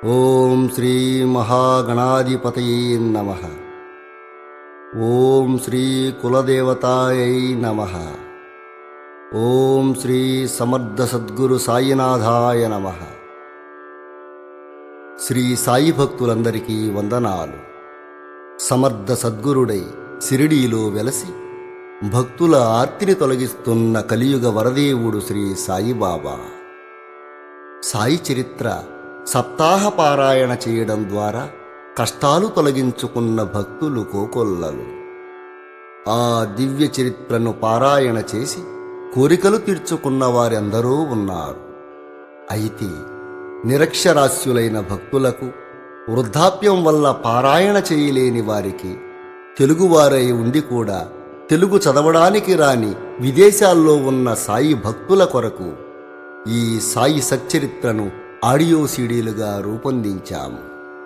ఓం శ్రీ మహాగణాధిపతయే నమ ఓం శ్రీ కులదేవతాయై నమ ఓం శ్రీ సమర్థ సద్గురు సాయినాథాయ నమ శ్రీ సాయి భక్తులందరికీ వందనాలు సమర్థ సద్గురుడై సిరిడీలో వెలసి భక్తుల ఆర్తిని తొలగిస్తున్న కలియుగ వరదేవుడు శ్రీ సాయిబాబా సాయి చరిత్ర సప్తాహ పారాయణ చేయడం ద్వారా కష్టాలు తొలగించుకున్న భక్తులు కోకొల్లలు ఆ దివ్య చరిత్రను పారాయణ చేసి కోరికలు తీర్చుకున్న వారెందరో ఉన్నారు అయితే నిరక్షరాస్యులైన భక్తులకు వృద్ధాప్యం వల్ల పారాయణ చేయలేని వారికి తెలుగువారై ఉండి కూడా తెలుగు చదవడానికి రాని విదేశాల్లో ఉన్న సాయి భక్తుల కొరకు ఈ సాయి సచ్చరిత్రను ఆడియో సీడీలుగా రూపొందించాము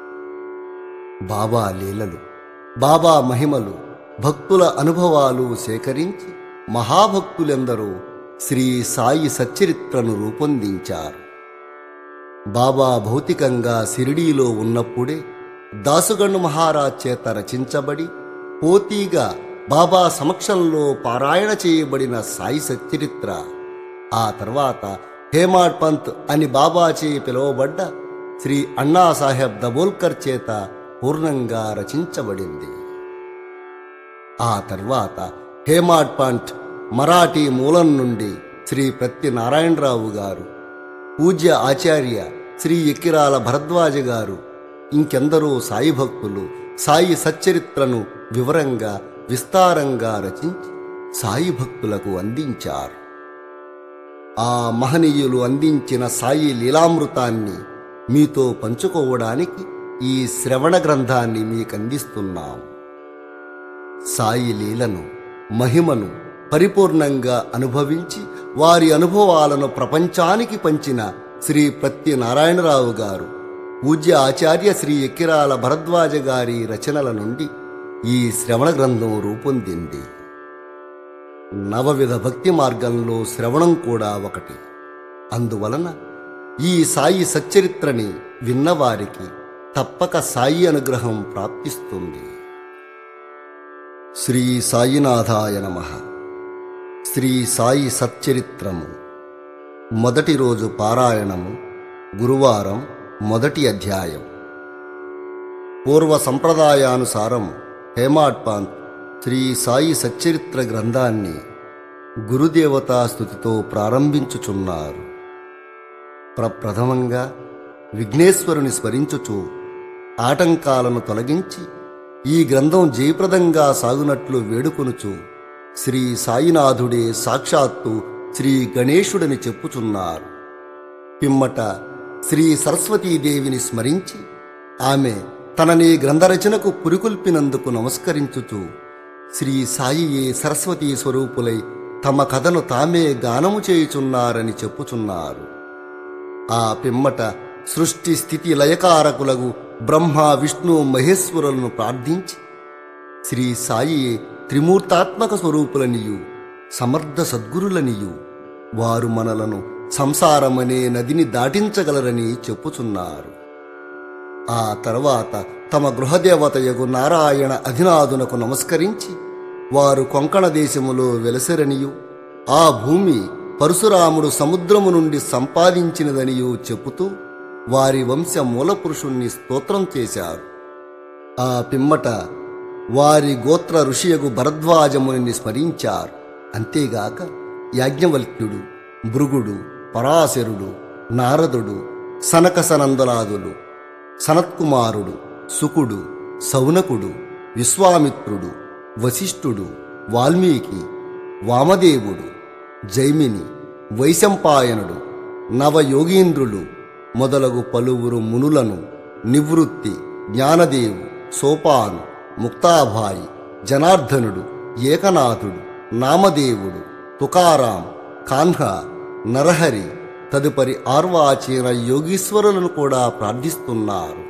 బాబా లీలలు బాబా మహిమలు భక్తుల అనుభవాలు సేకరించి మహాభక్తులెందరూ శ్రీ సాయి సచ్చరిత్రను రూపొందించారు బాబా భౌతికంగా సిరిడీలో ఉన్నప్పుడే దాసుగండు మహారాజ్ చేత రచించబడి పోతీగా బాబా సమక్షంలో పారాయణ చేయబడిన సాయి సచ్చరిత్ర ఆ తర్వాత హేమాడ్ పంత్ అని బాబాచే పిలువబడ్డ శ్రీ అన్నాసాహెబ్ దబోల్కర్ చేత పూర్ణంగా రచించబడింది ఆ తర్వాత హేమాడ్ పంత్ మరాఠీ మూలం నుండి శ్రీ ప్రత్తి నారాయణరావు గారు పూజ్య ఆచార్య శ్రీ ఎక్కిరాల భరద్వాజ గారు ఇంకెందరో సాయి భక్తులు సాయి సచ్చరిత్రను వివరంగా విస్తారంగా రచించి సాయి భక్తులకు అందించారు ఆ మహనీయులు అందించిన సాయి లీలామృతాన్ని మీతో పంచుకోవడానికి ఈ శ్రవణ గ్రంథాన్ని మీకు అందిస్తున్నాం సాయి లీలను మహిమను పరిపూర్ణంగా అనుభవించి వారి అనుభవాలను ప్రపంచానికి పంచిన శ్రీ ప్రత్తి నారాయణరావు గారు పూజ్య ఆచార్య శ్రీ ఎక్కిరాల భరద్వాజ గారి రచనల నుండి ఈ శ్రవణ గ్రంథం రూపొందింది నవవిధ భక్తి మార్గంలో శ్రవణం కూడా ఒకటి అందువలన ఈ సాయి సచ్చరిత్రని విన్నవారికి తప్పక సాయి అనుగ్రహం ప్రాప్తిస్తుంది శ్రీ సాయినాథాయ నమ శ్రీ సాయి సచ్చరిత్రము మొదటి రోజు పారాయణము గురువారం మొదటి అధ్యాయం పూర్వ సంప్రదాయానుసారం హేమాడ్పాంత్ శ్రీ సాయి సచ్చరిత్ర గ్రంథాన్ని గురుదేవతా స్థుతితో ప్రారంభించుచున్నారు ప్రప్రథమంగా విఘ్నేశ్వరుని స్మరించుచు ఆటంకాలను తొలగించి ఈ గ్రంథం జయప్రదంగా సాగునట్లు వేడుకొనుచు శ్రీ సాయినాథుడే సాక్షాత్తు శ్రీ గణేశుడని చెప్పుచున్నారు పిమ్మట శ్రీ సరస్వతీదేవిని స్మరించి ఆమె తనని గ్రంథరచనకు పురికొల్పినందుకు నమస్కరించుచు శ్రీ సాయియే సరస్వతీ స్వరూపులై తమ కథను తామే గానము చేయుచున్నారని చెప్పుచున్నారు ఆ పిమ్మట సృష్టి స్థితి లయకారకులకు బ్రహ్మ విష్ణు మహేశ్వరులను ప్రార్థించి శ్రీ సాయి త్రిమూర్తాత్మక స్వరూపులనియు సమర్థ సద్గురులనియు వారు మనలను సంసారమనే నదిని దాటించగలరని చెప్పుచున్నారు ఆ తర్వాత తమ గృహదేవతయగు నారాయణ అధినాథునకు నమస్కరించి వారు కొంకణ దేశములో వెలసరనియు ఆ భూమి పరశురాముడు సముద్రము నుండి సంపాదించినదనియు చెప్పుతూ వారి వంశ మూలపురుషుణ్ణి స్తోత్రం చేశారు ఆ పిమ్మట వారి గోత్ర ఋషియగు భరద్వాజముని స్మరించారు అంతేగాక యాజ్ఞవల్క్యుడు భృగుడు పరాశరుడు నారదుడు సనకసనందనాదులు సనత్కుమారుడు సుకుడు సౌనకుడు విశ్వామిత్రుడు వశిష్ఠుడు వాల్మీకి వామదేవుడు జైమిని వైశంపాయనుడు నవయోగీంద్రులు మొదలగు పలువురు మునులను నివృత్తి జ్ఞానదేవు సోపాను ముక్తాభాయి జనార్దనుడు ఏకనాథుడు నామదేవుడు తుకారాం కాన్హ నరహరి తదుపరి ఆర్వాచీన యోగీశ్వరులను కూడా ప్రార్థిస్తున్నారు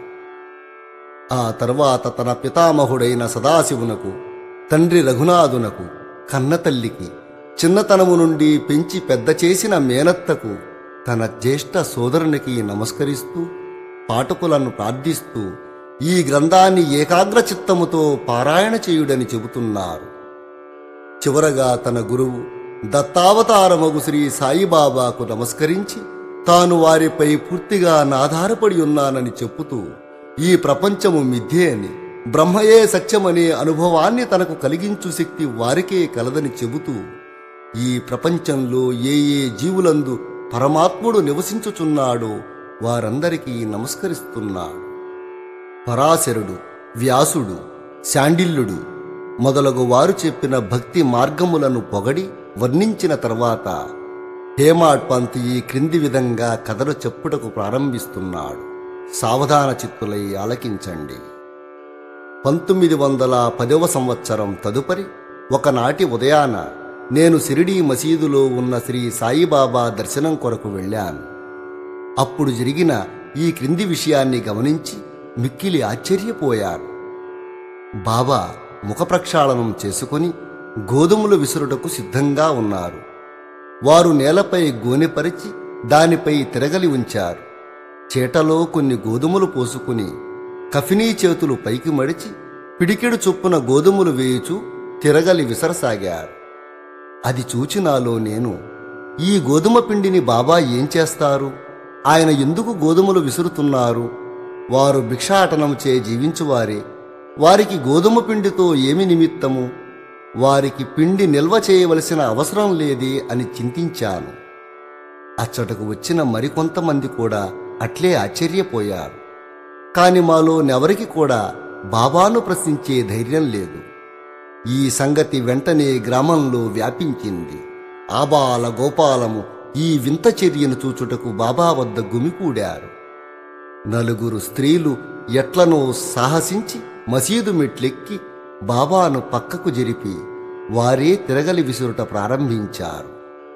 ఆ తర్వాత తన పితామహుడైన సదాశివునకు తండ్రి రఘునాథునకు కన్నతల్లికి చిన్నతనము నుండి పెంచి పెద్ద చేసిన మేనత్తకు తన జ్యేష్ఠ సోదరునికి నమస్కరిస్తూ పాఠకులను ప్రార్థిస్తూ ఈ గ్రంథాన్ని ఏకాగ్ర చిత్తముతో పారాయణ చేయుడని చెబుతున్నారు చివరగా తన గురువు దత్తావతారమగు శ్రీ సాయిబాబాకు నమస్కరించి తాను వారిపై పూర్తిగా నాధారపడి ఉన్నానని చెప్పుతూ ఈ ప్రపంచము మిథ్యే అని బ్రహ్మయే సత్యమనే అనుభవాన్ని తనకు కలిగించు శక్తి వారికే కలదని చెబుతూ ఈ ప్రపంచంలో ఏ ఏ జీవులందు పరమాత్ముడు నివసించుచున్నాడో వారందరికీ నమస్కరిస్తున్నాడు పరాశరుడు వ్యాసుడు శాండిల్యుడు మొదలగు వారు చెప్పిన భక్తి మార్గములను పొగడి వర్ణించిన తర్వాత హేమాడ్ పంత్ ఈ క్రింది విధంగా కథలు చెప్పుటకు ప్రారంభిస్తున్నాడు సావధాన చిత్తులై ఆలకించండి పంతొమ్మిది వందల పదవ సంవత్సరం తదుపరి ఒకనాటి ఉదయాన నేను సిరిడీ మసీదులో ఉన్న శ్రీ సాయిబాబా దర్శనం కొరకు వెళ్ళాను అప్పుడు జరిగిన ఈ క్రింది విషయాన్ని గమనించి మిక్కిలి ఆశ్చర్యపోయాను బాబా ముఖ ప్రక్షాళనం చేసుకుని గోధుమలు విసురుటకు సిద్ధంగా ఉన్నారు వారు నేలపై గోనెపరిచి దానిపై తిరగలి ఉంచారు చేటలో కొన్ని గోధుమలు పోసుకుని కఫినీ చేతులు పైకి మడిచి పిడికెడు చొప్పున గోధుమలు వేయుచు తిరగలి విసరసాగారు అది చూచి నాలో నేను ఈ గోధుమ పిండిని బాబా ఏం చేస్తారు ఆయన ఎందుకు గోధుమలు విసురుతున్నారు వారు భిక్షాటనం చే జీవించువారే వారికి గోధుమ పిండితో ఏమి నిమిత్తము వారికి పిండి నిల్వ చేయవలసిన అవసరం లేదే అని చింతించాను అచ్చటకు వచ్చిన మరికొంతమంది కూడా అట్లే ఆశ్చర్యపోయారు కాని మాలో నెవరికి కూడా బాబాను ప్రశ్నించే ధైర్యం లేదు ఈ సంగతి వెంటనే గ్రామంలో వ్యాపించింది ఆబాల గోపాలము ఈ వింత చర్యను చూచుటకు బాబా వద్ద గుమికూడారు నలుగురు స్త్రీలు ఎట్లనో సాహసించి మసీదు మెట్లెక్కి బాబాను పక్కకు జరిపి వారే తిరగలి విసురుట ప్రారంభించారు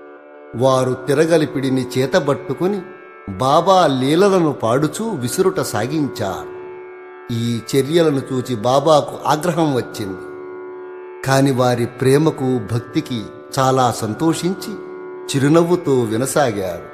వారు తిరగలి పిడిని చేతబట్టుకుని బాబా లీలలను పాడుచూ విసురుట సాగించారు ఈ చర్యలను చూచి బాబాకు ఆగ్రహం వచ్చింది కాని వారి ప్రేమకు భక్తికి చాలా సంతోషించి చిరునవ్వుతో వినసాగారు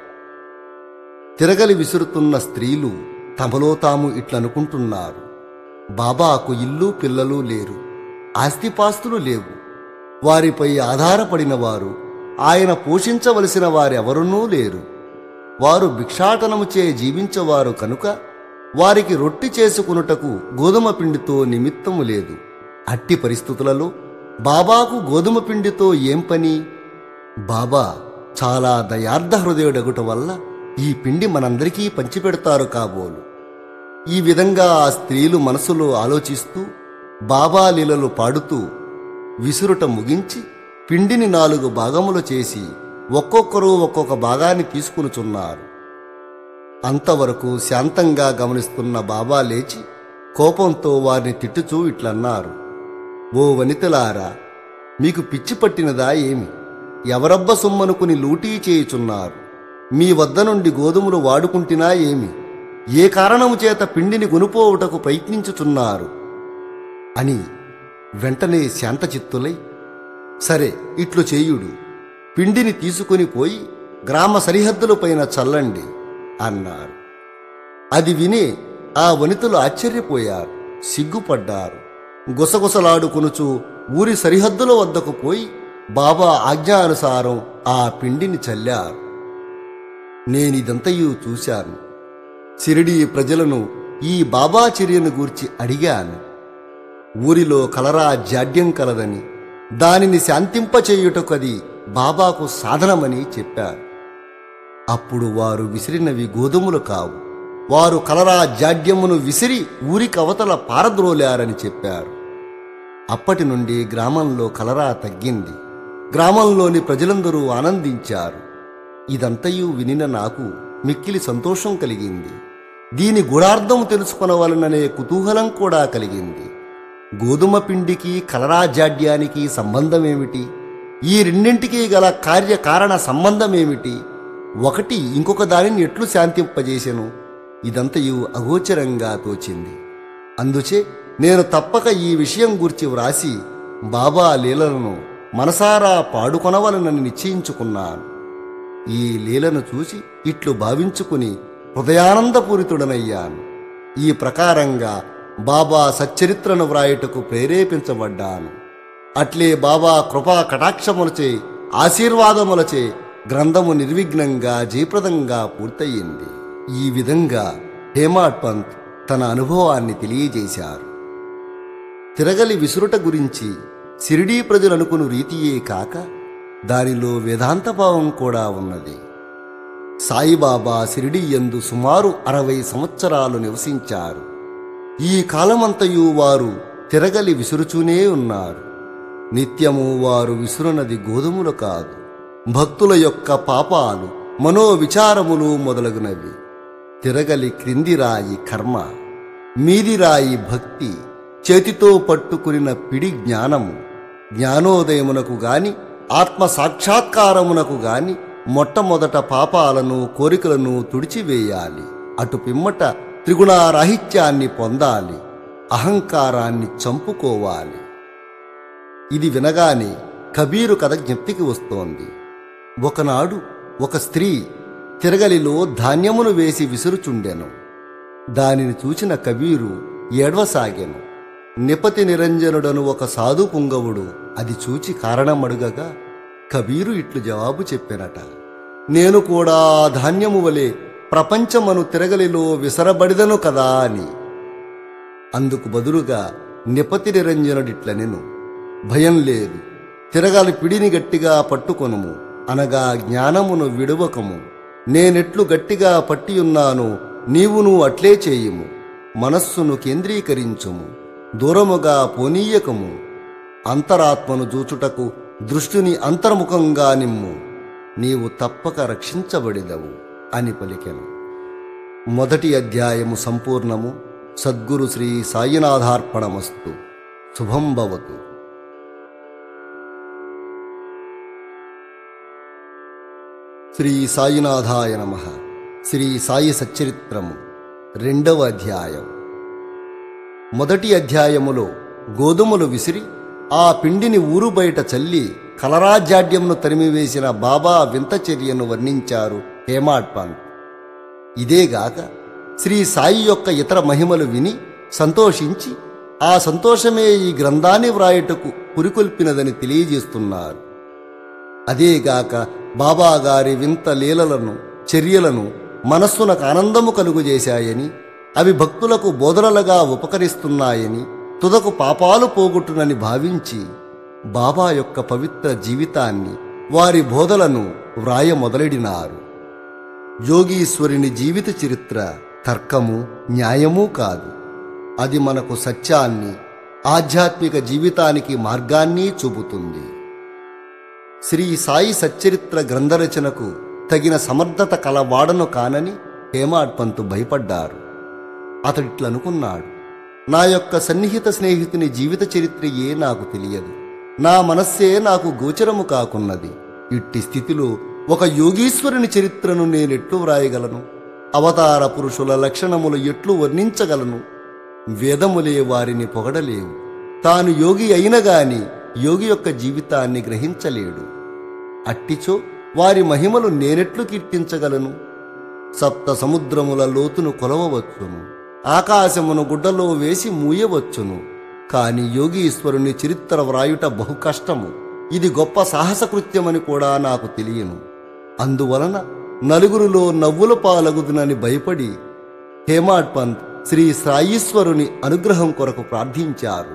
తిరగలి విసురుతున్న స్త్రీలు తమలో తాము ఇట్లనుకుంటున్నారు బాబాకు ఇల్లు పిల్లలు లేరు ఆస్తిపాస్తులు లేవు వారిపై ఆధారపడిన వారు ఆయన పోషించవలసిన వారెవరునూ లేరు వారు భిక్షాటనముచే జీవించవారు కనుక వారికి రొట్టి చేసుకునుటకు గోధుమ పిండితో నిమిత్తము లేదు అట్టి పరిస్థితులలో బాబాకు గోధుమ పిండితో ఏం పని బాబా చాలా దయార్థ హృదయుడగుట వల్ల ఈ పిండి మనందరికీ పంచిపెడతారు కాబోలు ఈ విధంగా ఆ స్త్రీలు మనసులో ఆలోచిస్తూ బాబా లీలలు పాడుతూ విసురుట ముగించి పిండిని నాలుగు భాగములు చేసి ఒక్కొక్కరు ఒక్కొక్క భాగాన్ని తీసుకునుచున్నారు అంతవరకు శాంతంగా గమనిస్తున్న బాబా లేచి కోపంతో వారిని తిట్టుచూ ఇట్లన్నారు ఓ వనితలారా మీకు పిచ్చి పట్టినదా ఏమి ఎవరబ్బ సొమ్మనుకుని లూటీ చేయుచున్నారు మీ వద్ద నుండి గోధుమలు వాడుకుంటున్నా ఏమి ఏ కారణము చేత పిండిని కొనుపోవుటకు ప్రయత్నించుచున్నారు అని వెంటనే శాంతచిత్తులై సరే ఇట్లు చేయుడు పిండిని తీసుకొని పోయి గ్రామ సరిహద్దులపైన చల్లండి అన్నారు అది విని ఆ వనితలు ఆశ్చర్యపోయారు సిగ్గుపడ్డారు గుసగుసలాడుకొనుచు ఊరి సరిహద్దుల వద్దకు పోయి బాబా ఆజ్ఞానుసారం ఆ పిండిని చల్లారు నేనిదంతయు చూశాను సిరిడి ప్రజలను ఈ బాబా చర్యను గూర్చి అడిగాను ఊరిలో కలరా జాడ్యం కలదని దానిని శాంతింపచేయుటకది బాబాకు సాధనమని చెప్పారు అప్పుడు వారు విసిరినవి గోధుమలు కావు వారు కలరా జాడ్యమును విసిరి ఊరికవతల పారద్రోలారని చెప్పారు అప్పటి నుండి గ్రామంలో కలరా తగ్గింది గ్రామంలోని ప్రజలందరూ ఆనందించారు ఇదంతయు వినిన నాకు మిక్కిలి సంతోషం కలిగింది దీని గుణార్థం తెలుసుకొనవలననే కుతూహలం కూడా కలిగింది గోధుమ పిండికి కలరా జాడ్యానికి సంబంధమేమిటి ఈ రెండింటికి గల కార్యకారణ సంబంధమేమిటి ఒకటి ఇంకొక దానిని ఎట్లు శాంతింపజేసెను ఇదంతయు అగోచరంగా తోచింది అందుచే నేను తప్పక ఈ విషయం గురించి వ్రాసి బాబా లీలలను మనసారా పాడుకొనవలనని నిశ్చయించుకున్నాను ఈ లీలను చూసి ఇట్లు భావించుకుని హృదయానందపూరితుడనయ్యాను ఈ ప్రకారంగా బాబా సచ్చరిత్రను వ్రాయుటకు ప్రేరేపించబడ్డాను అట్లే బాబా కృపా కటాక్షములచే ఆశీర్వాదములచే గ్రంథము నిర్విఘ్నంగా జయప్రదంగా పూర్తయింది ఈ విధంగా హేమాడ్ పంత్ తన అనుభవాన్ని తెలియజేశారు తిరగలి విసురుట గురించి సిరిడీ ప్రజలనుకును రీతియే కాక దానిలో వేదాంతభావం కూడా ఉన్నది సాయిబాబా సిరిడి యందు సుమారు అరవై సంవత్సరాలు నివసించారు ఈ కాలమంతయు వారు తిరగలి విసురుచూనే ఉన్నారు నిత్యము వారు విసురునది గోధుమలు కాదు భక్తుల యొక్క పాపాలు మనోవిచారములు మొదలగునవి తిరగలి క్రింది రాయి కర్మ మీది రాయి భక్తి చేతితో పట్టుకునిన పిడి జ్ఞానము జ్ఞానోదయమునకు గాని ఆత్మ సాక్షాత్కారమునకు గాని మొట్టమొదట పాపాలను కోరికలను తుడిచివేయాలి అటు పిమ్మట త్రిగుణారాహిత్యాన్ని పొందాలి అహంకారాన్ని చంపుకోవాలి ఇది వినగానే కబీరు కథ జ్ఞప్తికి వస్తోంది ఒకనాడు ఒక స్త్రీ తిరగలిలో ధాన్యమును వేసి విసురుచుండెను దానిని చూచిన కబీరు ఏడ్వసాగెను నిపతి నిరంజనుడను ఒక సాధు పుంగవుడు అది చూచి కారణమడుగగా కబీరు ఇట్లు జవాబు చెప్పెనట నేను కూడా ఆ ధాన్యము వలె ప్రపంచమను తిరగలిలో విసరబడిదను కదా అని అందుకు బదులుగా నిపతి నిరంజనుడిట్లనెను భయం లేదు తిరగాలి పిడిని గట్టిగా పట్టుకొనుము అనగా జ్ఞానమును విడువకము నేనెట్లు గట్టిగా పట్టియున్నాను నీవును అట్లే చేయుము మనస్సును కేంద్రీకరించుము దూరముగా పోనీయకము అంతరాత్మను చూచుటకు దృష్టిని అంతర్ముఖంగా నిమ్ము నీవు తప్పక రక్షించబడిదవు అని పలికెను మొదటి అధ్యాయము సంపూర్ణము సద్గురు శ్రీ సాయినాథార్పణమస్తు శుభం భవతు శ్రీ సాయినాథాయ నమ శ్రీ సాయి సచ్చరిత్రము రెండవ అధ్యాయం మొదటి అధ్యాయములో గోధుమలు విసిరి ఆ పిండిని ఊరు బయట చల్లి కలరాజాడ్యంను తరిమివేసిన బాబా వింత చర్యను వర్ణించారు హేమాడ్ పంత్ ఇదేగాక శ్రీ సాయి యొక్క ఇతర మహిమలు విని సంతోషించి ఆ సంతోషమే ఈ గ్రంథాన్ని వ్రాయుటకు పురికొల్పినదని తెలియజేస్తున్నారు అదేగాక బాబాగారి వింత లీలలను చర్యలను మనస్సునకు ఆనందము కలుగుజేశాయని అవి భక్తులకు బోధనలుగా ఉపకరిస్తున్నాయని తుదకు పాపాలు పోగొట్టునని భావించి బాబా యొక్క పవిత్ర జీవితాన్ని వారి బోధలను వ్రాయ మొదలెడినారు యోగీశ్వరుని జీవిత చరిత్ర తర్కము న్యాయమూ కాదు అది మనకు సత్యాన్ని ఆధ్యాత్మిక జీవితానికి మార్గాన్ని చూపుతుంది శ్రీ సాయి సచ్చరిత్ర గ్రంథరచనకు తగిన సమర్థత కలవాడను కానని హేమాడ్ పంతు భయపడ్డారు అతడిట్లనుకున్నాడు నా యొక్క సన్నిహిత స్నేహితుని జీవిత చరిత్రయే నాకు తెలియదు నా మనస్సే నాకు గోచరము కాకున్నది ఇట్టి స్థితిలో ఒక యోగీశ్వరుని చరిత్రను నేనెట్లు వ్రాయగలను అవతార పురుషుల లక్షణములు ఎట్లు వర్ణించగలను వేదములే వారిని పొగడలేవు తాను యోగి అయిన గాని యోగి యొక్క జీవితాన్ని గ్రహించలేడు అట్టిచో వారి మహిమలు నేనెట్లు కీర్తించగలను సప్త సముద్రముల లోతును కొలవవచ్చును ఆకాశమును గుడ్డలో వేసి మూయవచ్చును కాని యోగీశ్వరుని చరిత్ర వ్రాయుట బహు కష్టము ఇది గొప్ప సాహసకృత్యమని కూడా నాకు తెలియను అందువలన నలుగురిలో నవ్వుల పాలగుదునని భయపడి హేమాడ్ పంత్ శ్రీ సాయీశ్వరుని అనుగ్రహం కొరకు ప్రార్థించారు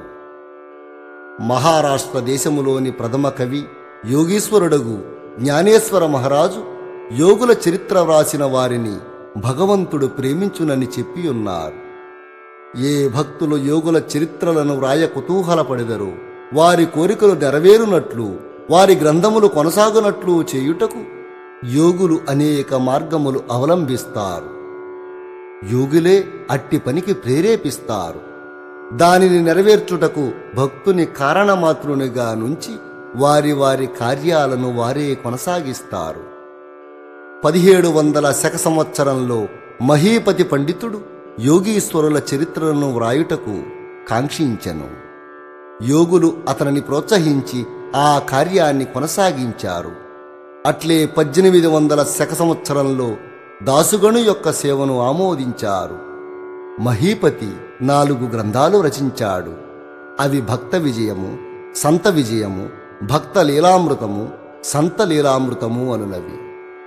మహారాష్ట్ర దేశములోని ప్రథమ కవి యోగీశ్వరుడగు జ్ఞానేశ్వర మహారాజు యోగుల చరిత్ర వ్రాసిన వారిని భగవంతుడు ప్రేమించునని చెప్పి ఉన్నారు ఏ భక్తులు యోగుల చరిత్రలను వ్రాయ కుతూహలపడెదరో వారి కోరికలు నెరవేరునట్లు వారి గ్రంథములు కొనసాగునట్లు చేయుటకు యోగులు అనేక మార్గములు అవలంబిస్తారు యోగులే అట్టి పనికి ప్రేరేపిస్తారు దానిని నెరవేర్చుటకు భక్తుని కారణమాతృనిగా నుంచి వారి వారి కార్యాలను వారే కొనసాగిస్తారు పదిహేడు వందల శక సంవత్సరంలో మహీపతి పండితుడు యోగీశ్వరుల చరిత్రను వ్రాయుటకు కాంక్షించెను యోగులు అతనిని ప్రోత్సహించి ఆ కార్యాన్ని కొనసాగించారు అట్లే పద్దెనిమిది వందల శక సంవత్సరంలో దాసుగణు యొక్క సేవను ఆమోదించారు మహీపతి నాలుగు గ్రంథాలు రచించాడు అవి భక్త విజయము సంత విజయము భక్త లీలామృతము సంత లీలామృతము అనునవి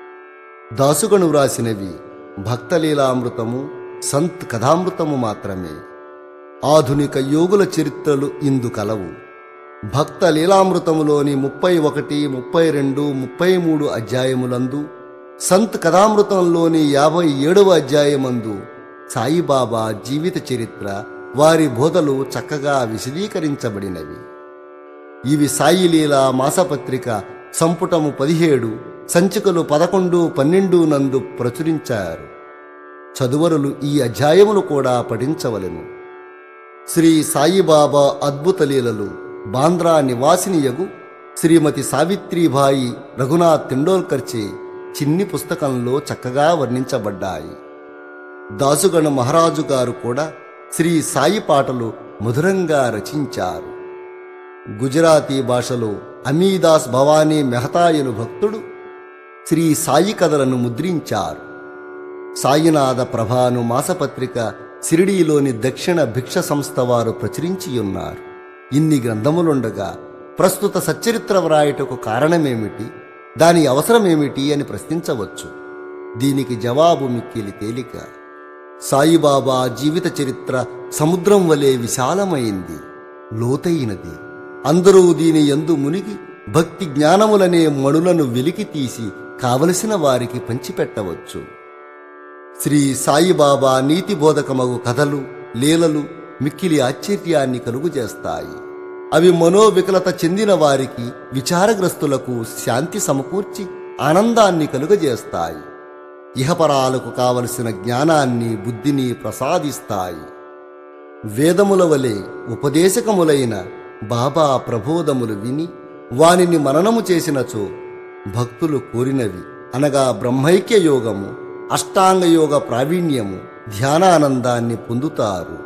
దాసుగను వ్రాసినవి భక్త లీలామృతము సంత్ కథామృతము మాత్రమే ఆధునిక యోగుల చరిత్రలు ఇందు కలవు భక్త లీలామృతములోని ముప్పై ఒకటి ముప్పై రెండు ముప్పై మూడు అధ్యాయములందు సంత్ కథామృతంలోని యాభై ఏడవ అధ్యాయమందు సాయిబాబా జీవిత చరిత్ర వారి బోధలు చక్కగా విశదీకరించబడినవి ఇవి సాయిలీల మాసపత్రిక సంపుటము పదిహేడు సంచికలు పదకొండు పన్నెండు నందు ప్రచురించారు చదువరులు ఈ అధ్యాయములు కూడా పఠించవలెను శ్రీ సాయిబాబా అద్భుత లీలలు బాంద్రా నివాసినియగు శ్రీమతి సావిత్రీబాయి రఘునాథ్ తెండోల్కర్చే చిన్ని పుస్తకంలో చక్కగా వర్ణించబడ్డాయి దాసుగణ మహారాజు గారు కూడా శ్రీ సాయి పాటలు మధురంగా రచించారు గుజరాతీ భాషలో అమీదాస్ భవానీ మెహతాయను భక్తుడు శ్రీ సాయి కథలను ముద్రించారు సాయినాథ ప్రభాను మాసపత్రిక సిరిడీలోని దక్షిణ భిక్ష సంస్థ వారు ప్రచురించియున్నారు ఇన్ని గ్రంథములుండగా ప్రస్తుత సచ్చరిత్ర వ్రాయటకు కారణమేమిటి దాని అవసరమేమిటి అని ప్రశ్నించవచ్చు దీనికి జవాబు మిక్కిలి తేలిక సాయిబాబా జీవిత చరిత్ర సముద్రం వలె విశాలమైంది లోతైనది అందరూ దీని యందు మునిగి భక్తి జ్ఞానములనే మణులను వెలికి తీసి కావలసిన వారికి పంచిపెట్టవచ్చు శ్రీ సాయిబాబా నీతి బోధకమగు కథలు లీలలు మిక్కిలి ఆశ్చర్యాన్ని కలుగుజేస్తాయి అవి మనోవికలత చెందిన వారికి విచారగ్రస్తులకు శాంతి సమకూర్చి ఆనందాన్ని కలుగజేస్తాయి ఇహపరాలకు కావలసిన జ్ఞానాన్ని బుద్ధిని ప్రసాదిస్తాయి వేదముల వలె ఉపదేశకములైన బాబా ప్రబోధములు విని వానిని మననము చేసినచో భక్తులు కోరినవి అనగా బ్రహ్మైక్య యోగము అష్టాంగ యోగ ప్రావీణ్యము ధ్యానానందాన్ని పొందుతారు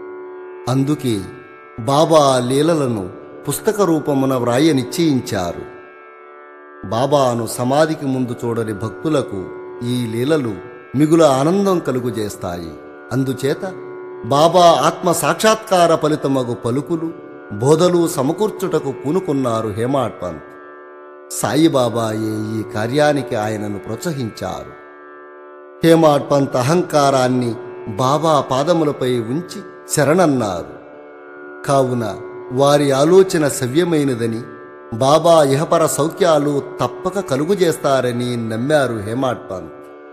అందుకే బాబా లీలలను పుస్తక రూపమున వ్రాయ నిశ్చయించారు బాబాను సమాధికి ముందు చూడని భక్తులకు ఈ లీలలు మిగుల ఆనందం కలుగుజేస్తాయి అందుచేత బాబా ఆత్మ సాక్షాత్కార ఫలితమగు పలుకులు బోధలు సమకూర్చుటకు పూనుకున్నారు హేమాడ్ పంత్ సాయిబాబాయే ఈ కార్యానికి ఆయనను ప్రోత్సహించారు హేమాడ్ పంత్ అహంకారాన్ని బాబా పాదములపై ఉంచి శరణన్నారు కావున వారి ఆలోచన సవ్యమైనదని బాబా ఇహపర సౌఖ్యాలు తప్పక కలుగుజేస్తారని నమ్మారు హేమాడ్ పంత్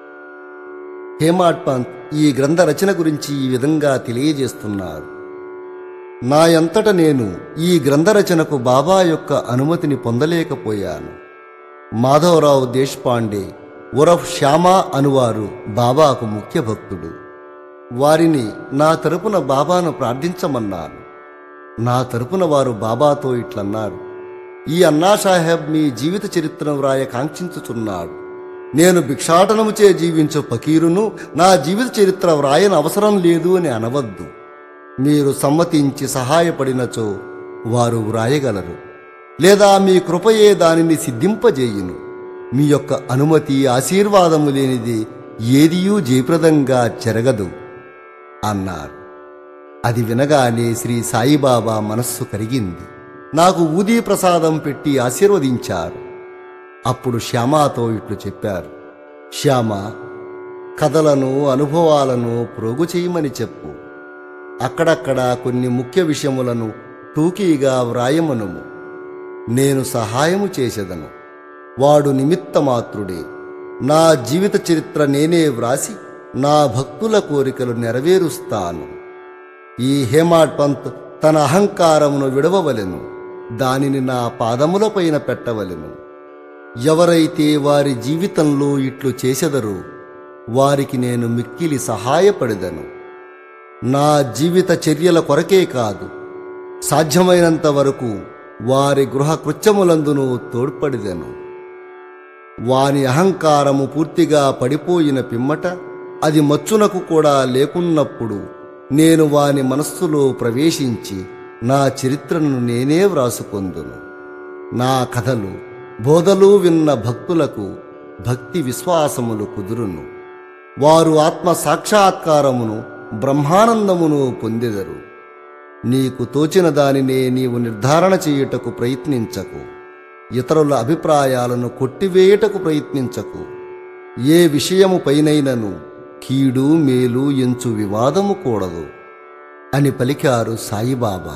హేమాడ్ పంత్ ఈ గ్రంథ రచన గురించి ఈ విధంగా తెలియజేస్తున్నారు నా అంతట నేను ఈ గ్రంథ రచనకు బాబా యొక్క అనుమతిని పొందలేకపోయాను మాధవరావు దేశపాండే ఉరఫ్ శ్యామా అనువారు బాబాకు ముఖ్య భక్తుడు వారిని నా తరపున బాబాను ప్రార్థించమన్నాను నా తరపున వారు బాబాతో ఇట్లన్నారు ఈ అన్నా సాహెబ్ మీ జీవిత చరిత్రను వ్రాయ కాంక్షించుచున్నాడు నేను భిక్షాటనముచే జీవించు ఫకీరును నా జీవిత చరిత్ర వ్రాయన అవసరం లేదు అని అనవద్దు మీరు సమ్మతించి సహాయపడినచో వారు వ్రాయగలరు లేదా మీ కృపయే దానిని సిద్ధింపజేయును మీ యొక్క అనుమతి ఆశీర్వాదము లేనిది ఏదియూ జయప్రదంగా జరగదు అన్నారు అది వినగానే శ్రీ సాయిబాబా మనస్సు కరిగింది నాకు ఊదీ ప్రసాదం పెట్టి ఆశీర్వదించారు అప్పుడు శ్యామాతో ఇట్లు చెప్పారు శ్యామ కథలను అనుభవాలను ప్రోగు చేయమని చెప్పు అక్కడక్కడ కొన్ని ముఖ్య విషయములను టూకీగా వ్రాయమనుము నేను సహాయము చేసేదను వాడు నిమిత్తమాత్రుడే నా జీవిత చరిత్ర నేనే వ్రాసి నా భక్తుల కోరికలు నెరవేరుస్తాను ఈ హేమాడ్ పంత్ తన అహంకారమును విడవవలెను దానిని నా పాదములపైన పెట్టవలెను ఎవరైతే వారి జీవితంలో ఇట్లు చేసెదరో వారికి నేను మిక్కిలి సహాయపడదను నా జీవిత చర్యల కొరకే కాదు సాధ్యమైనంత వరకు వారి గృహ కృత్యములందును తోడ్పడిదెను వాని అహంకారము పూర్తిగా పడిపోయిన పిమ్మట అది మచ్చునకు కూడా లేకున్నప్పుడు నేను వాని మనస్సులో ప్రవేశించి నా చరిత్రను నేనే వ్రాసుకొందును నా కథలు బోధలు విన్న భక్తులకు భక్తి విశ్వాసములు కుదురును వారు ఆత్మ సాక్షాత్కారమును బ్రహ్మానందమును పొందెదరు నీకు తోచిన దానినే నీవు నిర్ధారణ చేయుటకు ప్రయత్నించకు ఇతరుల అభిప్రాయాలను కొట్టివేయుటకు ప్రయత్నించకు ఏ విషయము పైనైనను కీడు మేలు ఎంచు వివాదము కూడదు అని పలికారు సాయిబాబా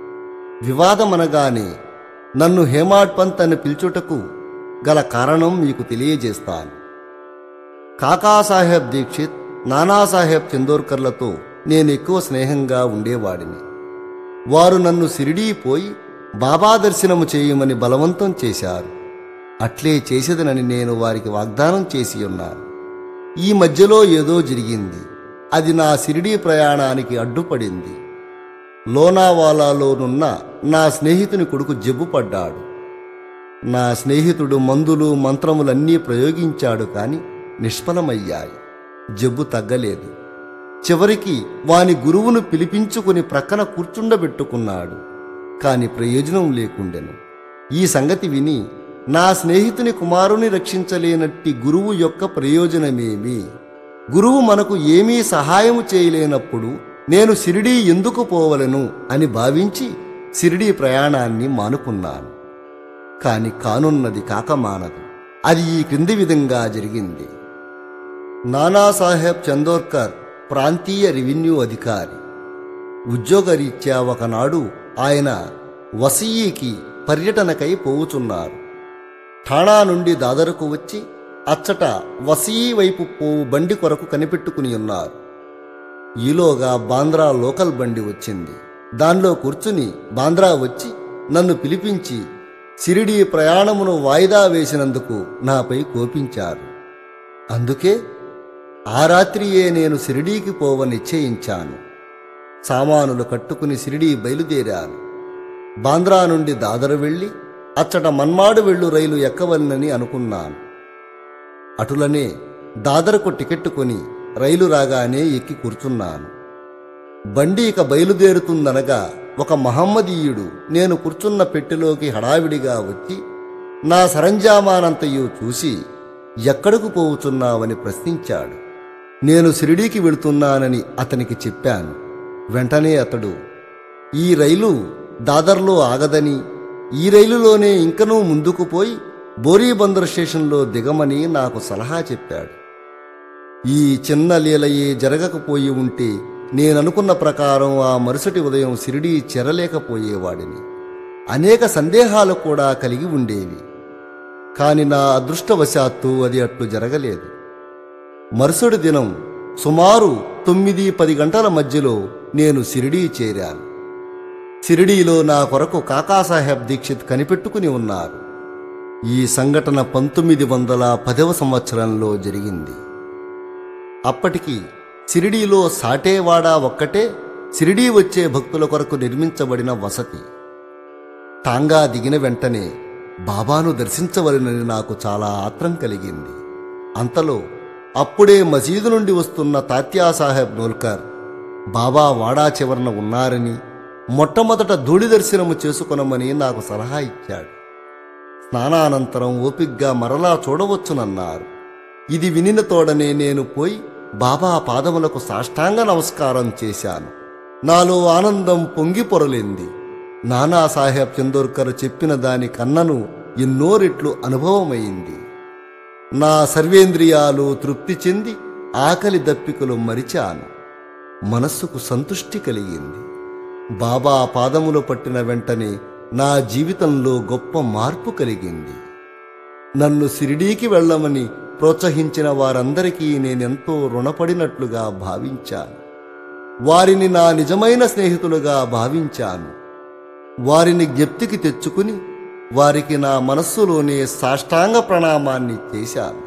వివాదమనగానే నన్ను హేమాడ్ పంత్ అని పిలుచుటకు గల కారణం మీకు తెలియజేస్తాను కాకాసాహెబ్ దీక్షిత్ నానాసాహెబ్ చందోర్కర్లతో నేను ఎక్కువ స్నేహంగా ఉండేవాడిని వారు నన్ను సిరిడీ పోయి బాబా దర్శనము చేయమని బలవంతం చేశారు అట్లే చేసేదనని నేను వారికి వాగ్దానం చేసి ఉన్నాను ఈ మధ్యలో ఏదో జరిగింది అది నా సిరిడీ ప్రయాణానికి అడ్డుపడింది లోనావాలాలోనున్న నా స్నేహితుని కొడుకు జబ్బు పడ్డాడు నా స్నేహితుడు మందులు మంత్రములన్నీ ప్రయోగించాడు కాని నిష్ఫలమయ్యాయి జబ్బు తగ్గలేదు చివరికి వాని గురువును పిలిపించుకుని ప్రక్కన కూర్చుండబెట్టుకున్నాడు కాని ప్రయోజనం లేకుండెను ఈ సంగతి విని నా స్నేహితుని కుమారుని రక్షించలేనట్టి గురువు యొక్క ప్రయోజనమేమి గురువు మనకు ఏమీ సహాయము చేయలేనప్పుడు నేను సిరిడీ ఎందుకు పోవలను అని భావించి సిరిడీ ప్రయాణాన్ని మానుకున్నాను కాని కానున్నది కాకమానదు అది ఈ క్రింది విధంగా జరిగింది నానాసాహెబ్ చందోర్కర్ ప్రాంతీయ రెవెన్యూ అధికారి ఉద్యోగరీత్యా ఒకనాడు ఆయన వసీయికి పర్యటనకై పోవుచున్నారు ఠాణా నుండి దాదరకు వచ్చి అచ్చట వసీయి వైపు పోవు బండి కొరకు కనిపెట్టుకుని ఉన్నారు ఈలోగా బాంద్రా లోకల్ బండి వచ్చింది దానిలో కూర్చుని బాంద్రా వచ్చి నన్ను పిలిపించి సిరిడి ప్రయాణమును వాయిదా వేసినందుకు నాపై కోపించారు అందుకే ఆ రాత్రియే నేను సిరిడీకి పోవ నిశ్చయించాను సామానులు కట్టుకుని సిరిడీ బయలుదేరాను బాంద్రా నుండి దాదరు వెళ్ళి అచ్చట మన్మాడు వెళ్ళు రైలు ఎక్కవలనని అనుకున్నాను అటులనే దాదరకు టికెట్టు కొని రైలు రాగానే ఎక్కి కూర్చున్నాను బండి ఇక బయలుదేరుతుందనగా ఒక మహమ్మదీయుడు నేను కూర్చున్న పెట్టెలోకి హడావిడిగా వచ్చి నా సరంజామానంతయు చూసి ఎక్కడకు పోవుచున్నావని ప్రశ్నించాడు నేను షిరిడీకి వెళుతున్నానని అతనికి చెప్పాను వెంటనే అతడు ఈ రైలు దాదర్లో ఆగదని ఈ రైలులోనే ఇంకనూ ముందుకు పోయి బోరీబందర్ స్టేషన్లో దిగమని నాకు సలహా చెప్పాడు ఈ చిన్న లీలయే జరగకపోయి ఉంటే నేననుకున్న ప్రకారం ఆ మరుసటి ఉదయం సిరిడీ చెరలేకపోయేవాడిని అనేక సందేహాలు కూడా కలిగి ఉండేవి కాని నా అదృష్టవశాత్తు అది అట్లు జరగలేదు మరుసటి దినం సుమారు తొమ్మిది పది గంటల మధ్యలో నేను సిరిడీ చేరాను సిరిడీలో నా కొరకు కాకాసాహెబ్ దీక్షిత్ కనిపెట్టుకుని ఉన్నారు ఈ సంఘటన పంతొమ్మిది వందల పదవ సంవత్సరంలో జరిగింది అప్పటికి సిరిడీలో సాటేవాడా ఒక్కటే సిరిడీ వచ్చే భక్తుల కొరకు నిర్మించబడిన వసతి టాంగా దిగిన వెంటనే బాబాను దర్శించవలనని నాకు చాలా ఆత్రం కలిగింది అంతలో అప్పుడే మసీదు నుండి వస్తున్న తాత్యాసాహెబ్ నోల్కర్ బాబా వాడా చివరన ఉన్నారని మొట్టమొదట ధూళి దర్శనము చేసుకొనమని నాకు సలహా ఇచ్చాడు స్నానానంతరం ఓపిగ్గా మరలా చూడవచ్చునన్నారు ఇది వినిన తోడనే నేను పోయి బాబా పాదములకు సాష్టాంగ నమస్కారం చేశాను నాలో ఆనందం పొంగి పొరలింది నానాసాహెబ్ చందోర్కర్ చెప్పిన దాని కన్నను ఎన్నో రెట్లు అనుభవమైంది నా సర్వేంద్రియాలు తృప్తి చెంది ఆకలి దప్పికలు మరిచాను మనస్సుకు సంతుష్టి కలిగింది బాబా పాదములు పట్టిన వెంటనే నా జీవితంలో గొప్ప మార్పు కలిగింది నన్ను సిరిడీకి వెళ్ళమని ప్రోత్సహించిన వారందరికీ నేనెంతో రుణపడినట్లుగా భావించాను వారిని నా నిజమైన స్నేహితులుగా భావించాను వారిని జ్ఞప్తికి తెచ్చుకుని వారికి నా మనస్సులోనే సాష్టాంగ ప్రణామాన్ని చేశాను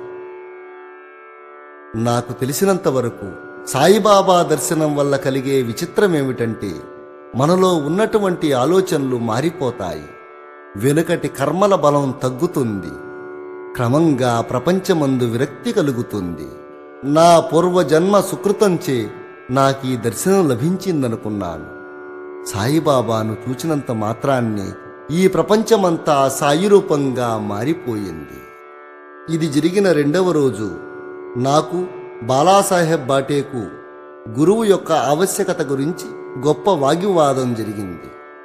నాకు తెలిసినంత వరకు సాయిబాబా దర్శనం వల్ల కలిగే విచిత్రమేమిటంటే మనలో ఉన్నటువంటి ఆలోచనలు మారిపోతాయి వెనుకటి కర్మల బలం తగ్గుతుంది క్రమంగా ప్రపంచమందు విరక్తి కలుగుతుంది నా పూర్వజన్మ సుకృతంచే నాకీ దర్శనం లభించిందనుకున్నాను సాయిబాబాను చూచినంత మాత్రాన్ని ఈ ప్రపంచమంతా సాయి రూపంగా మారిపోయింది ఇది జరిగిన రెండవ రోజు నాకు బాలాసాహెబ్ బాటేకు గురువు యొక్క ఆవశ్యకత గురించి గొప్ప వాగ్వివాదం జరిగింది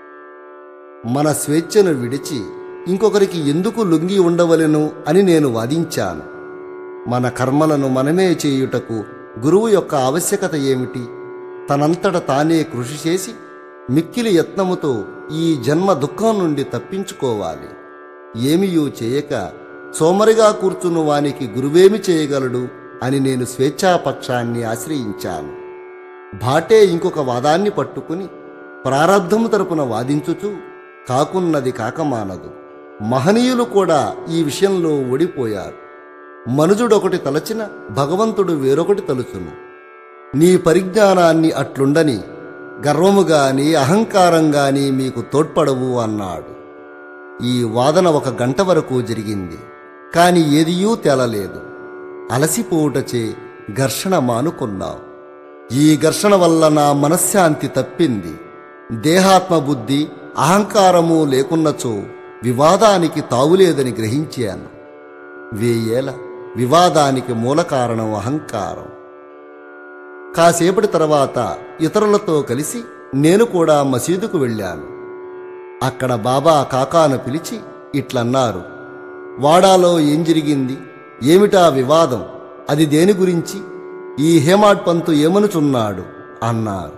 మన స్వేచ్ఛను విడిచి ఇంకొకరికి ఎందుకు లొంగి ఉండవలెను అని నేను వాదించాను మన కర్మలను మనమే చేయుటకు గురువు యొక్క ఆవశ్యకత ఏమిటి తనంతట తానే కృషి చేసి మిక్కిలి యత్నముతో ఈ జన్మ దుఃఖం నుండి తప్పించుకోవాలి ఏమియూ చేయక సోమరిగా కూర్చున్న వానికి గురువేమి చేయగలడు అని నేను స్వేచ్ఛాపక్షాన్ని ఆశ్రయించాను భాటే ఇంకొక వాదాన్ని పట్టుకుని ప్రారబ్ధము తరపున వాదించుచు కాకున్నది కాకమానదు మహనీయులు కూడా ఈ విషయంలో ఓడిపోయారు మనుజుడొకటి తలచిన భగవంతుడు వేరొకటి తలుచును నీ పరిజ్ఞానాన్ని అట్లుండని గర్వము గాని అహంకారం గాని మీకు తోడ్పడవు అన్నాడు ఈ వాదన ఒక గంట వరకు జరిగింది కాని ఏదియూ తేలలేదు అలసిపోవుటచే ఘర్షణ మానుకున్నాం ఈ ఘర్షణ వల్ల నా మనశ్శాంతి తప్పింది దేహాత్మ బుద్ధి అహంకారము లేకున్నచో వివాదానికి తావులేదని గ్రహించాను వేయేల వివాదానికి మూల కారణం అహంకారం కాసేపటి తర్వాత ఇతరులతో కలిసి నేను కూడా మసీదుకు వెళ్ళాను అక్కడ బాబా కాకాను పిలిచి ఇట్లన్నారు వాడాలో ఏం జరిగింది ఏమిటా వివాదం అది దేని గురించి ఈ హేమాడ్ పంతు ఏమనుచున్నాడు అన్నారు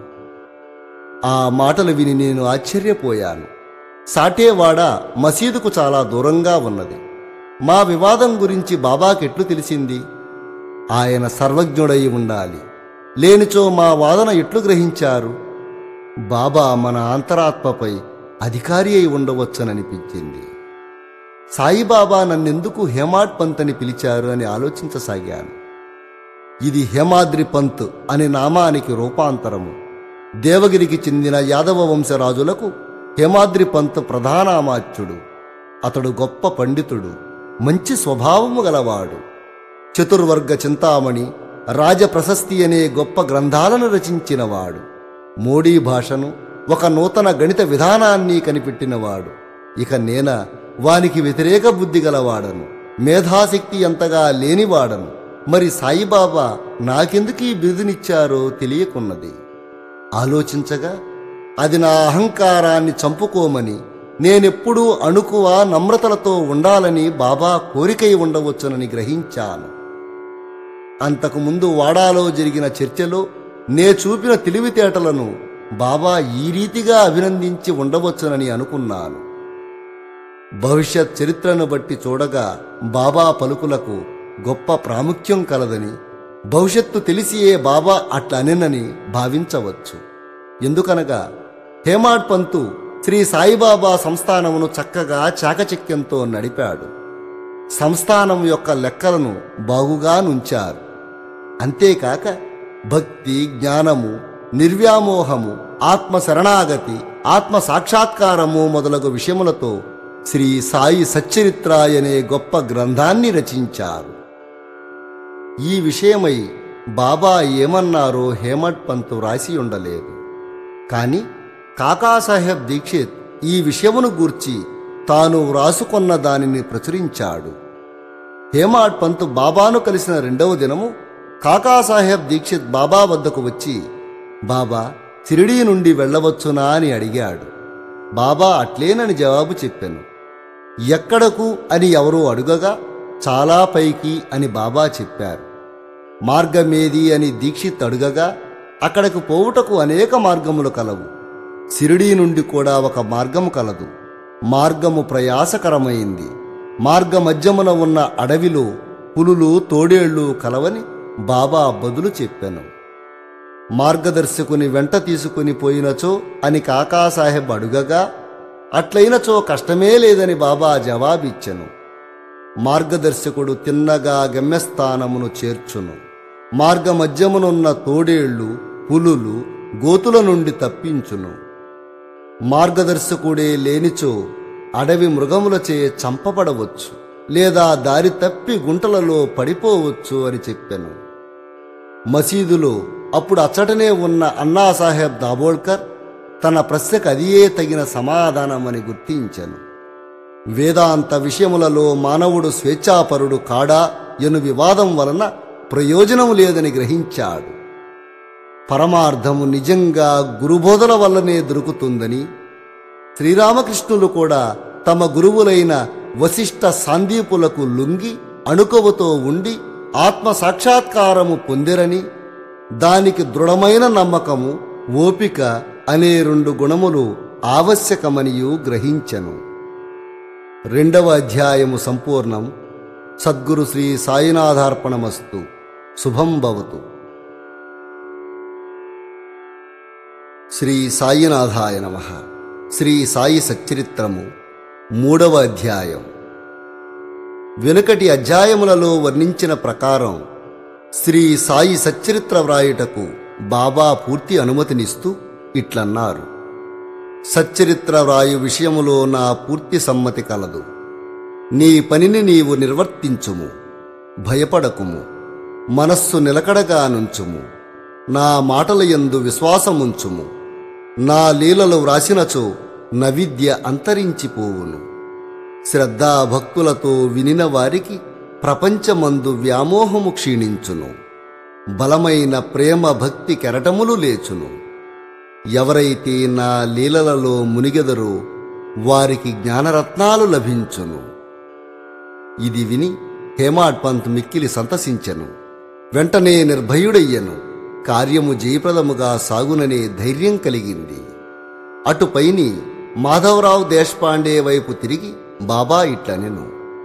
ఆ మాటలు విని నేను ఆశ్చర్యపోయాను సాటేవాడ మసీదుకు చాలా దూరంగా ఉన్నది మా వివాదం గురించి బాబాకెట్లు తెలిసింది ఆయన సర్వజ్ఞుడై ఉండాలి లేనిచో మా వాదన ఎట్లు గ్రహించారు బాబా మన అంతరాత్మపై అధికారి అయి ఉండవచ్చననిపించింది సాయిబాబా నన్నెందుకు హేమాడ్ పంత్ అని పిలిచారు అని ఆలోచించసాగాను ఇది హేమాద్రి పంత్ అనే నామానికి రూపాంతరము దేవగిరికి చెందిన యాదవ వంశరాజులకు హేమాద్రి పంత్ ప్రధానామాత్యుడు అతడు గొప్ప పండితుడు మంచి స్వభావము గలవాడు చతుర్వర్గ చింతామణి రాజప్రశస్తి అనే గొప్ప గ్రంథాలను రచించినవాడు మోడీ భాషను ఒక నూతన గణిత విధానాన్ని కనిపెట్టినవాడు ఇక నేన వానికి వ్యతిరేక బుద్ధి గలవాడను మేధాశక్తి అంతగా లేనివాడను మరి సాయిబాబా నాకెందుకు ఈ బిరుదునిచ్చారో తెలియకున్నది ఆలోచించగా అది నా అహంకారాన్ని చంపుకోమని నేనెప్పుడూ అణుకువ నమ్రతలతో ఉండాలని బాబా కోరికై ఉండవచ్చునని గ్రహించాను అంతకుముందు వాడాలో జరిగిన చర్చలో నే చూపిన తెలివితేటలను బాబా ఈ రీతిగా అభినందించి ఉండవచ్చునని అనుకున్నాను భవిష్యత్ చరిత్రను బట్టి చూడగా బాబా పలుకులకు గొప్ప ప్రాముఖ్యం కలదని భవిష్యత్తు తెలిసియే బాబా అట్లా అనెనని భావించవచ్చు ఎందుకనగా హేమాడ్ పంతు శ్రీ సాయిబాబా సంస్థానమును చక్కగా చాకచక్యంతో నడిపాడు సంస్థానం యొక్క లెక్కలను బాగుగా నుంచారు అంతేకాక భక్తి జ్ఞానము నిర్వ్యామోహము ఆత్మ శరణాగతి ఆత్మ సాక్షాత్కారము మొదలగు విషయములతో శ్రీ సాయి సచ్చరిత్రాయ్ అనే గొప్ప గ్రంథాన్ని రచించారు ఈ విషయమై బాబా ఏమన్నారో హేమడ్ పంతు రాసి ఉండలేదు కాని కాకాసాహెబ్ దీక్షిత్ ఈ విషయమును గూర్చి తాను వ్రాసుకొన్న దానిని ప్రచురించాడు హేమాడ్ పంతు బాబాను కలిసిన రెండవ దినము కాకాసాహెబ్ దీక్షిత్ బాబా వద్దకు వచ్చి బాబా షిరిడీ నుండి వెళ్ళవచ్చునా అని అడిగాడు బాబా అట్లేనని జవాబు చెప్పాను ఎక్కడకు అని ఎవరో అడుగగా చాలా పైకి అని బాబా చెప్పారు మార్గమేది అని దీక్షిత్ అడుగగా అక్కడకు పోవుటకు అనేక మార్గములు కలవు సిరిడీ నుండి కూడా ఒక మార్గము కలదు మార్గము ప్రయాసకరమైంది మార్గమధ్యమున ఉన్న అడవిలో పులులు తోడేళ్లు కలవని బాబా బదులు చెప్పాను మార్గదర్శకుని వెంట తీసుకుని పోయినచో అని కాకాసాహెబ్ అడుగగా అట్లయినచో కష్టమే లేదని బాబా జవాబిచ్చెను మార్గదర్శకుడు తిన్నగా గమ్యస్థానమును చేర్చును మార్గమధ్యమునున్న తోడేళ్లు పులులు గోతుల నుండి తప్పించును మార్గదర్శకుడే లేనిచో అడవి మృగములచే చంపబడవచ్చు లేదా దారి తప్పి గుంటలలో పడిపోవచ్చు అని చెప్పాను మసీదులో అప్పుడు అచ్చటనే ఉన్న అన్నాసాహెబ్ దాబోల్కర్ తన ప్రశ్నకు అదియే తగిన సమాధానమని గుర్తించెను వేదాంత విషయములలో మానవుడు స్వేచ్ఛాపరుడు కాడా ఎను వివాదం వలన ప్రయోజనం లేదని గ్రహించాడు పరమార్థము నిజంగా గురుబోధన వల్లనే దొరుకుతుందని శ్రీరామకృష్ణులు కూడా తమ గురువులైన వశిష్ఠ సాందీపులకు లొంగి అణుకవతో ఉండి ఆత్మ సాక్షాత్కారము పొందిరని దానికి దృఢమైన నమ్మకము ఓపిక అనే రెండు గుణములు ఆవశ్యకమనియు గ్రహించెను రెండవ అధ్యాయము సంపూర్ణం సద్గురు శ్రీ సాయినాథార్పణమస్తు శుభం భవతు శ్రీ సాయినాథాయ నమ శ్రీ సాయి సచ్చరిత్రము మూడవ అధ్యాయం వెనుకటి అధ్యాయములలో వర్ణించిన ప్రకారం శ్రీ సాయి సచ్చరిత్ర వ్రాయుటకు బాబా పూర్తి అనుమతినిస్తూ ఇట్లన్నారు సచ్చరిత్ర వ్రాయు విషయములో నా పూర్తి సమ్మతి కలదు నీ పనిని నీవు నిర్వర్తించుము భయపడకుము మనస్సు నిలకడగా నుంచుము నా మాటల యందు విశ్వాసముంచుము నా లీలలు వ్రాసినచో నవిద్య అంతరించిపోవును శ్రద్ధాభక్తులతో వినిన వారికి ప్రపంచమందు వ్యామోహము క్షీణించును బలమైన ప్రేమ భక్తి కెరటములు లేచును ఎవరైతే నా లీలలలో మునిగెదరో వారికి జ్ఞానరత్నాలు లభించును ఇది విని హేమాడ్ పంత్ మిక్కిలి సంతసించెను వెంటనే నిర్భయుడయ్యను కార్యము జయప్రదముగా సాగుననే ధైర్యం కలిగింది అటుపైని మాధవరావు దేశపాండే వైపు తిరిగి బాబా ఇట్లనెను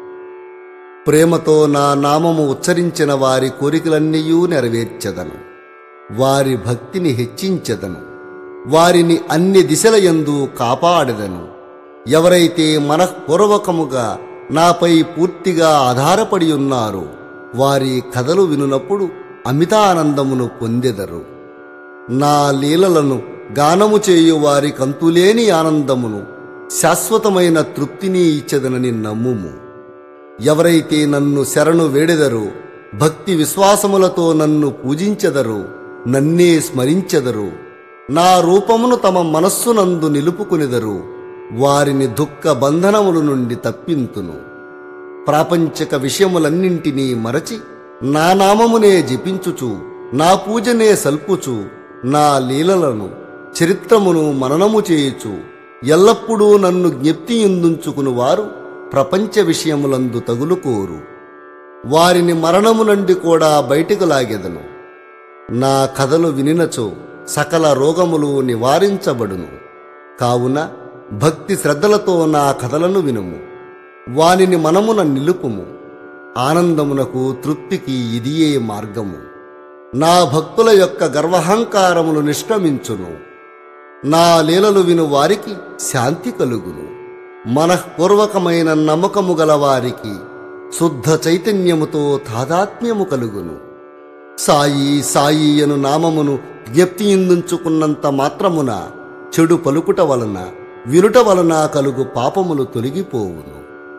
ప్రేమతో నా నామము ఉచ్చరించిన వారి కోరికలన్నీయూ నెరవేర్చెదను వారి భక్తిని హెచ్చించెదను వారిని అన్ని దిశల యందు కాపాడెదను ఎవరైతే మనఃపూర్వకముగా నాపై పూర్తిగా ఆధారపడి ఉన్నారో వారి కథలు వినునప్పుడు అమితానందమును పొందెదరు నా లీలలను గానము చేయు వారి కంతులేని ఆనందమును శాశ్వతమైన తృప్తిని ఇచ్చెదనని నమ్ముము ఎవరైతే నన్ను శరణు వేడెదరో భక్తి విశ్వాసములతో నన్ను పూజించెదరో నన్నే స్మరించెదరు నా రూపమును తమ మనస్సునందు నిలుపుకునెదరు వారిని దుఃఖ బంధనముల నుండి తప్పింతును ప్రాపంచక విషయములన్నింటినీ మరచి నా నామమునే జపించుచు నా పూజనే సల్పుచు నా లీలలను చరిత్రమును మననము చేయుచు ఎల్లప్పుడూ నన్ను జ్ఞప్తి ఎందుంచుకుని వారు ప్రపంచ విషయములందు తగులుకోరు వారిని మరణము నుండి కూడా బయటకు లాగెదను నా కథలు వినినచో సకల రోగములు నివారించబడును కావున భక్తి శ్రద్ధలతో నా కథలను వినుము వానిని మనమున నిలుపుము ఆనందమునకు తృప్తికి ఇదియే మార్గము నా భక్తుల యొక్క గర్వహంకారములు నిష్క్రమించును నా లీలలు విను వారికి శాంతి కలుగును మనఃపూర్వకమైన నమ్మకము గల వారికి శుద్ధ చైతన్యముతో తాదాత్మ్యము కలుగును సాయి సాయి అను నామమును జ్ఞప్తి ఇందుంచుకున్నంత మాత్రమున చెడు పలుకుట వలన వినుట వలన కలుగు పాపములు తొలగిపోవును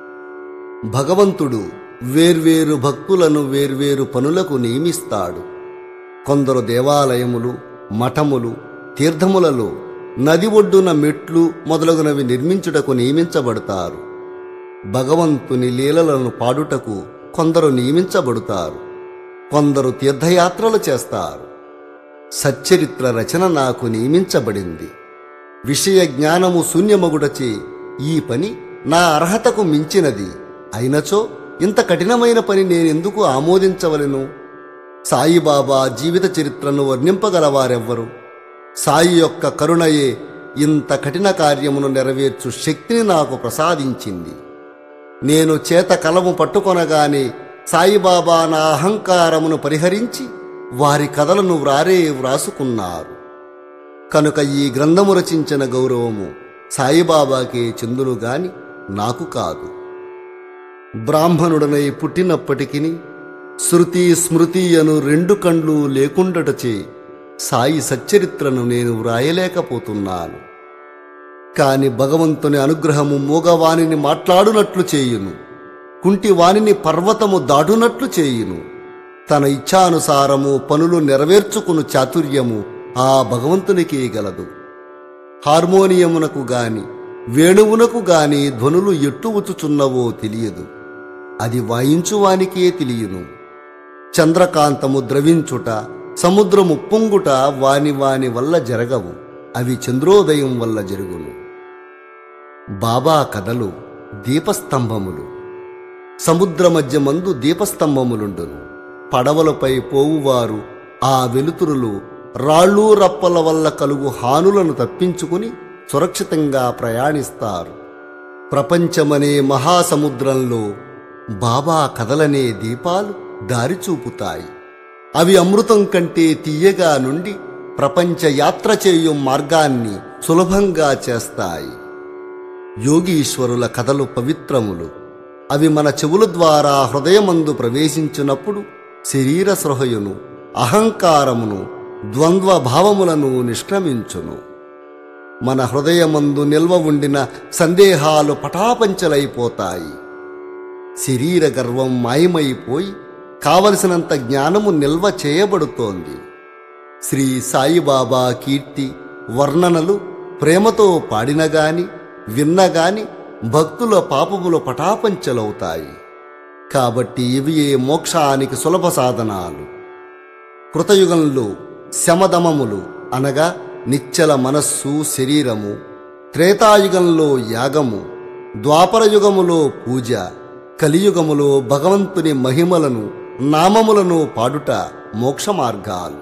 భగవంతుడు వేర్వేరు భక్తులను వేర్వేరు పనులకు నియమిస్తాడు కొందరు దేవాలయములు మఠములు తీర్థములలో నది ఒడ్డున మెట్లు మొదలగునవి నిర్మించుటకు నియమించబడతారు భగవంతుని లీలలను పాడుటకు కొందరు నియమించబడుతారు కొందరు తీర్థయాత్రలు చేస్తారు సచ్చరిత్ర రచన నాకు నియమించబడింది విషయ జ్ఞానము శూన్యమగుడచే ఈ పని నా అర్హతకు మించినది అయినచో ఇంత కఠినమైన పని నేనెందుకు ఆమోదించవలెను సాయిబాబా జీవిత చరిత్రను వర్ణింపగలవారెవ్వరు సాయి యొక్క కరుణయే ఇంత కఠిన కార్యమును నెరవేర్చు శక్తిని నాకు ప్రసాదించింది నేను చేత కలము పట్టుకొనగానే సాయిబాబా నా అహంకారమును పరిహరించి వారి కథలను వ్రారే వ్రాసుకున్నారు కనుక ఈ గ్రంథము రచించిన గౌరవము సాయిబాబాకే చెందును గాని నాకు కాదు బ్రాహ్మణుడనై పుట్టినప్పటికీ శృతి స్మృతి అను రెండు కండ్లు లేకుండటచే సాయి సచ్చరిత్రను నేను వ్రాయలేకపోతున్నాను కాని భగవంతుని అనుగ్రహము మూగవానిని మాట్లాడునట్లు చేయును కుంటివానిని పర్వతము దాటునట్లు చేయును తన ఇచ్ఛానుసారము పనులు నెరవేర్చుకును చాతుర్యము ఆ భగవంతునికే గలదు హార్మోనియమునకు గాని వేణువునకు గాని ధ్వనులు ఎట్టు ఉచుచున్నవో తెలియదు అది వాయించువానికే తెలియను చంద్రకాంతము ద్రవించుట సముద్రం ఉప్పొంగుట వాని వాని వల్ల జరగవు అవి చంద్రోదయం వల్ల జరుగును బాబా కథలు దీపస్తంభములు సముద్ర మధ్య మందు దీపస్తంభములుండును పడవలపై పోవువారు ఆ వెలుతురులు రాళ్ళు రప్పల వల్ల కలుగు హానులను తప్పించుకుని సురక్షితంగా ప్రయాణిస్తారు ప్రపంచమనే మహాసముద్రంలో బాబా కథలనే దీపాలు దారి చూపుతాయి అవి అమృతం కంటే తీయగా నుండి ప్రపంచ యాత్ర చేయు మార్గాన్ని సులభంగా చేస్తాయి యోగీశ్వరుల కథలు పవిత్రములు అవి మన చెవుల ద్వారా హృదయమందు ప్రవేశించినప్పుడు శరీర సృహయును అహంకారమును ద్వంద్వ భావములను నిష్క్రమించును మన హృదయమందు నిల్వ ఉండిన సందేహాలు పటాపంచలైపోతాయి శరీర గర్వం మాయమైపోయి కావలసినంత జ్ఞానము నిల్వ చేయబడుతోంది శ్రీ సాయిబాబా కీర్తి వర్ణనలు ప్రేమతో పాడినగాని విన్నగాని భక్తుల పాపములు పటాపంచలవుతాయి కాబట్టి ఇవి ఏ మోక్షానికి సులభ సాధనాలు కృతయుగంలో శమదమములు అనగా నిశ్చల మనస్సు శరీరము త్రేతాయుగంలో యాగము ద్వాపరయుగములో పూజ కలియుగములో భగవంతుని మహిమలను నామములను పాడుట మోక్ష మార్గాలు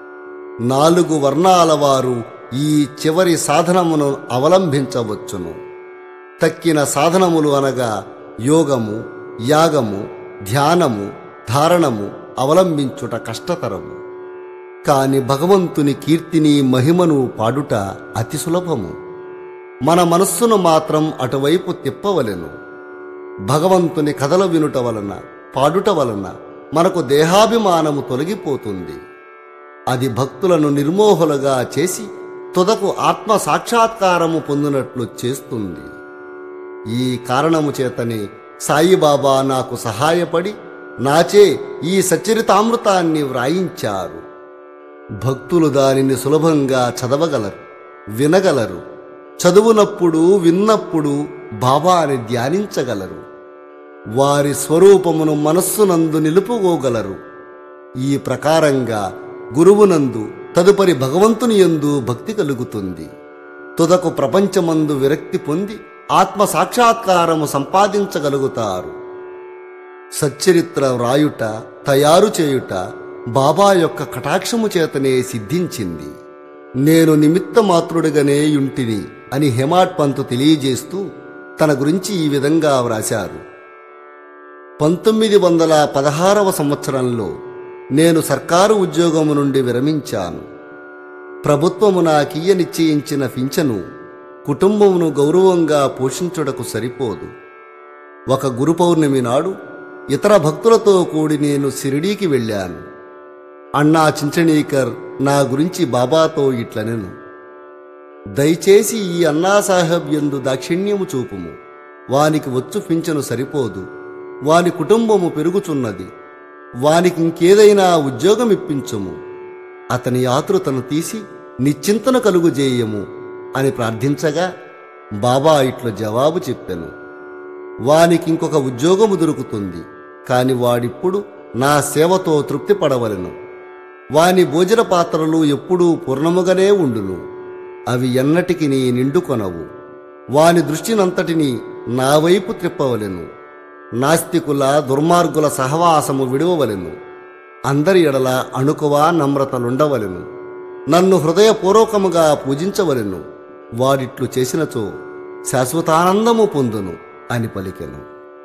నాలుగు వర్ణాల వారు ఈ చివరి సాధనమును అవలంబించవచ్చును తక్కిన సాధనములు అనగా యోగము యాగము ధ్యానము ధారణము అవలంబించుట కష్టతరము కాని భగవంతుని కీర్తిని మహిమను పాడుట అతి సులభము మన మనస్సును మాత్రం అటువైపు తిప్పవలెను భగవంతుని కథలు వినుట వలన పాడుట వలన మనకు దేహాభిమానము తొలగిపోతుంది అది భక్తులను నిర్మోహులుగా చేసి తుదకు ఆత్మ సాక్షాత్కారము పొందినట్లు చేస్తుంది ఈ కారణము చేతనే సాయిబాబా నాకు సహాయపడి నాచే ఈ సచ్చరితామృతాన్ని వ్రాయించారు భక్తులు దానిని సులభంగా చదవగలరు వినగలరు చదువునప్పుడు విన్నప్పుడు బాబాని ధ్యానించగలరు వారి స్వరూపమును మనస్సునందు నిలుపుకోగలరు ఈ ప్రకారంగా గురువునందు తదుపరి భగవంతుని యందు భక్తి కలుగుతుంది తుదకు ప్రపంచమందు విరక్తి పొంది ఆత్మ సాక్షాత్కారము సంపాదించగలుగుతారు సచ్చరిత్ర వ్రాయుట తయారు చేయుట బాబా యొక్క కటాక్షము చేతనే సిద్ధించింది నేను నిమిత్త మాత్రుడిగానే యుంటిని అని హెమాట్ పంతు తెలియజేస్తూ తన గురించి ఈ విధంగా వ్రాశారు పంతొమ్మిది వందల పదహారవ సంవత్సరంలో నేను సర్కారు ఉద్యోగము నుండి విరమించాను ప్రభుత్వము నాకీయ నిశ్చయించిన పింఛను కుటుంబమును గౌరవంగా పోషించుటకు సరిపోదు ఒక గురు పౌర్ణమి నాడు ఇతర భక్తులతో కూడి నేను సిరిడీకి వెళ్ళాను అన్నా చించణీకర్ నా గురించి బాబాతో ఇట్లనెను దయచేసి ఈ అన్నాసాహెబ్ ఎందు దాక్షిణ్యము చూపుము వానికి వచ్చు పింఛను సరిపోదు వాని కుటుంబము పెరుగుచున్నది వానికి ఇంకేదైనా ఉద్యోగం ఇప్పించుము అతని ఆతృతను తీసి నిశ్చింతన కలుగుజేయము అని ప్రార్థించగా బాబా ఇట్లు జవాబు చెప్పెను వానికి ఇంకొక ఉద్యోగము దొరుకుతుంది కాని వాడిప్పుడు నా సేవతో తృప్తి పడవలెను వాని భోజన పాత్రలు ఎప్పుడూ పూర్ణముగానే ఉండును అవి ఎన్నటికి నీ నిండుకొనవు వాని దృష్టినంతటిని నా వైపు త్రిప్పవలెను నాస్తికుల దుర్మార్గుల సహవాసము విడువవలెను అందరి ఎడల అణుకువ నమ్రతలుండవలెను నన్ను హృదయపూర్వకముగా పూజించవలెను వాడిట్లు చేసినచో శాశ్వతానందము పొందును అని పలికెను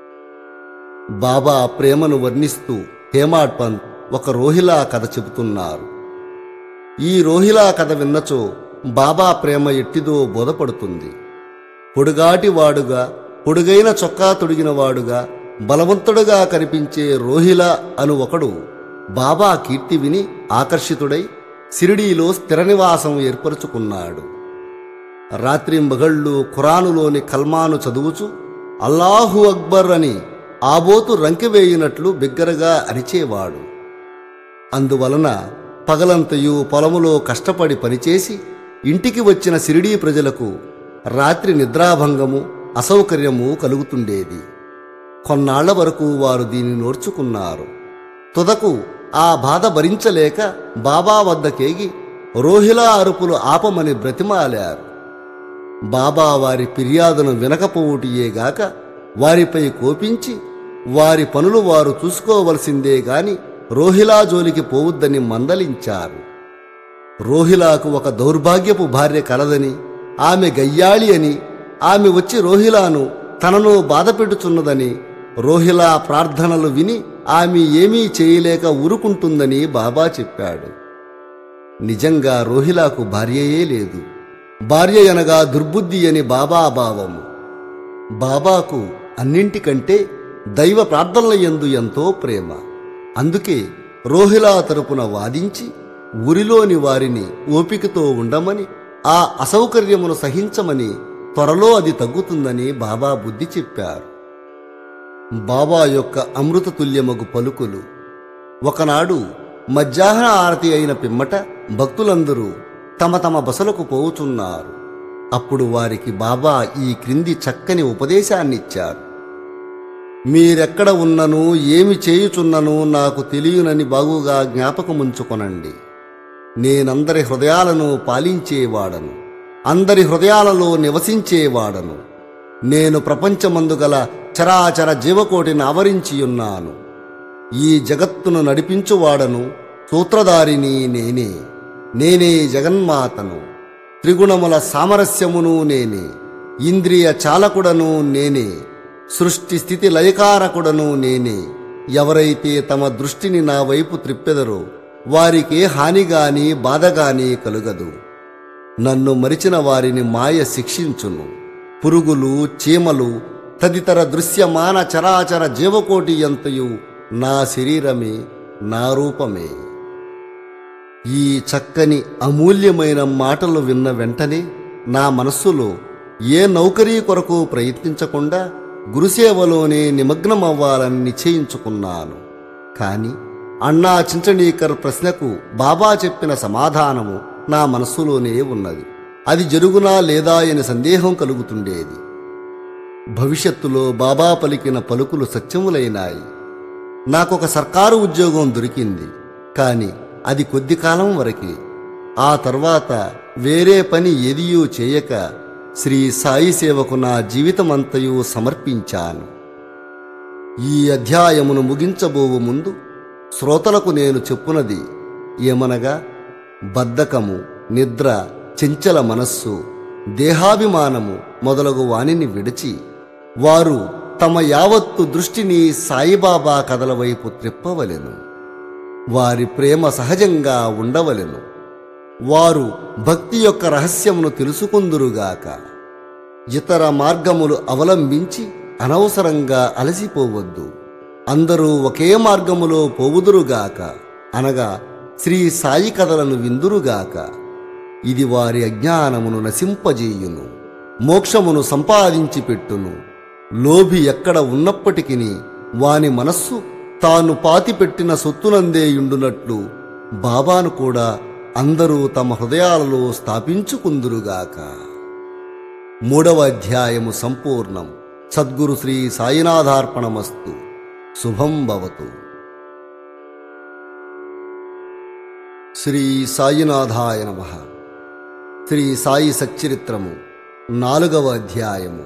బాబా ప్రేమను వర్ణిస్తూ హేమాడ్ పంత్ ఒక రోహిలా కథ చెబుతున్నారు ఈ రోహిలా కథ విన్నచో బాబా ప్రేమ ఎట్టిదో బోధపడుతుంది పొడుగాటి వాడుగా పొడుగైన చొక్కా తొడిగిన వాడుగా బలవంతుడుగా కనిపించే రోహిల అను ఒకడు బాబా కీర్తి విని ఆకర్షితుడై సిరిడీలో స్థిర నివాసం ఏర్పరచుకున్నాడు రాత్రింబగళ్ళు ఖురానులోని కల్మాను చదువుచు అల్లాహు అక్బర్ అని ఆబోతు రంకెవేయినట్లు బిగ్గరగా అరిచేవాడు అందువలన పగలంతయు పొలములో కష్టపడి పనిచేసి ఇంటికి వచ్చిన సిరిడీ ప్రజలకు రాత్రి నిద్రాభంగము అసౌకర్యము కలుగుతుండేది కొన్నాళ్ల వరకు వారు దీన్ని నోర్చుకున్నారు తుదకు ఆ బాధ భరించలేక బాబా వద్దకేగి రోహిలా అరుపులు ఆపమని బ్రతిమాలారు బాబా వారి ఫిర్యాదును వినకపోవుటియేగాక వారిపై కోపించి వారి పనులు వారు చూసుకోవలసిందే గాని రోహిలా జోలికి పోవద్దని మందలించారు రోహిలాకు ఒక దౌర్భాగ్యపు భార్య కలదని ఆమె గయ్యాళి అని ఆమె వచ్చి రోహిలాను తనను బాధపెట్టుచున్నదని రోహిలా ప్రార్థనలు విని ఆమె ఏమీ చేయలేక ఊరుకుంటుందని బాబా చెప్పాడు నిజంగా రోహిలాకు భార్యయే లేదు భార్య అనగా దుర్బుద్ధి అని బాబా భావము బాబాకు అన్నింటికంటే దైవ ప్రార్థనల యందు ఎంతో ప్రేమ అందుకే రోహిలా తరపున వాదించి ఊరిలోని వారిని ఓపికతో ఉండమని ఆ అసౌకర్యమును సహించమని త్వరలో అది తగ్గుతుందని బాబా బుద్ధి చెప్పారు బాబా యొక్క అమృతతుల్యమగు పలుకులు ఒకనాడు మధ్యాహ్న ఆరతి అయిన పిమ్మట భక్తులందరూ తమ తమ బసలకు పోవుచున్నారు అప్పుడు వారికి బాబా ఈ క్రింది చక్కని ఉపదేశాన్నిచ్చారు మీరెక్కడ ఉన్నను ఏమి చేయుచున్నను నాకు తెలియనని బాగుగా జ్ఞాపకముంచుకొనండి నేనందరి హృదయాలను పాలించేవాడను అందరి హృదయాలలో నివసించేవాడను నేను ప్రపంచమందు గల చరాచర జీవకోటిని ఆవరించియున్నాను ఈ జగత్తును నడిపించువాడను సూత్రధారిని నేనే నేనే జగన్మాతను త్రిగుణముల సామరస్యమును నేనే ఇంద్రియ చాలకుడను నేనే సృష్టి స్థితి లయకారకుడను నేనే ఎవరైతే తమ దృష్టిని నా వైపు త్రిప్పెదరో వారికే హానిగాని బాధగాని కలుగదు నన్ను మరిచిన వారిని మాయ శిక్షించును పురుగులు చీమలు తదితర దృశ్యమాన చరాచర జీవకోటి ఎంతయు నా శరీరమే నా రూపమే ఈ చక్కని అమూల్యమైన మాటలు విన్న వెంటనే నా మనస్సులో ఏ నౌకరీ కొరకు ప్రయత్నించకుండా గురుసేవలోనే నిమగ్నమవ్వాలని నిశ్చయించుకున్నాను కాని అన్నా చించణీకర్ ప్రశ్నకు బాబా చెప్పిన సమాధానము నా మనస్సులోనే ఉన్నది అది జరుగునా లేదా అని సందేహం కలుగుతుండేది భవిష్యత్తులో బాబా పలికిన పలుకులు సత్యములైనాయి నాకొక సర్కారు ఉద్యోగం దొరికింది కాని అది కొద్ది కాలం వరకే ఆ తర్వాత వేరే పని ఏదియూ చేయక శ్రీ సాయి సేవకు నా జీవితమంతయు సమర్పించాను ఈ అధ్యాయమును ముగించబోవు ముందు శ్రోతలకు నేను చెప్పునది ఏమనగా బద్ధకము నిద్ర చెంచల మనస్సు దేహాభిమానము మొదలగు వానిని విడిచి వారు తమ యావత్తు దృష్టిని సాయిబాబా కథల వైపు త్రిప్పవలెను వారి ప్రేమ సహజంగా ఉండవలెను వారు భక్తి యొక్క రహస్యమును తెలుసుకుందురుగాక ఇతర మార్గములు అవలంబించి అనవసరంగా అలసిపోవద్దు అందరూ ఒకే మార్గములో పోవుదురుగాక అనగా శ్రీ సాయి కథలను విందురుగాక ఇది వారి అజ్ఞానమును నశింపజేయును మోక్షమును సంపాదించి పెట్టును లోభి ఎక్కడ ఉన్నప్పటికీ వాని మనస్సు తాను పాతిపెట్టిన సొత్తునందేయుండునట్లు బాబాను కూడా అందరూ తమ హృదయాలలో స్థాపించుకుందురుగాక మూడవ అధ్యాయము సంపూర్ణం సద్గురు శ్రీ సాయినాథార్పణమస్తు శుభం భవతు శ్రీ సాయినాథాయ నమ శ్రీ సాయి సచ్చరిత్రము నాలుగవ అధ్యాయము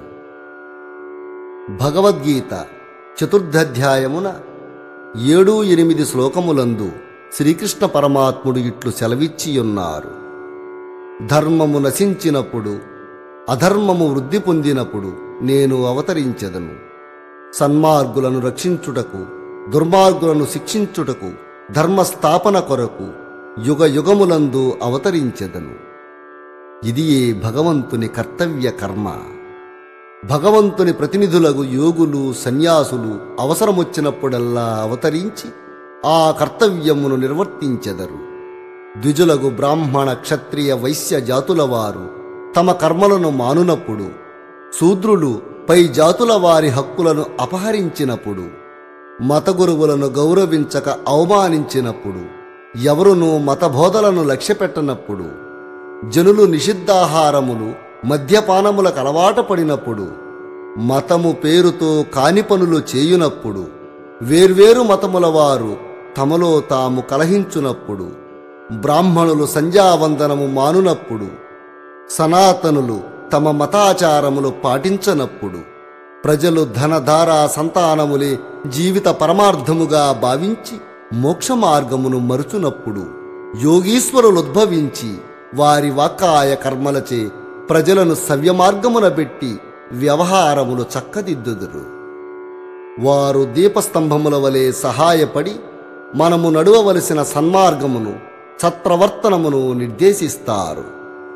భగవద్గీత చతుర్థధ్యాయమున ఏడు ఎనిమిది శ్లోకములందు శ్రీకృష్ణ పరమాత్ముడు ఇట్లు సెలవిచ్చియున్నారు ధర్మము నశించినప్పుడు అధర్మము వృద్ధి పొందినప్పుడు నేను అవతరించెదను సన్మార్గులను రక్షించుటకు దుర్మార్గులను శిక్షించుటకు ధర్మస్థాపన కొరకు యుగ యుగములందు అవతరించెదను ఇది ఏ భగవంతుని కర్తవ్య కర్మ భగవంతుని ప్రతినిధులకు యోగులు సన్యాసులు అవసరమొచ్చినప్పుడల్లా అవతరించి ఆ కర్తవ్యమును నిర్వర్తించెదరు ద్విజులకు బ్రాహ్మణ క్షత్రియ వైశ్య జాతుల వారు తమ కర్మలను మానునప్పుడు శూద్రులు పై జాతుల వారి హక్కులను అపహరించినప్పుడు మతగురువులను గౌరవించక అవమానించినప్పుడు ఎవరునూ మతబోధలను లక్ష్యపెట్టనప్పుడు జనులు నిషిద్ధాహారములు మద్యపానములకు అలవాట పడినప్పుడు మతము పేరుతో కాని పనులు చేయునప్పుడు వేర్వేరు మతముల వారు తమలో తాము కలహించునప్పుడు బ్రాహ్మణులు సంధ్యావందనము మానునప్పుడు సనాతనులు తమ మతాచారములు పాటించనప్పుడు ప్రజలు ధనధార సంతానములే జీవిత పరమార్థముగా భావించి మోక్ష మార్గమును మరుచునప్పుడు యోగీశ్వరులు ఉద్భవించి వారి వాకాయ కర్మలచే ప్రజలను సవ్యమార్గమున పెట్టి వ్యవహారములు చక్కదిద్దుదురు వారు దీపస్తంభముల వలె సహాయపడి మనము నడువవలసిన సన్మార్గమును సత్ప్రవర్తనమును నిర్దేశిస్తారు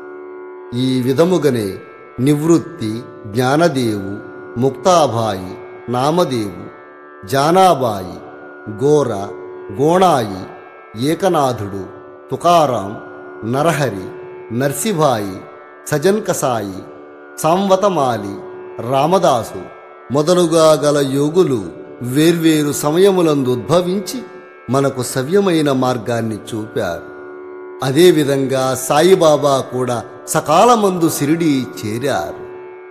ఈ విధముగనే నివృత్తి జ్ఞానదేవు ముక్తాబాయి నామదేవు జానాబాయి గోర గోణాయి ఏకనాథుడు తుకారాం నరహరి నర్సిభాయి సజన్ కసాయి సాంవతమాలి రామదాసు మొదలుగా గల యోగులు వేర్వేరు సమయములందు ఉద్భవించి మనకు సవ్యమైన మార్గాన్ని చూపారు అదేవిధంగా సాయిబాబా కూడా సకాలమందు సిరిడి చేరారు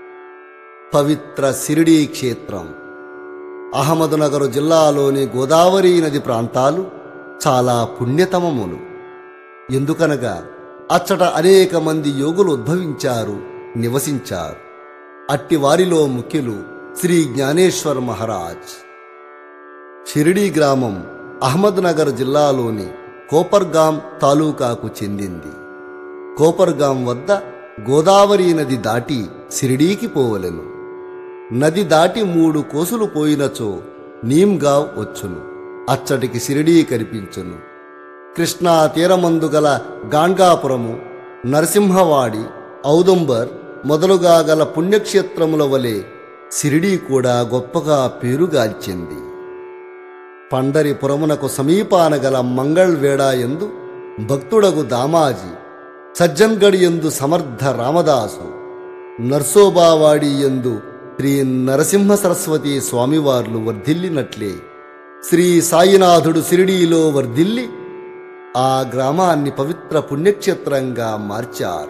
పవిత్ర సిరిడి క్షేత్రం అహ్మద్నగర్ జిల్లాలోని గోదావరి నది ప్రాంతాలు చాలా పుణ్యతమములు ఎందుకనగా అచ్చట అనేక మంది యోగులు ఉద్భవించారు నివసించారు అట్టి వారిలో ముఖ్యులు శ్రీ జ్ఞానేశ్వర్ మహారాజ్ షిరిడీ గ్రామం అహ్మద్నగర్ జిల్లాలోని కోపర్గాం తాలూకాకు చెందింది కోపర్గాం వద్ద గోదావరి నది దాటి షిరిడీకి పోవలెను నది దాటి మూడు కోసులు పోయినచో నీమ్గావ్ వచ్చును అచ్చటికి షిరిడీ కనిపించును కృష్ణా తీరమందు గల గాంగాపురము నరసింహవాడి ఔదుంబర్ మొదలుగా గల పుణ్యక్షేత్రముల వలె సిరిడీ కూడా గొప్పగా పేరుగాల్చింది పండరిపురమునకు సమీపాన గల మంగళ్ ఎందు భక్తుడగు దామాజీ సజ్జన్గఢ్ ఎందు సమర్థ రామదాసు నర్సోబావాడి ఎందు శ్రీ నరసింహ సరస్వతి స్వామివార్లు వర్ధిల్లినట్లే శ్రీ సాయినాథుడు సిరిడీలో వర్ధిల్లి ఆ గ్రామాన్ని పవిత్ర పుణ్యక్షేత్రంగా మార్చారు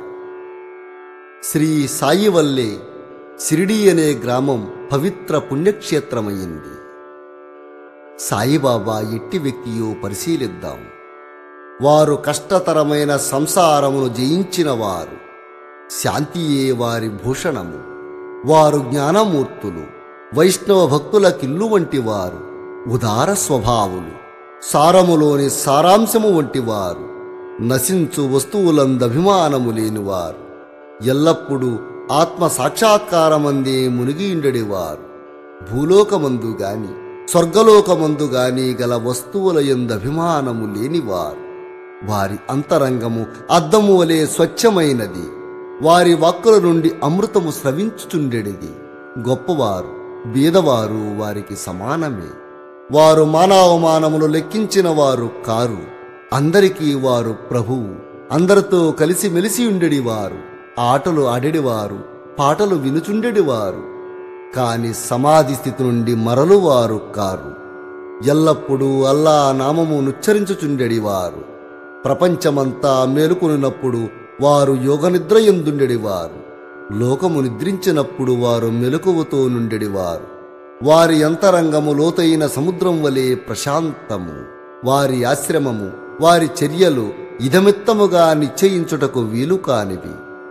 శ్రీ సాయి వల్లే సిరిడి అనే గ్రామం పవిత్ర పుణ్యక్షేత్రమైంది సాయిబాబా ఎట్టి వ్యక్తియో పరిశీలిద్దాం వారు కష్టతరమైన సంసారమును జయించిన వారు శాంతియే వారి భూషణము వారు జ్ఞానమూర్తులు వైష్ణవ భక్తుల కిల్లు వంటి వారు ఉదార స్వభావులు సారములోని సారాంశము వంటి వారు నశించు వస్తువులందభిమానము లేనివారు ఎల్లప్పుడూ ఆత్మ సాక్షాత్కారమందే మునిగియుండెడివారు భూలోకమందు గాని స్వర్గలోకమందు గాని గల వస్తువుల ఎందభిమానము లేనివారు వారి అంతరంగము అద్దము వలె స్వచ్ఛమైనది వారి వాక్కుల నుండి అమృతము స్రవించుచుండెడిది గొప్పవారు బీదవారు వారికి సమానమే వారు మానవమానములు లెక్కించిన వారు కారు అందరికీ వారు ప్రభువు అందరితో కలిసి మెలిసి ఉండెడివారు ఆటలు ఆడెడివారు పాటలు వినుచుండెడివారు కాని సమాధి స్థితి నుండి మరలువారు కారు ఎల్లప్పుడూ అల్లా నామము నుచ్చరించుచుండెడివారు ప్రపంచమంతా మేలుకొనినప్పుడు వారు యోగనిద్ర ఎందుండెడివారు లోకము నిద్రించినప్పుడు వారు మెలకువతో నుండెడివారు వారి అంతరంగము లోతైన సముద్రం వలె ప్రశాంతము వారి ఆశ్రమము వారి చర్యలు ఇదమిత్తముగా నిశ్చయించుటకు వీలు కానివి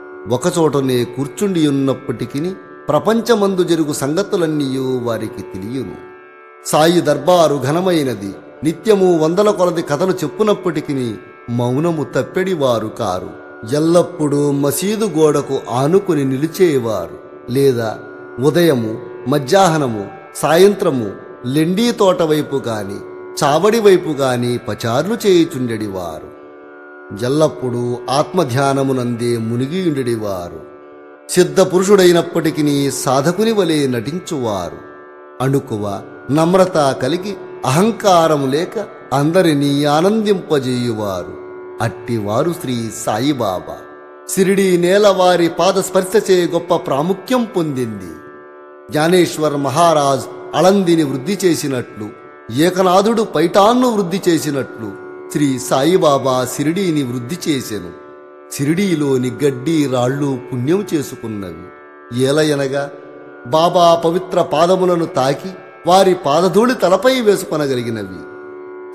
ఒకచోటనే కూర్చుండి ఉన్నప్పటికీ ప్రపంచమందు జరుగు సంగతులన్నీయూ వారికి తెలియను సాయి దర్బారు ఘనమైనది నిత్యము వందల కొలది కథలు చెప్పునప్పటికీ మౌనము తప్పెడివారు కారు ఎల్లప్పుడూ మసీదు గోడకు ఆనుకుని నిలిచేవారు లేదా ఉదయము మధ్యాహ్నము సాయంత్రము లెండీ తోట వైపు గాని చావడి వైపు గాని పచార్లు చేయుచుండెడివారు ఎల్లప్పుడూ ఆత్మధ్యానమునందే మునిగియుండెడివారు సిద్ధ పురుషుడైనప్పటికీ సాధకుని వలె నటించువారు అణుకువ నమ్రత కలిగి అహంకారము లేక అందరినీ ఆనందింపజేయువారు అట్టివారు శ్రీ సాయిబాబా సిరిడి నేల వారి పాదస్పర్శచే గొప్ప ప్రాముఖ్యం పొందింది జ్ఞానేశ్వర్ మహారాజ్ అళందిని వృద్ధి చేసినట్లు ఏకనాథుడు పైటాన్ను వృద్ధి చేసినట్లు శ్రీ సాయిబాబా సిరిడీని వృద్ధి చేసెను సిరిడీలోని గడ్డి రాళ్ళు పుణ్యం చేసుకున్నవి ఏలయనగా బాబా పవిత్ర పాదములను తాకి వారి పాదధూళి తలపై వేసుకొనగలిగినవి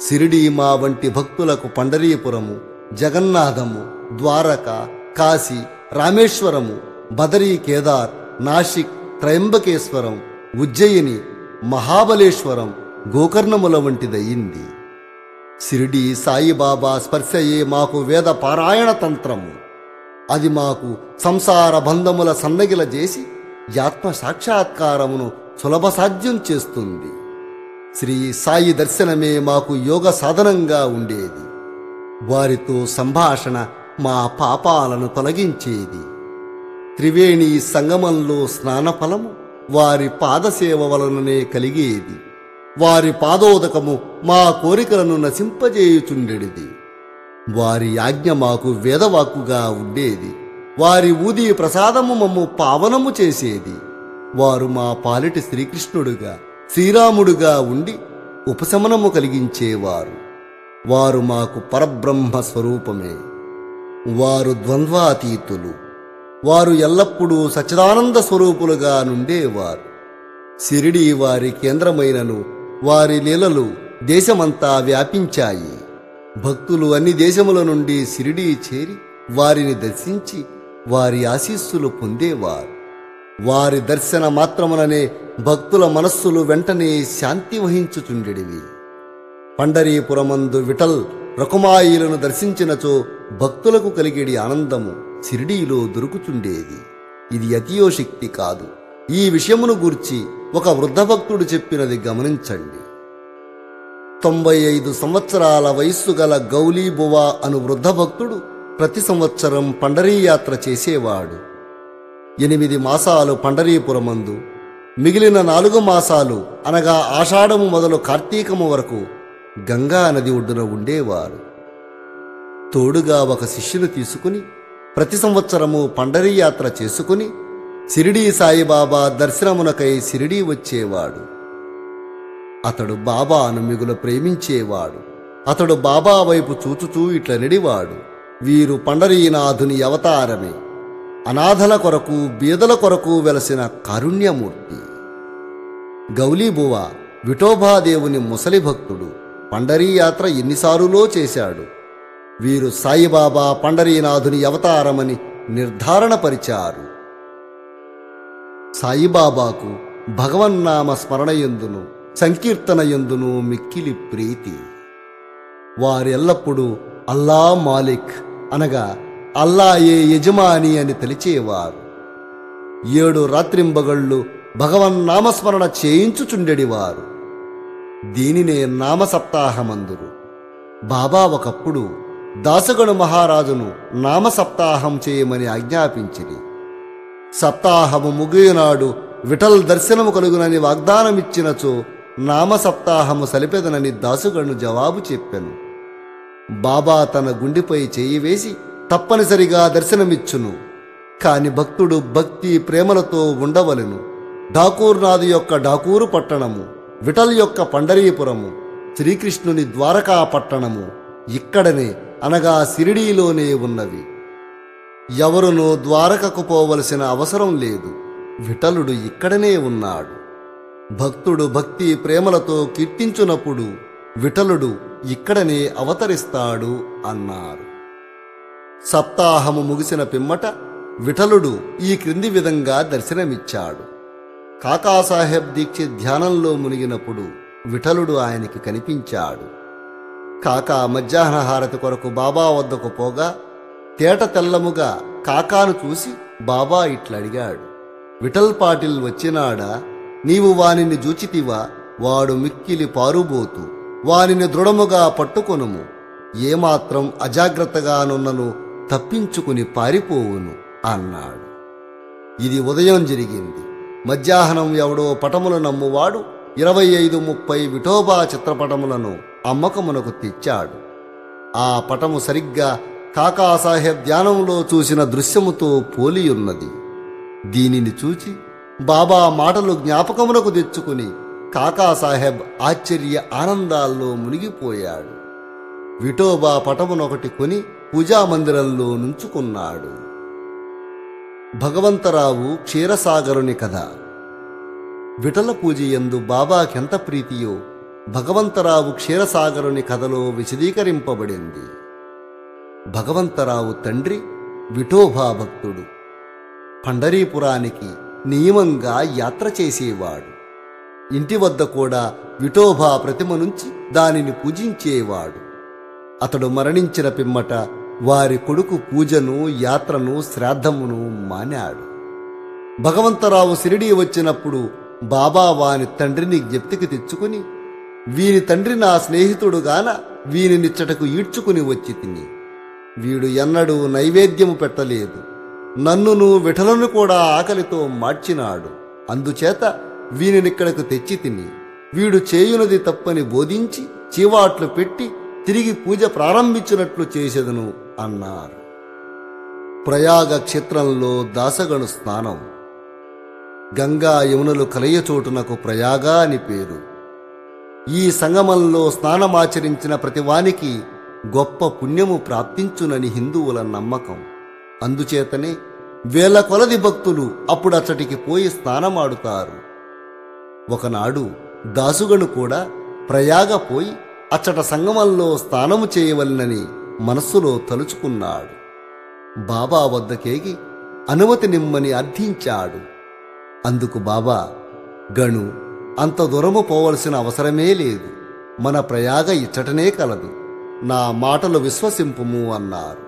సిరిడి మా వంటి భక్తులకు పండరీపురము జగన్నాథము ద్వారక కాశీ రామేశ్వరము బదరీ కేదార్ నాసిక్ త్రయంబకేశ్వరం ఉజ్జయిని మహాబలేశ్వరం గోకర్ణముల వంటిదయింది సిరిడి సాయిబాబా స్పర్శయే మాకు వేద పారాయణ తంత్రము అది మాకు సంసార బంధముల సన్నగిల చేసి యాత్మ సాక్షాత్కారమును సులభ సాధ్యం చేస్తుంది శ్రీ సాయి దర్శనమే మాకు యోగ సాధనంగా ఉండేది వారితో సంభాషణ మా పాపాలను తొలగించేది త్రివేణి సంగమంలో స్నానఫలము వారి పాదసేవ వలననే కలిగేది వారి పాదోదకము మా కోరికలను నశింపజేయుచుండెడిది వారి ఆజ్ఞ మాకు వేదవాక్కుగా ఉండేది వారి ఊది ప్రసాదము మమ్ము పావనము చేసేది వారు మా పాలిటి శ్రీకృష్ణుడుగా శ్రీరాముడుగా ఉండి ఉపశమనము కలిగించేవారు వారు మాకు పరబ్రహ్మ స్వరూపమే వారు ద్వంద్వాతీతులు వారు ఎల్లప్పుడూ సచ్చిదానంద స్వరూపులుగా నుండేవారు సిరిడి వారి కేంద్రమైనను వారి లీలలు దేశమంతా వ్యాపించాయి భక్తులు అన్ని దేశముల నుండి సిరిడి చేరి వారిని దర్శించి వారి ఆశీస్సులు పొందేవారు వారి దర్శన మాత్రముననే భక్తుల మనస్సులు వెంటనే శాంతి వహించుచుండెడివి పండరీపురమందు విఠల్ రకుమాయిలను దర్శించినచో భక్తులకు కలిగేడి ఆనందము సిరిడీలో దొరుకుచుండేది ఇది అతియోశక్తి కాదు ఈ విషయమును గూర్చి ఒక వృద్ధ భక్తుడు చెప్పినది గమనించండి తొంభై ఐదు సంవత్సరాల వయస్సు గల గౌలీబువా అను వృద్ధ భక్తుడు ప్రతి సంవత్సరం పండరీ యాత్ర చేసేవాడు ఎనిమిది మాసాలు పండరీపురమందు మిగిలిన నాలుగు మాసాలు అనగా ఆషాఢము మొదలు కార్తీకము వరకు గంగా నది ఒడ్డున ఉండేవారు తోడుగా ఒక శిష్యుని తీసుకుని ప్రతి సంవత్సరము పండరీ యాత్ర చేసుకుని సిరిడీ సాయిబాబా దర్శనమునకై సిరిడీ వచ్చేవాడు అతడు బాబాను మిగుల ప్రేమించేవాడు అతడు బాబా వైపు చూచుచూ ఇట్ల నెడివాడు వీరు పండరీనాథుని అవతారమే అనాథల కొరకు బీదల కొరకు వెలసిన కారుణ్యమూర్తి గౌలీబువ విఠోబాదేవుని ముసలి భక్తుడు పండరీ యాత్ర ఎన్నిసార్లులో చేశాడు వీరు సాయిబాబా పండరీనాథుని అవతారమని నిర్ధారణపరిచారు సాయిబాబాకు భగవన్నామ స్మరణయందును సంకీర్తనయందును మిక్కిలి ప్రీతి వారెల్లప్పుడూ అల్లా మాలిక్ అనగా అల్లాయే యజమాని అని తలిచేవారు ఏడు రాత్రింబగళ్ళు భగవన్నామస్మరణ చేయించుచుండెడివారు దీనినే నామసప్తాహమందురు బాబా ఒకప్పుడు దాసగణు మహారాజును నామసప్తాహం చేయమని ఆజ్ఞాపించిరి సప్తాహము ముగియనాడు విఠల్ దర్శనము కలుగునని వాగ్దానమిచ్చినచో నామసప్తాహము సలిపెదనని దాసుగణు జవాబు చెప్పెను బాబా తన గుండెపై చేయి వేసి తప్పనిసరిగా దర్శనమిచ్చును కాని భక్తుడు భక్తి ప్రేమలతో ఉండవలెను ఠాకూర్నాథు యొక్క ఠాకూరు పట్టణము విఠల్ యొక్క పండరీపురము శ్రీకృష్ణుని ద్వారకా పట్టణము ఇక్కడనే అనగా సిరిడీలోనే ఉన్నవి ఎవరునూ ద్వారకకు పోవలసిన అవసరం లేదు విఠలుడు ఇక్కడనే ఉన్నాడు భక్తుడు భక్తి ప్రేమలతో కీర్తించునప్పుడు విఠలుడు ఇక్కడనే అవతరిస్తాడు అన్నారు సప్తాహము ముగిసిన పిమ్మట విఠలుడు ఈ క్రింది విధంగా దర్శనమిచ్చాడు కాకాసాహెబ్ దీక్షిత్ ధ్యానంలో మునిగినప్పుడు విఠలుడు ఆయనకి కనిపించాడు కాకా మధ్యాహ్న హారతి కొరకు బాబా వద్దకు పోగా తేట తెల్లముగా కాకాను చూసి బాబా ఇట్లడిగాడు విఠల్ పాటిల్ వచ్చినాడా నీవు వానిని జూచితివా వాడు మిక్కిలి పారుబోతు వానిని దృఢముగా పట్టుకొనుము ఏమాత్రం అజాగ్రత్తగానున్నను తప్పించుకుని పారిపోవును అన్నాడు ఇది ఉదయం జరిగింది మధ్యాహ్నం ఎవడో పటములు నమ్మువాడు ఇరవై ఐదు ముప్పై విఠోబా చిత్రపటములను అమ్మకమునకు తెచ్చాడు ఆ పటము సరిగ్గా కాకాసాహెబ్ ధ్యానంలో చూసిన దృశ్యముతో పోలియున్నది దీనిని చూచి బాబా మాటలు జ్ఞాపకమునకు తెచ్చుకుని కాకాసాహెబ్ ఆశ్చర్య ఆనందాల్లో మునిగిపోయాడు విఠోబా పటమునొకటి కొని పూజామందిరంలో నుంచుకున్నాడు భగవంతరావు క్షీరసాగరుని కథ విఠల పూజ యందు బాబాకెంత ప్రీతియో భగవంతరావు క్షీరసాగరుని కథలో విశదీకరింపబడింది భగవంతరావు తండ్రి విఠోబా భక్తుడు పండరీపురానికి నియమంగా యాత్ర చేసేవాడు ఇంటి వద్ద కూడా విఠోబా ప్రతిమ నుంచి దానిని పూజించేవాడు అతడు మరణించిన పిమ్మట వారి కొడుకు పూజను యాత్రను శ్రాద్ధమును మానాడు భగవంతరావు సిరిడి వచ్చినప్పుడు బాబా వాని తండ్రిని జ్ఞప్తికి తెచ్చుకుని వీని తండ్రి నా స్నేహితుడుగాన వీనినిచ్చటకు ఈడ్చుకుని వచ్చి తిని వీడు ఎన్నడూ నైవేద్యము పెట్టలేదు నన్నును విఠలను కూడా ఆకలితో మార్చినాడు అందుచేత వీనినిక్కడకు తెచ్చి తిని వీడు చేయునది తప్పని బోధించి చీవాట్లు పెట్టి తిరిగి పూజ ప్రారంభించినట్లు చేసేదను అన్నారు ప్రయాగ క్షేత్రంలో దాసగణు స్నానం గంగా యమునలు కలయ చోటునకు ప్రయాగ అని పేరు ఈ సంగమంలో స్నానమాచరించిన ప్రతివానికి గొప్ప పుణ్యము ప్రాప్తించునని హిందువుల నమ్మకం అందుచేతనే వేల కొలది భక్తులు అప్పుడు అచ్చటికి పోయి స్నానమాడుతారు ఒకనాడు దాసుగను కూడా ప్రయాగ పోయి అచ్చట సంగమంలో స్నానము చేయవలనని మనస్సులో తలుచుకున్నాడు బాబా వద్దకేగి అనుమతి నిమ్మని అర్థించాడు అందుకు బాబా గణు అంత దూరము పోవలసిన అవసరమే లేదు మన ప్రయాగ ఇచ్చటనే కలదు నా మాటలు విశ్వసింపుము అన్నారు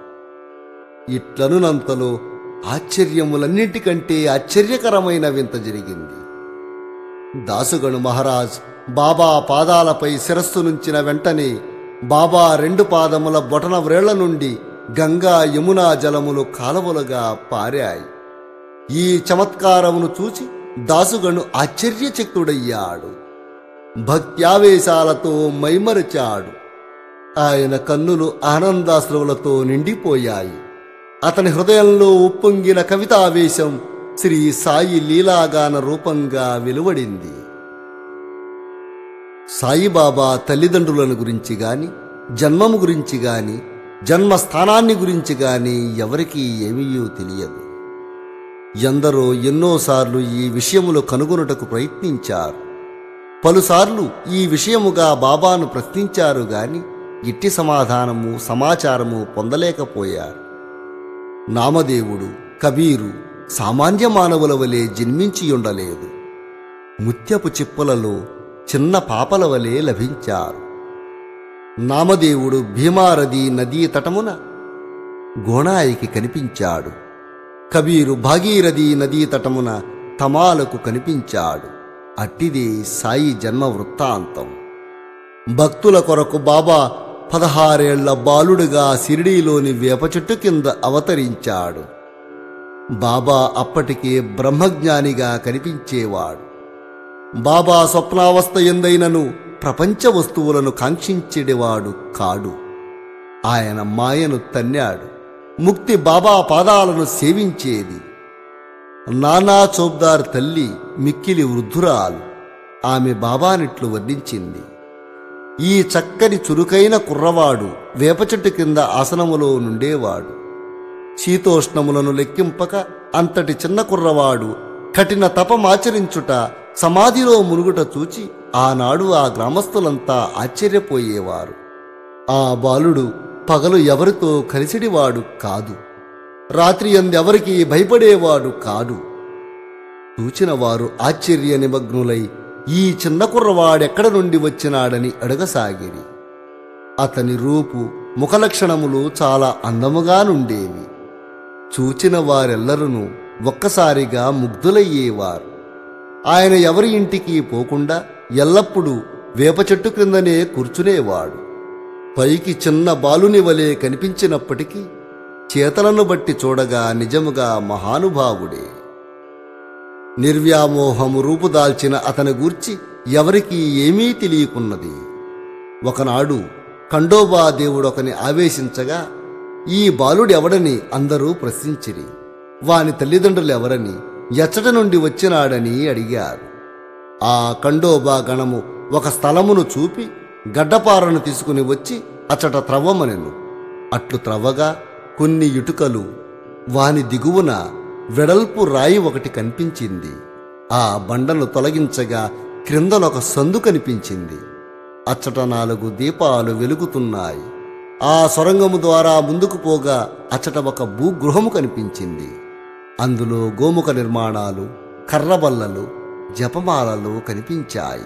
ఇట్లనునంతలో ఆశ్చర్యములన్నింటికంటే ఆశ్చర్యకరమైన వింత జరిగింది దాసుగణు మహారాజ్ బాబా పాదాలపై శిరస్సు నుంచిన వెంటనే బాబా రెండు పాదముల బొటన వ్రేళ్ల నుండి గంగా యమునా జలములు కాలవలుగా పారాయి ఈ చమత్కారమును చూచి దాసుగణు ఆశ్చర్యచక్తుడయ్యాడు భక్త్యావేశాలతో మైమరిచాడు ఆయన కన్నులు ఆనందాశ్రువులతో నిండిపోయాయి అతని హృదయంలో ఉప్పొంగిన కవితావేశం శ్రీ సాయి లీలాగాన రూపంగా వెలువడింది సాయిబాబా తల్లిదండ్రులను గురించి గాని జన్మము గురించి గాని జన్మస్థానాన్ని గురించి గాని ఎవరికీ ఏమీయూ తెలియదు ఎందరో ఎన్నోసార్లు ఈ విషయములు కనుగొనుటకు ప్రయత్నించారు పలుసార్లు ఈ విషయముగా బాబాను ప్రశ్నించారు గాని ఇట్టి సమాధానము సమాచారము పొందలేకపోయారు నామదేవుడు కబీరు సామాన్య మానవుల వలె జన్మించి ఉండలేదు ముత్యపు చిప్పలలో చిన్న పాపల వలె లభించారు నామదేవుడు భీమారది నదీ తటమున గోణాయికి కనిపించాడు కబీరు భాగీరథి నదీ తటమున తమాలకు కనిపించాడు అట్టిదే సాయి జన్మ వృత్తాంతం భక్తుల కొరకు బాబా పదహారేళ్ల బాలుడుగా సిరిడీలోని వేప చెట్టు కింద అవతరించాడు బాబా అప్పటికే బ్రహ్మజ్ఞానిగా కనిపించేవాడు బాబా స్వప్నావస్థ ఎందైనను ప్రపంచ వస్తువులను కాంక్షించేవాడు కాడు ఆయన మాయను తన్నాడు ముక్తి బాబా పాదాలను సేవించేది నానా చౌబ్దార్ తల్లి మిక్కిలి వృద్ధురాలు ఆమె బాబానిట్లు వర్ణించింది ఈ చక్కని చురుకైన కుర్రవాడు వేప చెట్టు కింద ఆసనములో నుండేవాడు శీతోష్ణములను లెక్కింపక అంతటి చిన్న కుర్రవాడు కఠిన తపమాచరించుట సమాధిలో మునుగుట చూచి ఆనాడు ఆ గ్రామస్తులంతా ఆశ్చర్యపోయేవారు ఆ బాలుడు పగలు ఎవరితో కలిసిడివాడు కాదు రాత్రి అందెవరికి భయపడేవాడు కాడు చూచిన వారు ఆశ్చర్య నిమగ్నులై ఈ చిన్న కుర్రవాడెక్కడ నుండి వచ్చినాడని అడగసాగిరి అతని రూపు ముఖలక్షణములు చాలా అందముగా నుండేవి చూచిన వారెల్లరూ ఒక్కసారిగా ముగ్ధులయ్యేవారు ఆయన ఎవరి ఇంటికి పోకుండా ఎల్లప్పుడూ వేప చెట్టు క్రిందనే కూర్చునేవాడు పైకి చిన్న బాలుని వలె కనిపించినప్పటికీ చేతలను బట్టి చూడగా నిజముగా మహానుభావుడే నిర్వ్యామోహము రూపుదాల్చిన అతని గూర్చి ఎవరికీ ఏమీ తెలియకున్నది ఒకనాడు ఖండోబా దేవుడొకని ఆవేశించగా ఈ బాలుడెవడని అందరూ ప్రశ్నించిరి వాని తల్లిదండ్రులు ఎవరని ఎచ్చట నుండి వచ్చినాడని అడిగారు ఆ ఖండోబా గణము ఒక స్థలమును చూపి గడ్డపారను తీసుకుని వచ్చి అచ్చట త్రవ్వమనెను అట్లు త్రవ్వగా కొన్ని ఇటుకలు వాని దిగువన వెడల్పు రాయి ఒకటి కనిపించింది ఆ బండను తొలగించగా క్రిందనొక సందు కనిపించింది అచ్చట నాలుగు దీపాలు వెలుగుతున్నాయి ఆ సొరంగము ద్వారా ముందుకు పోగా అచ్చట ఒక భూగృహము కనిపించింది అందులో గోముఖ నిర్మాణాలు కర్రబల్లలు జపమాలలు కనిపించాయి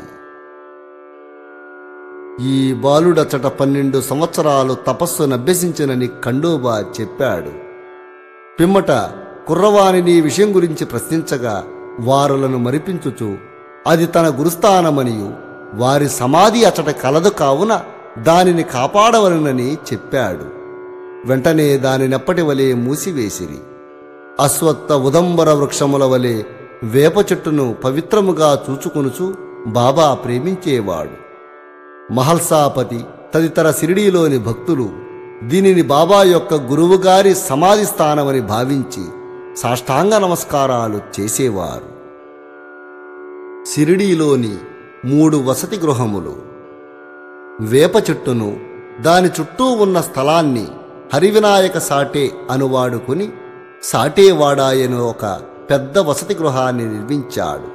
ఈ బాలుడచ్చట పన్నెండు సంవత్సరాలు తపస్సు నభ్యసించనని ఖండోబా చెప్పాడు పిమ్మట కుర్రవాణిని ఈ విషయం గురించి ప్రశ్నించగా వారులను మరిపించుచు అది తన గురుస్థానమనియు వారి సమాధి అచట కలదు కావున దానిని కాపాడవలనని చెప్పాడు వెంటనే దానినెప్పటి వలె మూసివేసిరి అశ్వత్థ ఉదంబర వృక్షముల వలె వేప చెట్టును పవిత్రముగా చూచుకొనుచు బాబా ప్రేమించేవాడు మహల్సాపతి తదితర సిరిడీలోని భక్తులు దీనిని బాబా యొక్క గురువుగారి సమాధి స్థానమని భావించి సాష్టాంగ నమస్కారాలు చేసేవారు సిరిడీలోని మూడు వసతి గృహములు వేప చెట్టును దాని చుట్టూ ఉన్న స్థలాన్ని హరివినాయక సాటే అనువాడుకుని సాటేవాడాయను ఒక పెద్ద వసతి గృహాన్ని నిర్మించాడు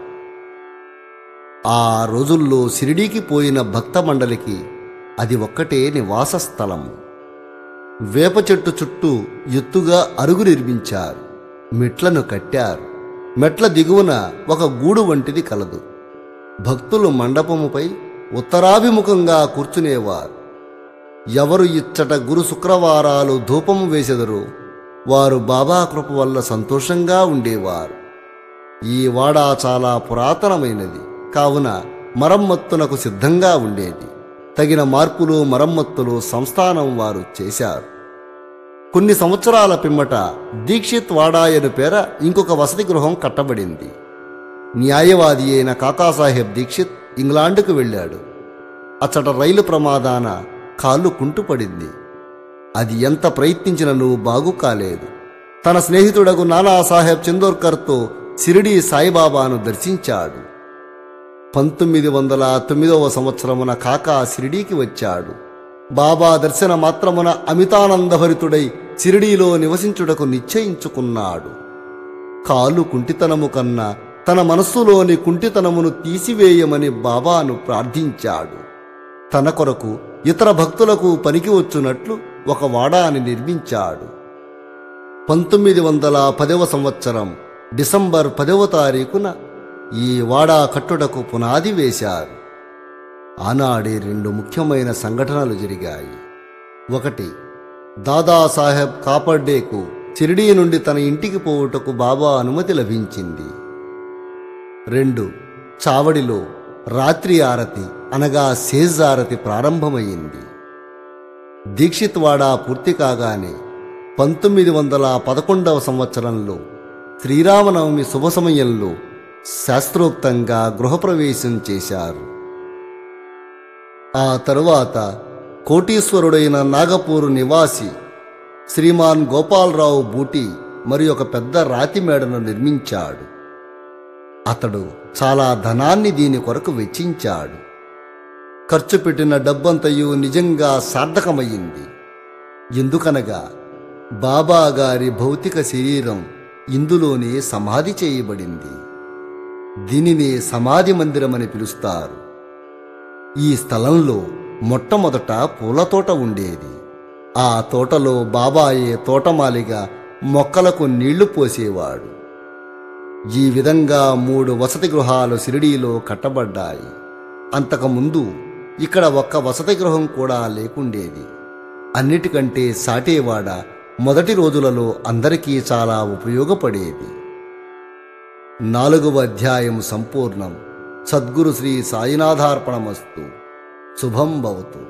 ఆ రోజుల్లో సిరిడీకి పోయిన భక్త మండలికి అది ఒక్కటే నివాస స్థలం వేప చెట్టు చుట్టూ ఎత్తుగా అరుగు నిర్మించారు మెట్లను కట్టారు మెట్ల దిగువన ఒక గూడు వంటిది కలదు భక్తులు మండపముపై ఉత్తరాభిముఖంగా కూర్చునేవారు ఎవరు ఇచ్చట గురు శుక్రవారాలు ధూపము వేసెదరో వారు బాబా కృప వల్ల సంతోషంగా ఉండేవారు ఈ వాడ చాలా పురాతనమైనది కావున మరమ్మత్తునకు సిద్ధంగా ఉండేది తగిన మార్పులు మరమ్మత్తులు సంస్థానం వారు చేశారు కొన్ని సంవత్సరాల పిమ్మట దీక్షిత్ వాడాయను పేర ఇంకొక వసతి గృహం కట్టబడింది న్యాయవాది అయిన కాకాసాహెబ్ దీక్షిత్ ఇంగ్లాండుకు వెళ్ళాడు అచ్చట రైలు ప్రమాదాన కాళ్ళు కుంటుపడింది అది ఎంత ప్రయత్నించినను బాగు కాలేదు తన స్నేహితుడకు నానాసాహెబ్ చందోర్కర్తో సిరిడి సాయిబాబాను దర్శించాడు పంతొమ్మిది వందల తొమ్మిదవ సంవత్సరమున కాకా సిరిడీకి వచ్చాడు బాబా దర్శన మాత్రమున అమితానందభరితుడై సిరిడీలో నివసించుటకు నిశ్చయించుకున్నాడు కాలు కుంటితనము కన్నా తన మనస్సులోని కుంటితనమును తీసివేయమని బాబాను ప్రార్థించాడు తన కొరకు ఇతర భక్తులకు పనికి వచ్చునట్లు ఒక వాడాని నిర్మించాడు పంతొమ్మిది వందల పదవ సంవత్సరం డిసెంబర్ పదవ తారీఖున ఈ వాడా కట్టుటకు పునాది వేశారు ఆనాడే రెండు ముఖ్యమైన సంఘటనలు జరిగాయి ఒకటి దాదాసాహెబ్ కాపర్డేకు షిరిడీ నుండి తన ఇంటికి పోవుటకు బాబా అనుమతి లభించింది రెండు చావడిలో రాత్రి ఆరతి అనగా సేజ్ ఆరతి ప్రారంభమైంది దీక్షిత్ వాడా పూర్తి కాగానే పంతొమ్మిది వందల పదకొండవ సంవత్సరంలో శ్రీరామనవమి శుభ సమయంలో శాస్త్రోక్తంగా గృహప్రవేశం చేశారు ఆ తరువాత కోటీశ్వరుడైన నాగపూరు నివాసి శ్రీమాన్ గోపాలరావు బూటి మరి ఒక పెద్ద రాతి మేడను నిర్మించాడు అతడు చాలా ధనాన్ని దీని కొరకు వెచ్చించాడు ఖర్చు పెట్టిన డబ్బంతయు నిజంగా సార్థకమయ్యింది ఎందుకనగా బాబా గారి భౌతిక శరీరం ఇందులోనే సమాధి చేయబడింది దీనినే సమాధి మందిరమని పిలుస్తారు ఈ స్థలంలో మొట్టమొదట పూల తోట ఉండేది ఆ తోటలో బాబాయే తోటమాలిగా మొక్కలకు నీళ్లు పోసేవాడు ఈ విధంగా మూడు వసతి గృహాలు షిరిడీలో కట్టబడ్డాయి అంతకుముందు ఇక్కడ ఒక్క వసతి గృహం కూడా లేకుండేది అన్నిటికంటే సాటేవాడ మొదటి రోజులలో అందరికీ చాలా ఉపయోగపడేది నాలుగవ అధ్యాయం సంపూర్ణం సద్గురు శ్రీ సాయినాథార్పణమస్తు శుభం భవతు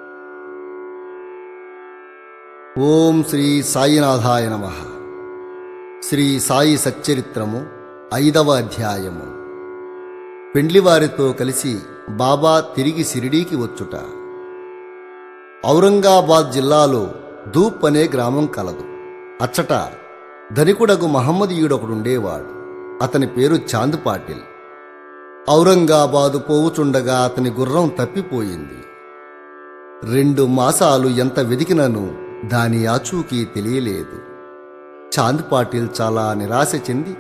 ఓం శ్రీ సాయినాథాయ నమ శ్రీ సాయి సచ్చరిత్రము ఐదవ అధ్యాయము పెండ్లివారితో కలిసి బాబా తిరిగి షిరిడీకి వచ్చుట ఔరంగాబాద్ జిల్లాలో ధూప్ అనే గ్రామం కలదు అచ్చట ధనికుడగు మహమ్మదీయుడొకడుండేవాడు అతని పేరు చాంద్ పాటిల్ ఔరంగాబాదు పోవుచుండగా అతని గుర్రం తప్పిపోయింది రెండు మాసాలు ఎంత వెదికినను దాని ఆచూకీ తెలియలేదు చాంద్ పాటిల్ చాలా నిరాశ చెంది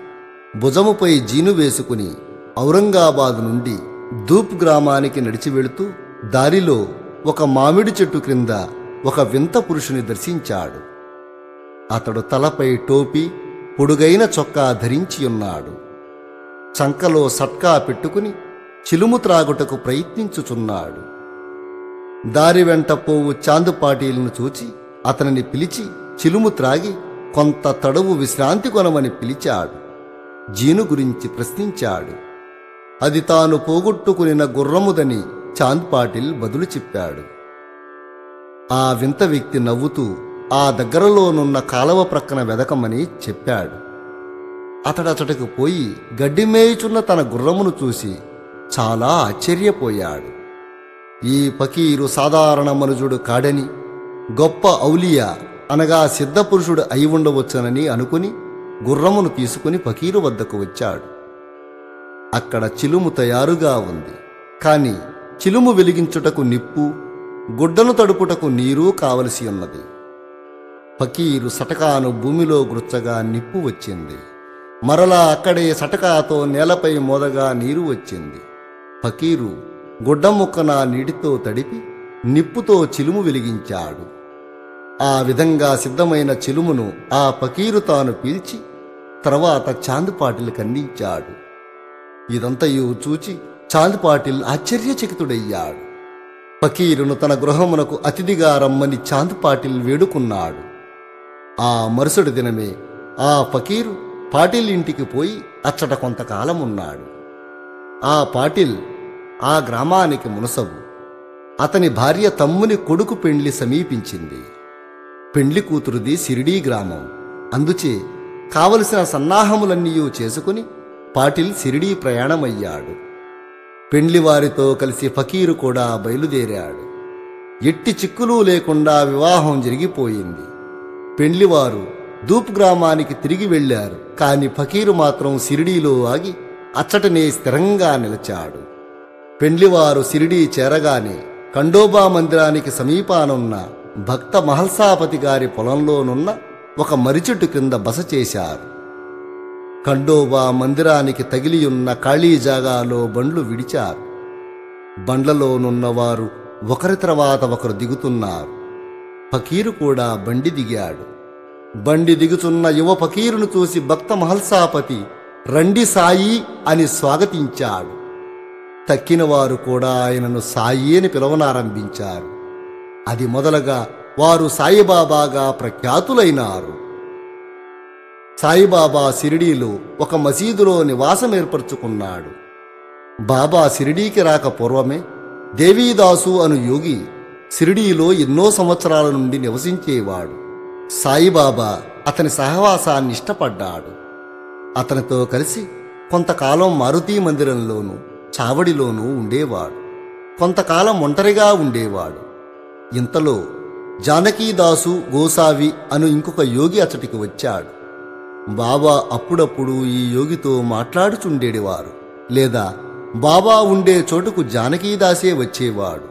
భుజముపై జీను వేసుకుని ఔరంగాబాద్ నుండి ధూప్ గ్రామానికి నడిచి వెళుతూ దారిలో ఒక మామిడి చెట్టు క్రింద ఒక వింత పురుషుని దర్శించాడు అతడు తలపై టోపీ పొడుగైన చొక్కా ధరించి ఉన్నాడు చంకలో సట్కా పెట్టుకుని చిలుము త్రాగుటకు ప్రయత్నించుచున్నాడు దారి వెంట పోవు చాందుపాటీలను చూచి అతనిని పిలిచి చిలుము త్రాగి కొంత తడవు విశ్రాంతి కొనమని పిలిచాడు జీను గురించి ప్రశ్నించాడు అది తాను పోగొట్టుకునిన గుర్రముదని చాంద్ పాటిల్ బదులు చెప్పాడు ఆ వింత వ్యక్తి నవ్వుతూ ఆ దగ్గరలోనున్న కాలవ ప్రక్కన వెదకమని చెప్పాడు అతడతడికి పోయి గడ్డి మేయుచున్న తన గుర్రమును చూసి చాలా ఆశ్చర్యపోయాడు ఈ ఫకీరు సాధారణ మనుజుడు కాడని గొప్ప ఔలియా అనగా సిద్ధపురుషుడు అయి ఉండవచ్చునని అనుకుని గుర్రమును తీసుకుని ఫకీరు వద్దకు వచ్చాడు అక్కడ చిలుము తయారుగా ఉంది కాని చిలుము వెలిగించుటకు నిప్పు గుడ్డను తడుపుటకు నీరు కావలసి ఉన్నది ఫకీరు సటకాను భూమిలో గుచ్చగా నిప్పు వచ్చింది మరలా అక్కడే సటకాతో నేలపై మోదగా నీరు వచ్చింది ఫకీరు గుడ్డ ముక్కన నీటితో తడిపి నిప్పుతో చిలుము వెలిగించాడు ఆ విధంగా సిద్ధమైన చిలుమును ఆ ఫకీరు తాను పీల్చి తర్వాత చాంద్ పాటిల్కి అందించాడు ఇదంతయు చూచి చాంద్ పాటిల్ ఆశ్చర్యచకితుడయ్యాడు ఫకీరును తన గృహమునకు అతిథిగా రమ్మని చాంద్ పాటిల్ వేడుకున్నాడు ఆ మరుసటి దినమే ఆ ఫకీరు పాటిల్ ఇంటికి పోయి అచ్చట కొంతకాలం ఉన్నాడు ఆ పాటిల్ ఆ గ్రామానికి మునసబు అతని భార్య తమ్ముని కొడుకు పెండ్లి సమీపించింది పెండ్లి కూతురుది సిరిడీ గ్రామం అందుచే కావలసిన సన్నాహములన్నీ చేసుకుని పాటిల్ సిరిడీ ప్రయాణమయ్యాడు పెండ్లివారితో కలిసి ఫకీరు కూడా బయలుదేరాడు ఎట్టి చిక్కులు లేకుండా వివాహం జరిగిపోయింది పెండ్లివారు దూప్ గ్రామానికి తిరిగి వెళ్లారు కాని ఫకీరు మాత్రం సిరిడీలో ఆగి అచ్చటనే స్థిరంగా నిలిచాడు పెండ్లివారు సిరిడీ చేరగానే ఖండోబా మందిరానికి సమీపానున్న భక్త మహల్సాపతి గారి పొలంలోనున్న ఒక మరిచెట్టు కింద బస చేశారు ఖండోబా మందిరానికి తగిలియున్న ఖాళీ జాగాలో బండ్లు విడిచారు బండ్లలోనున్నవారు ఒకరి తర్వాత ఒకరు దిగుతున్నారు ఫకీరు కూడా బండి దిగాడు బండి దిగుతున్న యువ ఫకీరును చూసి భక్త మహల్సాపతి రండి సాయి అని స్వాగతించాడు తక్కిన వారు కూడా ఆయనను సాయి అని పిలవనారంభించారు అది మొదలగా వారు సాయిబాబాగా ప్రఖ్యాతులైనారు సాయిబాబా సిరిడీలో ఒక మసీదులో నివాసం ఏర్పరచుకున్నాడు బాబా సిరిడీకి రాక పూర్వమే దేవీదాసు అను యోగి సిరిడీలో ఎన్నో సంవత్సరాల నుండి నివసించేవాడు సాయిబాబా అతని సహవాసాన్ని ఇష్టపడ్డాడు అతనితో కలిసి కొంతకాలం మారుతీ మందిరంలోనూ చావడిలోనూ ఉండేవాడు కొంతకాలం ఒంటరిగా ఉండేవాడు ఇంతలో జానకీదాసు గోసావి అను ఇంకొక యోగి అతడికి వచ్చాడు బాబా అప్పుడప్పుడు ఈ యోగితో మాట్లాడుచుండేవారు లేదా బాబా ఉండే చోటుకు జానకీదాసే వచ్చేవాడు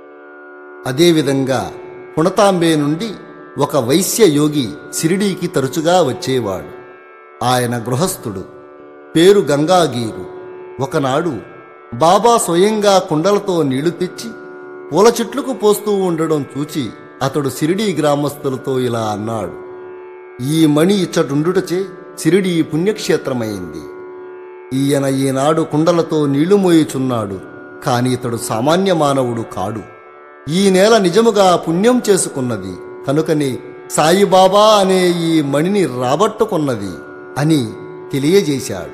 అదేవిధంగా పుణతాంబే నుండి ఒక వైశ్య యోగి సిరిడీకి తరచుగా వచ్చేవాడు ఆయన గృహస్థుడు పేరు గంగాగీరు ఒకనాడు బాబా స్వయంగా కుండలతో నీళ్లు తెచ్చి పూల చెట్లకు పోస్తూ ఉండడం చూచి అతడు సిరిడీ గ్రామస్తులతో ఇలా అన్నాడు ఈ మణి ఇచ్చటుండుటచే సిరిడి పుణ్యక్షేత్రమైంది ఈయన ఈనాడు కుండలతో నీళ్లు మోయుచున్నాడు కాని ఇతడు సామాన్య మానవుడు కాడు ఈ నేల నిజముగా పుణ్యం చేసుకున్నది కనుకనే సాయిబాబా అనే ఈ మణిని రాబట్టుకున్నది అని తెలియజేశాడు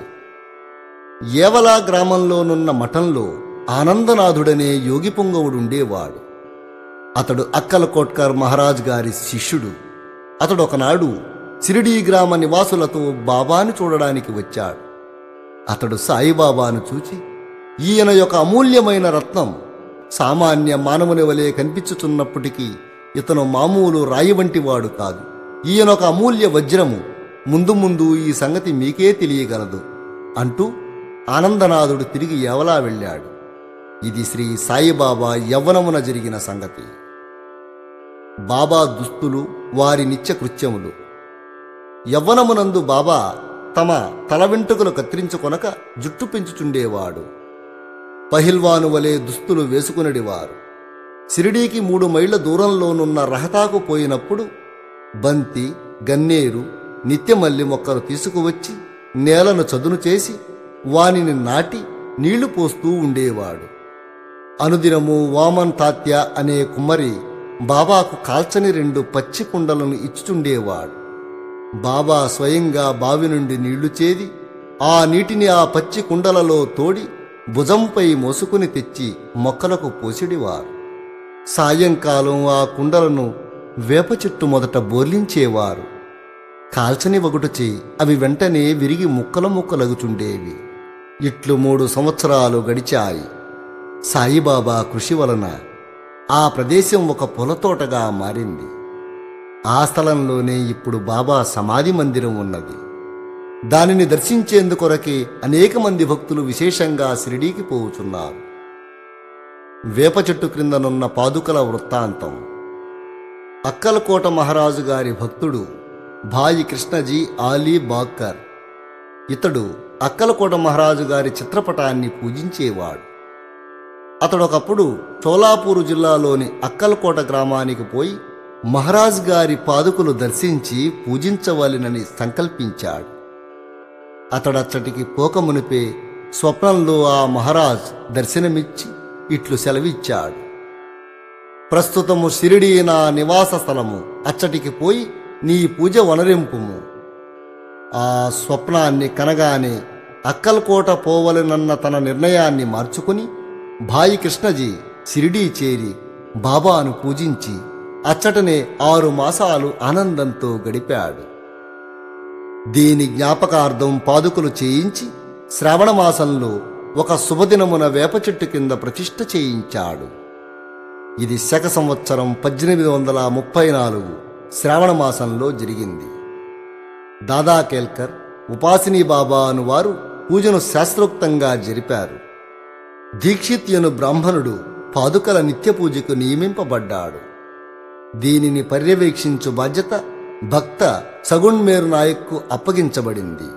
ఏవలా గ్రామంలోనున్న మఠంలో ఆనందనాథుడనే యోగి పొంగవుడుండేవాడు అతడు అక్కల కోట్కర్ మహారాజ్ గారి శిష్యుడు అతడు ఒకనాడు సిరిడీ గ్రామ నివాసులతో బాబాను చూడడానికి వచ్చాడు అతడు సాయిబాబాను చూచి ఈయన యొక్క అమూల్యమైన రత్నం సామాన్య మానవుని వలె కనిపించుచున్నప్పటికీ ఇతను మామూలు రాయి వంటి వాడు కాదు ఈయన ఒక అమూల్య వజ్రము ముందు ముందు ఈ సంగతి మీకే తెలియగలదు అంటూ ఆనందనాథుడు తిరిగి ఎవలా వెళ్ళాడు ఇది శ్రీ సాయిబాబా యవ్వనమున జరిగిన సంగతి బాబా దుస్తులు వారి నిత్య కృత్యములు యవ్వనమునందు బాబా తమ తల వెంట్రుకలు కత్తిరించుకొనక జుట్టు పెంచుచుండేవాడు పహిల్వాను వలె దుస్తులు వేసుకునడివారు షిరిడీకి మూడు మైళ్ళ దూరంలోనున్న రహతాకు పోయినప్పుడు బంతి గన్నేరు నిత్యమల్లి మొక్కలు తీసుకువచ్చి నేలను చదును చేసి వానిని నాటి నీళ్లు పోస్తూ ఉండేవాడు అనుదినము వామన్ తాత్య అనే కుమ్మరి బాబాకు కాల్చని రెండు పచ్చి కుండలను ఇచ్చుచుండేవాడు బాబా స్వయంగా బావి నుండి నీళ్లు చేది ఆ నీటిని ఆ పచ్చి కుండలలో తోడి భుజంపై మోసుకుని తెచ్చి మొక్కలకు పోసిడివారు సాయంకాలం ఆ కుండలను వేప చెట్టు మొదట బోర్లించేవారు కాల్చని వగుటచే అవి వెంటనే విరిగి ముక్కలు ముక్కలగుచుండేవి ఇట్లు మూడు సంవత్సరాలు గడిచాయి సాయిబాబా కృషి వలన ఆ ప్రదేశం ఒక పొలతోటగా మారింది ఆ స్థలంలోనే ఇప్పుడు బాబా సమాధి మందిరం ఉన్నది దానిని దర్శించేందుకొరకే అనేక మంది భక్తులు విశేషంగా షిరిడీకి పోవుచున్నారు వేప చెట్టు క్రిందనున్న పాదుకల వృత్తాంతం అక్కలకోట మహారాజు గారి భక్తుడు భాయి కృష్ణజీ ఆలీ బాక్కర్ ఇతడు అక్కలకోట మహారాజు గారి చిత్రపటాన్ని పూజించేవాడు అతడొకప్పుడు చోలాపూరు జిల్లాలోని అక్కలకోట గ్రామానికి పోయి మహారాజ్ గారి పాదుకులు దర్శించి పూజించవలెనని సంకల్పించాడు అతడచ్చటికి పోకమునిపే స్వప్నంలో ఆ మహారాజ్ దర్శనమిచ్చి ఇట్లు సెలవిచ్చాడు ప్రస్తుతము షిరిడీ నా నివాస స్థలము అచ్చటికి పోయి నీ పూజ వనరింపుము ఆ స్వప్నాన్ని కనగానే అక్కల్కోట పోవలెనన్న తన నిర్ణయాన్ని మార్చుకుని భాయి కృష్ణజీ షిరిడీ చేరి బాబాను పూజించి అచ్చటనే ఆరు మాసాలు ఆనందంతో గడిపాడు దీని జ్ఞాపకార్థం పాదుకులు చేయించి శ్రావణ మాసంలో ఒక శుభదినమున వేప చెట్టు కింద ప్రతిష్ఠ చేయించాడు ఇది శక సంవత్సరం పద్దెనిమిది వందల ముప్పై నాలుగు శ్రావణ మాసంలో జరిగింది దాదా కేల్కర్ ఉపాసిని బాబా అను వారు పూజను శాస్త్రోక్తంగా జరిపారు దీక్షిత్యను బ్రాహ్మణుడు పాదుకల నిత్య పూజకు నియమింపబడ్డాడు దీనిని పర్యవేక్షించు బాధ్యత భక్త సగుణ్మేరు నాయక్కు అప్పగించబడింది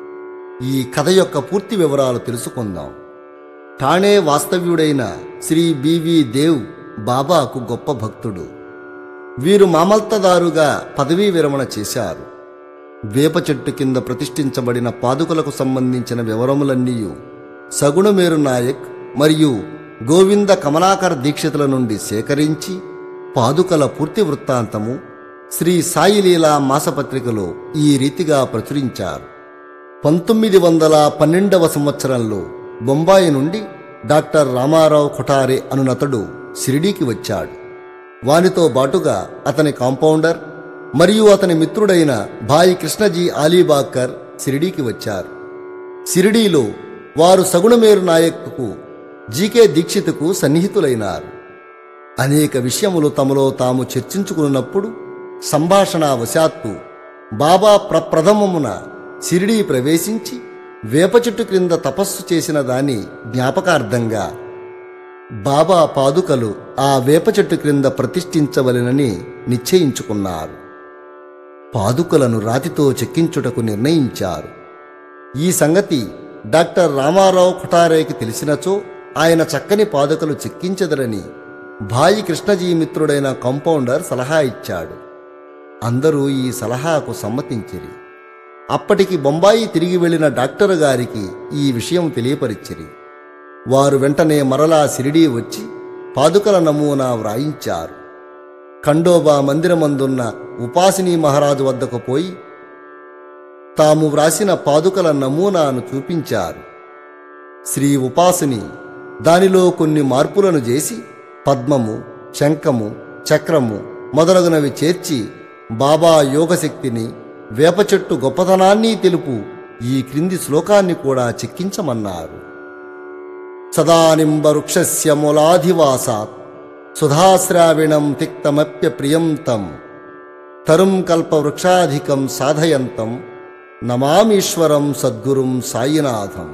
ఈ కథ యొక్క పూర్తి వివరాలు తెలుసుకుందాం ఠాణే వాస్తవ్యుడైన శ్రీ బివి దేవ్ బాబాకు గొప్ప భక్తుడు వీరు మామల్తదారుగా పదవీ విరమణ చేశారు వేప చెట్టు కింద ప్రతిష్ఠించబడిన పాదుకలకు సంబంధించిన వివరములన్నీ సగుణమేరు నాయక్ మరియు గోవింద కమలాకర్ దీక్షితుల నుండి సేకరించి పాదుకల పూర్తి వృత్తాంతము శ్రీ సాయిలీలా మాసపత్రికలో ఈ రీతిగా ప్రచురించారు పంతొమ్మిది వందల పన్నెండవ సంవత్సరంలో బొంబాయి నుండి డాక్టర్ రామారావు కొఠారే అనునతడు షిరిడీకి వచ్చాడు వానితో బాటుగా అతని కాంపౌండర్ మరియు అతని మిత్రుడైన భాయి కృష్ణజీ ఆలీబాకర్ షిరిడీకి వచ్చారు షిరిడీలో వారు సగుణమేరు నాయక్కు జీకే దీక్షితుకు సన్నిహితులైనారు అనేక విషయములు తమలో తాము చర్చించుకున్నప్పుడు సంభాషణ వశాత్తు బాబా ప్రప్రథమమున షిరిడీ ప్రవేశించి వేప చెట్టు క్రింద తపస్సు చేసిన దాని జ్ఞాపకార్థంగా బాబా పాదుకలు ఆ వేప చెట్టు క్రింద ప్రతిష్ఠించవలెనని నిశ్చయించుకున్నారు పాదుకలను రాతితో చెక్కించుటకు నిర్ణయించారు ఈ సంగతి డాక్టర్ రామారావు ఖుటారేకి తెలిసినచో ఆయన చక్కని పాదుకలు చెక్కించదరని భాయి కృష్ణజీ మిత్రుడైన కాంపౌండర్ సలహా ఇచ్చాడు అందరూ ఈ సలహాకు సమ్మతించిరి అప్పటికి బొంబాయి తిరిగి వెళ్లిన డాక్టర్ గారికి ఈ విషయం తెలియపరిచిరి వారు వెంటనే మరలా సిరిడీ వచ్చి పాదుకల నమూనా వ్రాయించారు ఖండోబా మందిరమందున్న ఉపాసిని మహారాజు వద్దకు పోయి తాము వ్రాసిన పాదుకల నమూనాను చూపించారు శ్రీ ఉపాసిని దానిలో కొన్ని మార్పులను చేసి పద్మము శంఖము చక్రము మొదలగునవి చేర్చి బాబా యోగశక్తిని వేప చెట్టు గొప్పతనాన్ని తెలుపు ఈ క్రింది శ్లోకాన్ని కూడా చెక్కించమన్నారు సదానింబ వృక్షస్య మూలాధివాసాత్ సుధాశ్రావిణం తిక్తమప్య ప్రియం తం తరుం కల్పవృక్షాధికం సాధయంతం నమామీశ్వరం సద్గురుం సాయినాథం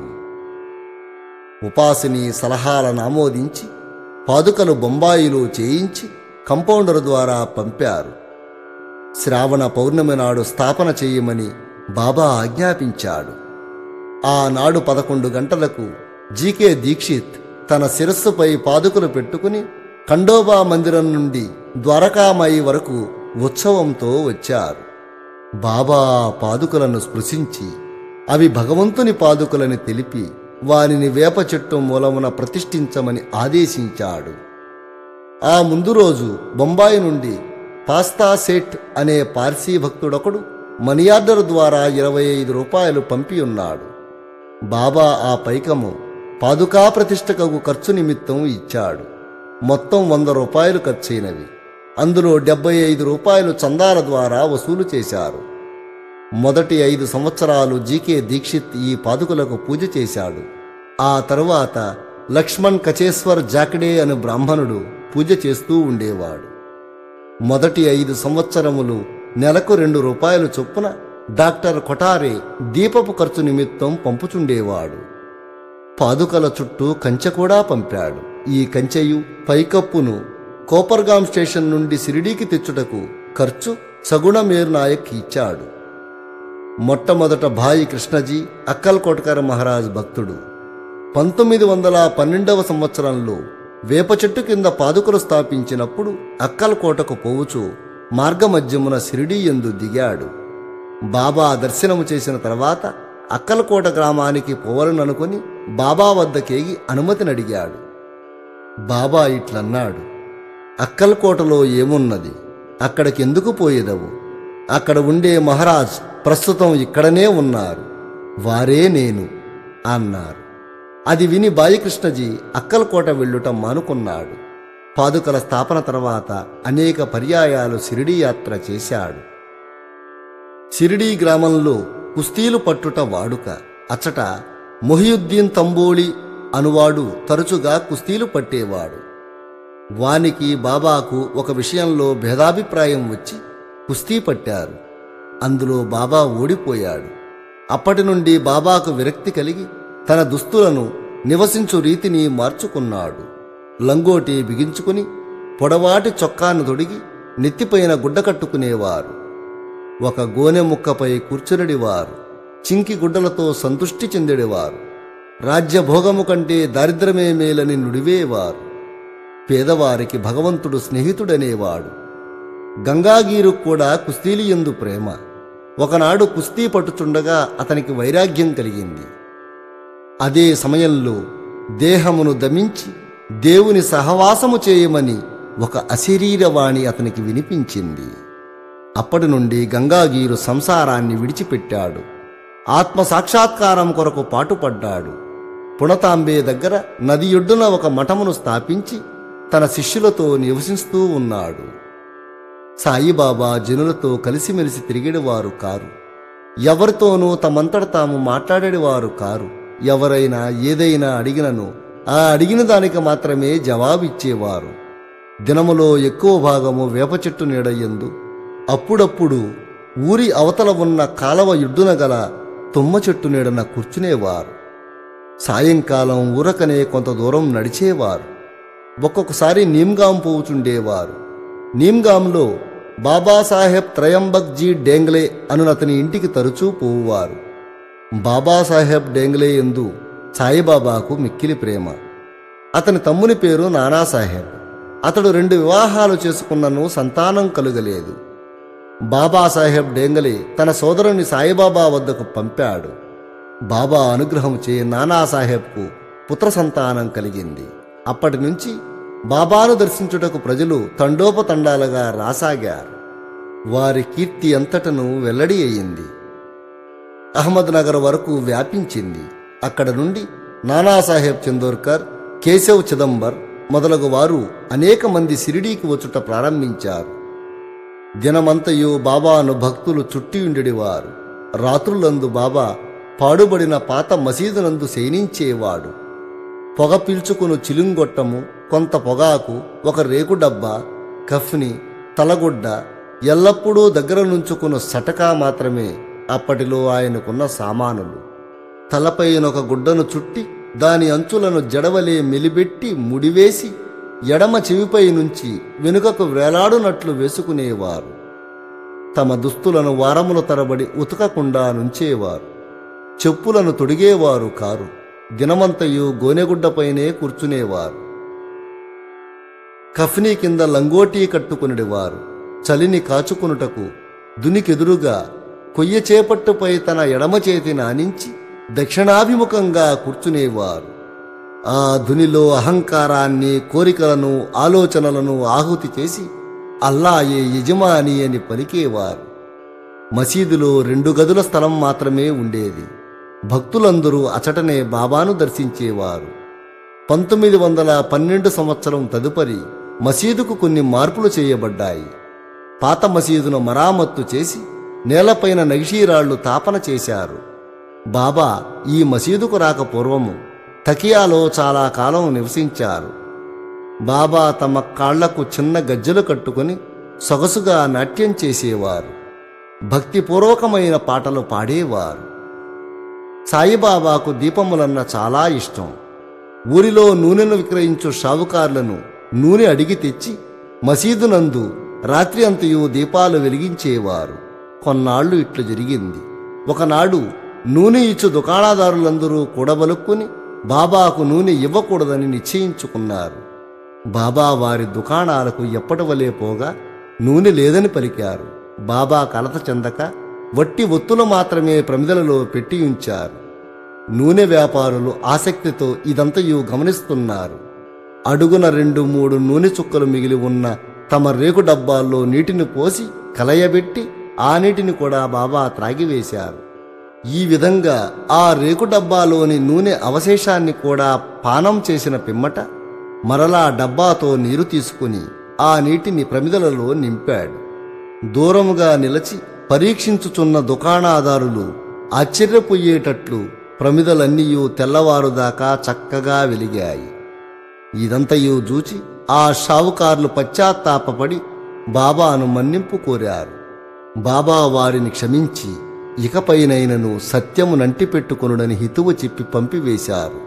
ఉపాసిని సలహాలను ఆమోదించి పాదుకలు బొంబాయిలో చేయించి కంపౌండర్ ద్వారా పంపారు శ్రావణ పౌర్ణమి నాడు స్థాపన చేయమని బాబా ఆజ్ఞాపించాడు ఆనాడు పదకొండు గంటలకు జీకే దీక్షిత్ తన శిరస్సుపై పాదుకలు పెట్టుకుని ఖండోబా మందిరం నుండి ద్వారకామాయి వరకు ఉత్సవంతో వచ్చారు బాబా ఆ పాదుకలను స్పృశించి అవి భగవంతుని పాదుకలని తెలిపి వారిని వేప చెట్టు మూలమున ప్రతిష్ఠించమని ఆదేశించాడు ఆ ముందు రోజు బొంబాయి నుండి పాస్తా సేట్ అనే పార్సీ భక్తుడొకడు మనియార్డర్ ద్వారా ఇరవై ఐదు రూపాయలు పంపి ఉన్నాడు బాబా ఆ పైకము పాదుకా ప్రతిష్టకకు ఖర్చు నిమిత్తం ఇచ్చాడు మొత్తం వంద రూపాయలు ఖర్చయినవి అందులో డెబ్బై ఐదు రూపాయలు చందాల ద్వారా వసూలు చేశారు మొదటి ఐదు సంవత్సరాలు జీకే దీక్షిత్ ఈ పాదుకలకు పూజ చేశాడు ఆ తరువాత లక్ష్మణ్ కచేశ్వర్ జాకడే అను బ్రాహ్మణుడు పూజ చేస్తూ ఉండేవాడు మొదటి ఐదు సంవత్సరములు నెలకు రెండు రూపాయలు చొప్పున డాక్టర్ కొటారే దీపపు ఖర్చు నిమిత్తం పంపుచుండేవాడు పాదుకల చుట్టూ కంచె కూడా పంపాడు ఈ కంచెయు పైకప్పును కోపర్గాం స్టేషన్ నుండి సిరిడీకి తెచ్చుటకు ఖర్చు సగుణమేర్ నాయక్ ఇచ్చాడు మొట్టమొదట భాయి కృష్ణజీ అక్కల్కోటకర్ మహారాజ్ భక్తుడు పంతొమ్మిది వందల పన్నెండవ సంవత్సరంలో వేప చెట్టు కింద పాదుకలు స్థాపించినప్పుడు అక్కల్కోటకు పోవుచు మార్గమధ్యమున సిరిడీ ఎందు దిగాడు బాబా దర్శనము చేసిన తర్వాత అక్కలకోట గ్రామానికి పోవాలననుకుని బాబా వద్దకేగి అనుమతినడిగాడు బాబా ఇట్లన్నాడు అక్కల్కోటలో ఏమున్నది అక్కడికెందుకు పోయేదవు అక్కడ ఉండే మహారాజ్ ప్రస్తుతం ఇక్కడనే ఉన్నారు వారే నేను అన్నారు అది విని బాయికృష్ణజీ అక్కల్కోట వెళ్ళుట మానుకున్నాడు పాదుకల స్థాపన తర్వాత అనేక పర్యాయాలు షిరిడీ యాత్ర చేశాడు షిరిడీ గ్రామంలో కుస్తీలు పట్టుట వాడుక అచ్చట మొహియుద్దీన్ తంబోళి అనువాడు తరచుగా కుస్తీలు పట్టేవాడు వానికి బాబాకు ఒక విషయంలో భేదాభిప్రాయం వచ్చి కుస్తీ పట్టారు అందులో బాబా ఓడిపోయాడు అప్పటి నుండి బాబాకు విరక్తి కలిగి తన దుస్తులను నివసించు రీతిని మార్చుకున్నాడు లంగోటి బిగించుకుని పొడవాటి చొక్కాను తొడిగి నెత్తిపైన గుడ్డ కట్టుకునేవారు ఒక గోనె ముక్కపై కూర్చునడివారు చింకి గుడ్డలతో సంతృష్టి చెందెడివారు రాజ్యభోగము కంటే దారిద్రమే మేలని నుడివేవారు పేదవారికి భగవంతుడు స్నేహితుడనేవాడు గంగాగీరు కూడా కుస్తీలియందు ప్రేమ ఒకనాడు కుస్తీ పట్టుచుండగా అతనికి వైరాగ్యం కలిగింది అదే సమయంలో దేహమును దమించి దేవుని సహవాసము చేయమని ఒక అశరీరవాణి అతనికి వినిపించింది అప్పటి నుండి గంగాగీరు సంసారాన్ని విడిచిపెట్టాడు ఆత్మ సాక్షాత్కారం కొరకు పాటుపడ్డాడు పుణతాంబే దగ్గర నది ఒడ్డున ఒక మఠమును స్థాపించి తన శిష్యులతో నివసిస్తూ ఉన్నాడు సాయిబాబా జనులతో కలిసిమెలిసి తిరిగేవారు కారు ఎవరితోనూ తమంతట తాము మాట్లాడేవారు కారు ఎవరైనా ఏదైనా అడిగినను ఆ అడిగిన దానికి మాత్రమే జవాబిచ్చేవారు దినములో ఎక్కువ భాగము వేప చెట్టు నీడయందు అప్పుడప్పుడు ఊరి అవతల ఉన్న కాలవ ఎడ్డున గల తుమ్మ చెట్టు నీడన కూర్చునేవారు సాయంకాలం ఊరకనే కొంత దూరం నడిచేవారు ఒక్కొక్కసారి నీమ్గాం పోవుచుండేవారు నీమ్గాంలో బాబాసాహెబ్ త్రయంబక్ జీ డేంగ్లే అనునతని ఇంటికి తరచూ పోవువారు బాబాసాహెబ్ డేంగ్లే ఎందు సాయిబాబాకు మిక్కిలి ప్రేమ అతని తమ్ముని పేరు నానాసాహెబ్ అతడు రెండు వివాహాలు చేసుకున్నను సంతానం కలుగలేదు బాబాసాహెబ్ డేంగలే తన సోదరుని సాయిబాబా వద్దకు పంపాడు బాబా అనుగ్రహం చే నానాసాహెబ్కు పుత్ర సంతానం కలిగింది అప్పటి నుంచి బాబాను దర్శించుటకు ప్రజలు తండోపతండాలుగా రాసాగారు వారి కీర్తి అంతటను వెల్లడి అయింది అహ్మద్ నగర్ వరకు వ్యాపించింది అక్కడ నుండి నానాసాహెబ్ చందోర్కర్ కేశవ్ చిదంబర్ మొదలగు వారు అనేక మంది సిరిడీకి వచ్చుట ప్రారంభించారు దినమంతయు బాబాను భక్తులు చుట్టి ఉండేవారు రాత్రులందు బాబా పాడుబడిన పాత మసీదునందు శయనించేవాడు పొగ పీల్చుకును చిలుంగొట్టము కొంత పొగాకు ఒక రేకు డబ్బా కఫ్ని తలగుడ్డ ఎల్లప్పుడూ దగ్గర నుంచుకున్న సటకా మాత్రమే అప్పటిలో ఆయనకున్న సామానులు తలపైనొక గుడ్డను చుట్టి దాని అంచులను జడవలే మెలిబెట్టి ముడివేసి ఎడమ చెవిపై నుంచి వెనుకకు వేలాడునట్లు వేసుకునేవారు తమ దుస్తులను వారముల తరబడి ఉతకకుండా నుంచేవారు చెప్పులను తొడిగేవారు కారు దినమంతయు గోనెగుడ్డపైనే కూర్చునేవారు కఫ్నీ కింద లంగోటీ కట్టుకునిడివారు చలిని కాచుకొనుటకు దునికెదురుగా కొయ్య చేపట్టుపై తన ఎడమ చేతిని ఆనించి దక్షిణాభిముఖంగా కూర్చునేవారు ఆ ధునిలో అహంకారాన్ని కోరికలను ఆలోచనలను ఆహుతి చేసి అల్లాయే యజమాని అని పలికేవారు మసీదులో రెండు గదుల స్థలం మాత్రమే ఉండేది భక్తులందరూ అచటనే బాబాను దర్శించేవారు పంతొమ్మిది వందల పన్నెండు సంవత్సరం తదుపరి మసీదుకు కొన్ని మార్పులు చేయబడ్డాయి పాత మసీదును మరామత్తు చేసి నేలపైన నగిషీరాళ్లు తాపన చేశారు బాబా ఈ మసీదుకు రాక పూర్వము తకియాలో చాలా కాలం నివసించారు బాబా తమ కాళ్లకు చిన్న గజ్జెలు కట్టుకుని సొగసుగా నాట్యం చేసేవారు భక్తిపూర్వకమైన పాటలు పాడేవారు సాయిబాబాకు దీపములన్న చాలా ఇష్టం ఊరిలో నూనెను విక్రయించు షావుకారులను నూనె అడిగి తెచ్చి మసీదునందు రాత్రి అంతయు దీపాలు వెలిగించేవారు కొన్నాళ్లు ఇట్లు జరిగింది ఒకనాడు నూనె ఇచ్చు దుకాణదారులందరూ కూడబలుక్కుని బాబాకు నూనె ఇవ్వకూడదని నిశ్చయించుకున్నారు బాబా వారి దుకాణాలకు ఎప్పటివలే పోగా నూనె లేదని పలికారు బాబా కలత చెందక వట్టి ఒత్తులు మాత్రమే ప్రమిదలలో పెట్టి ఉంచారు నూనె వ్యాపారులు ఆసక్తితో ఇదంతయు గమనిస్తున్నారు అడుగున రెండు మూడు నూనె చుక్కలు మిగిలి ఉన్న తమ రేకు డబ్బాల్లో నీటిని పోసి కలయబెట్టి ఆ నీటిని కూడా బాబా త్రాగివేశారు ఈ విధంగా ఆ రేకు డబ్బాలోని నూనె అవశేషాన్ని కూడా పానం చేసిన పిమ్మట మరలా డబ్బాతో నీరు తీసుకుని ఆ నీటిని ప్రమిదలలో నింపాడు దూరముగా నిలచి పరీక్షించుచున్న దుకాణాదారులు ఆశ్చర్యపోయేటట్లు ప్రమిదలన్నీయూ తెల్లవారుదాకా చక్కగా వెలిగాయి ఇదంతయు చూచి ఆ షావుకారులు పశ్చాత్తాపపడి బాబాను మన్నింపు కోరారు బాబా వారిని క్షమించి ఇకపైనైనను సత్యము నంటిపెట్టుకొనుడని హితువు చెప్పి పంపివేశారు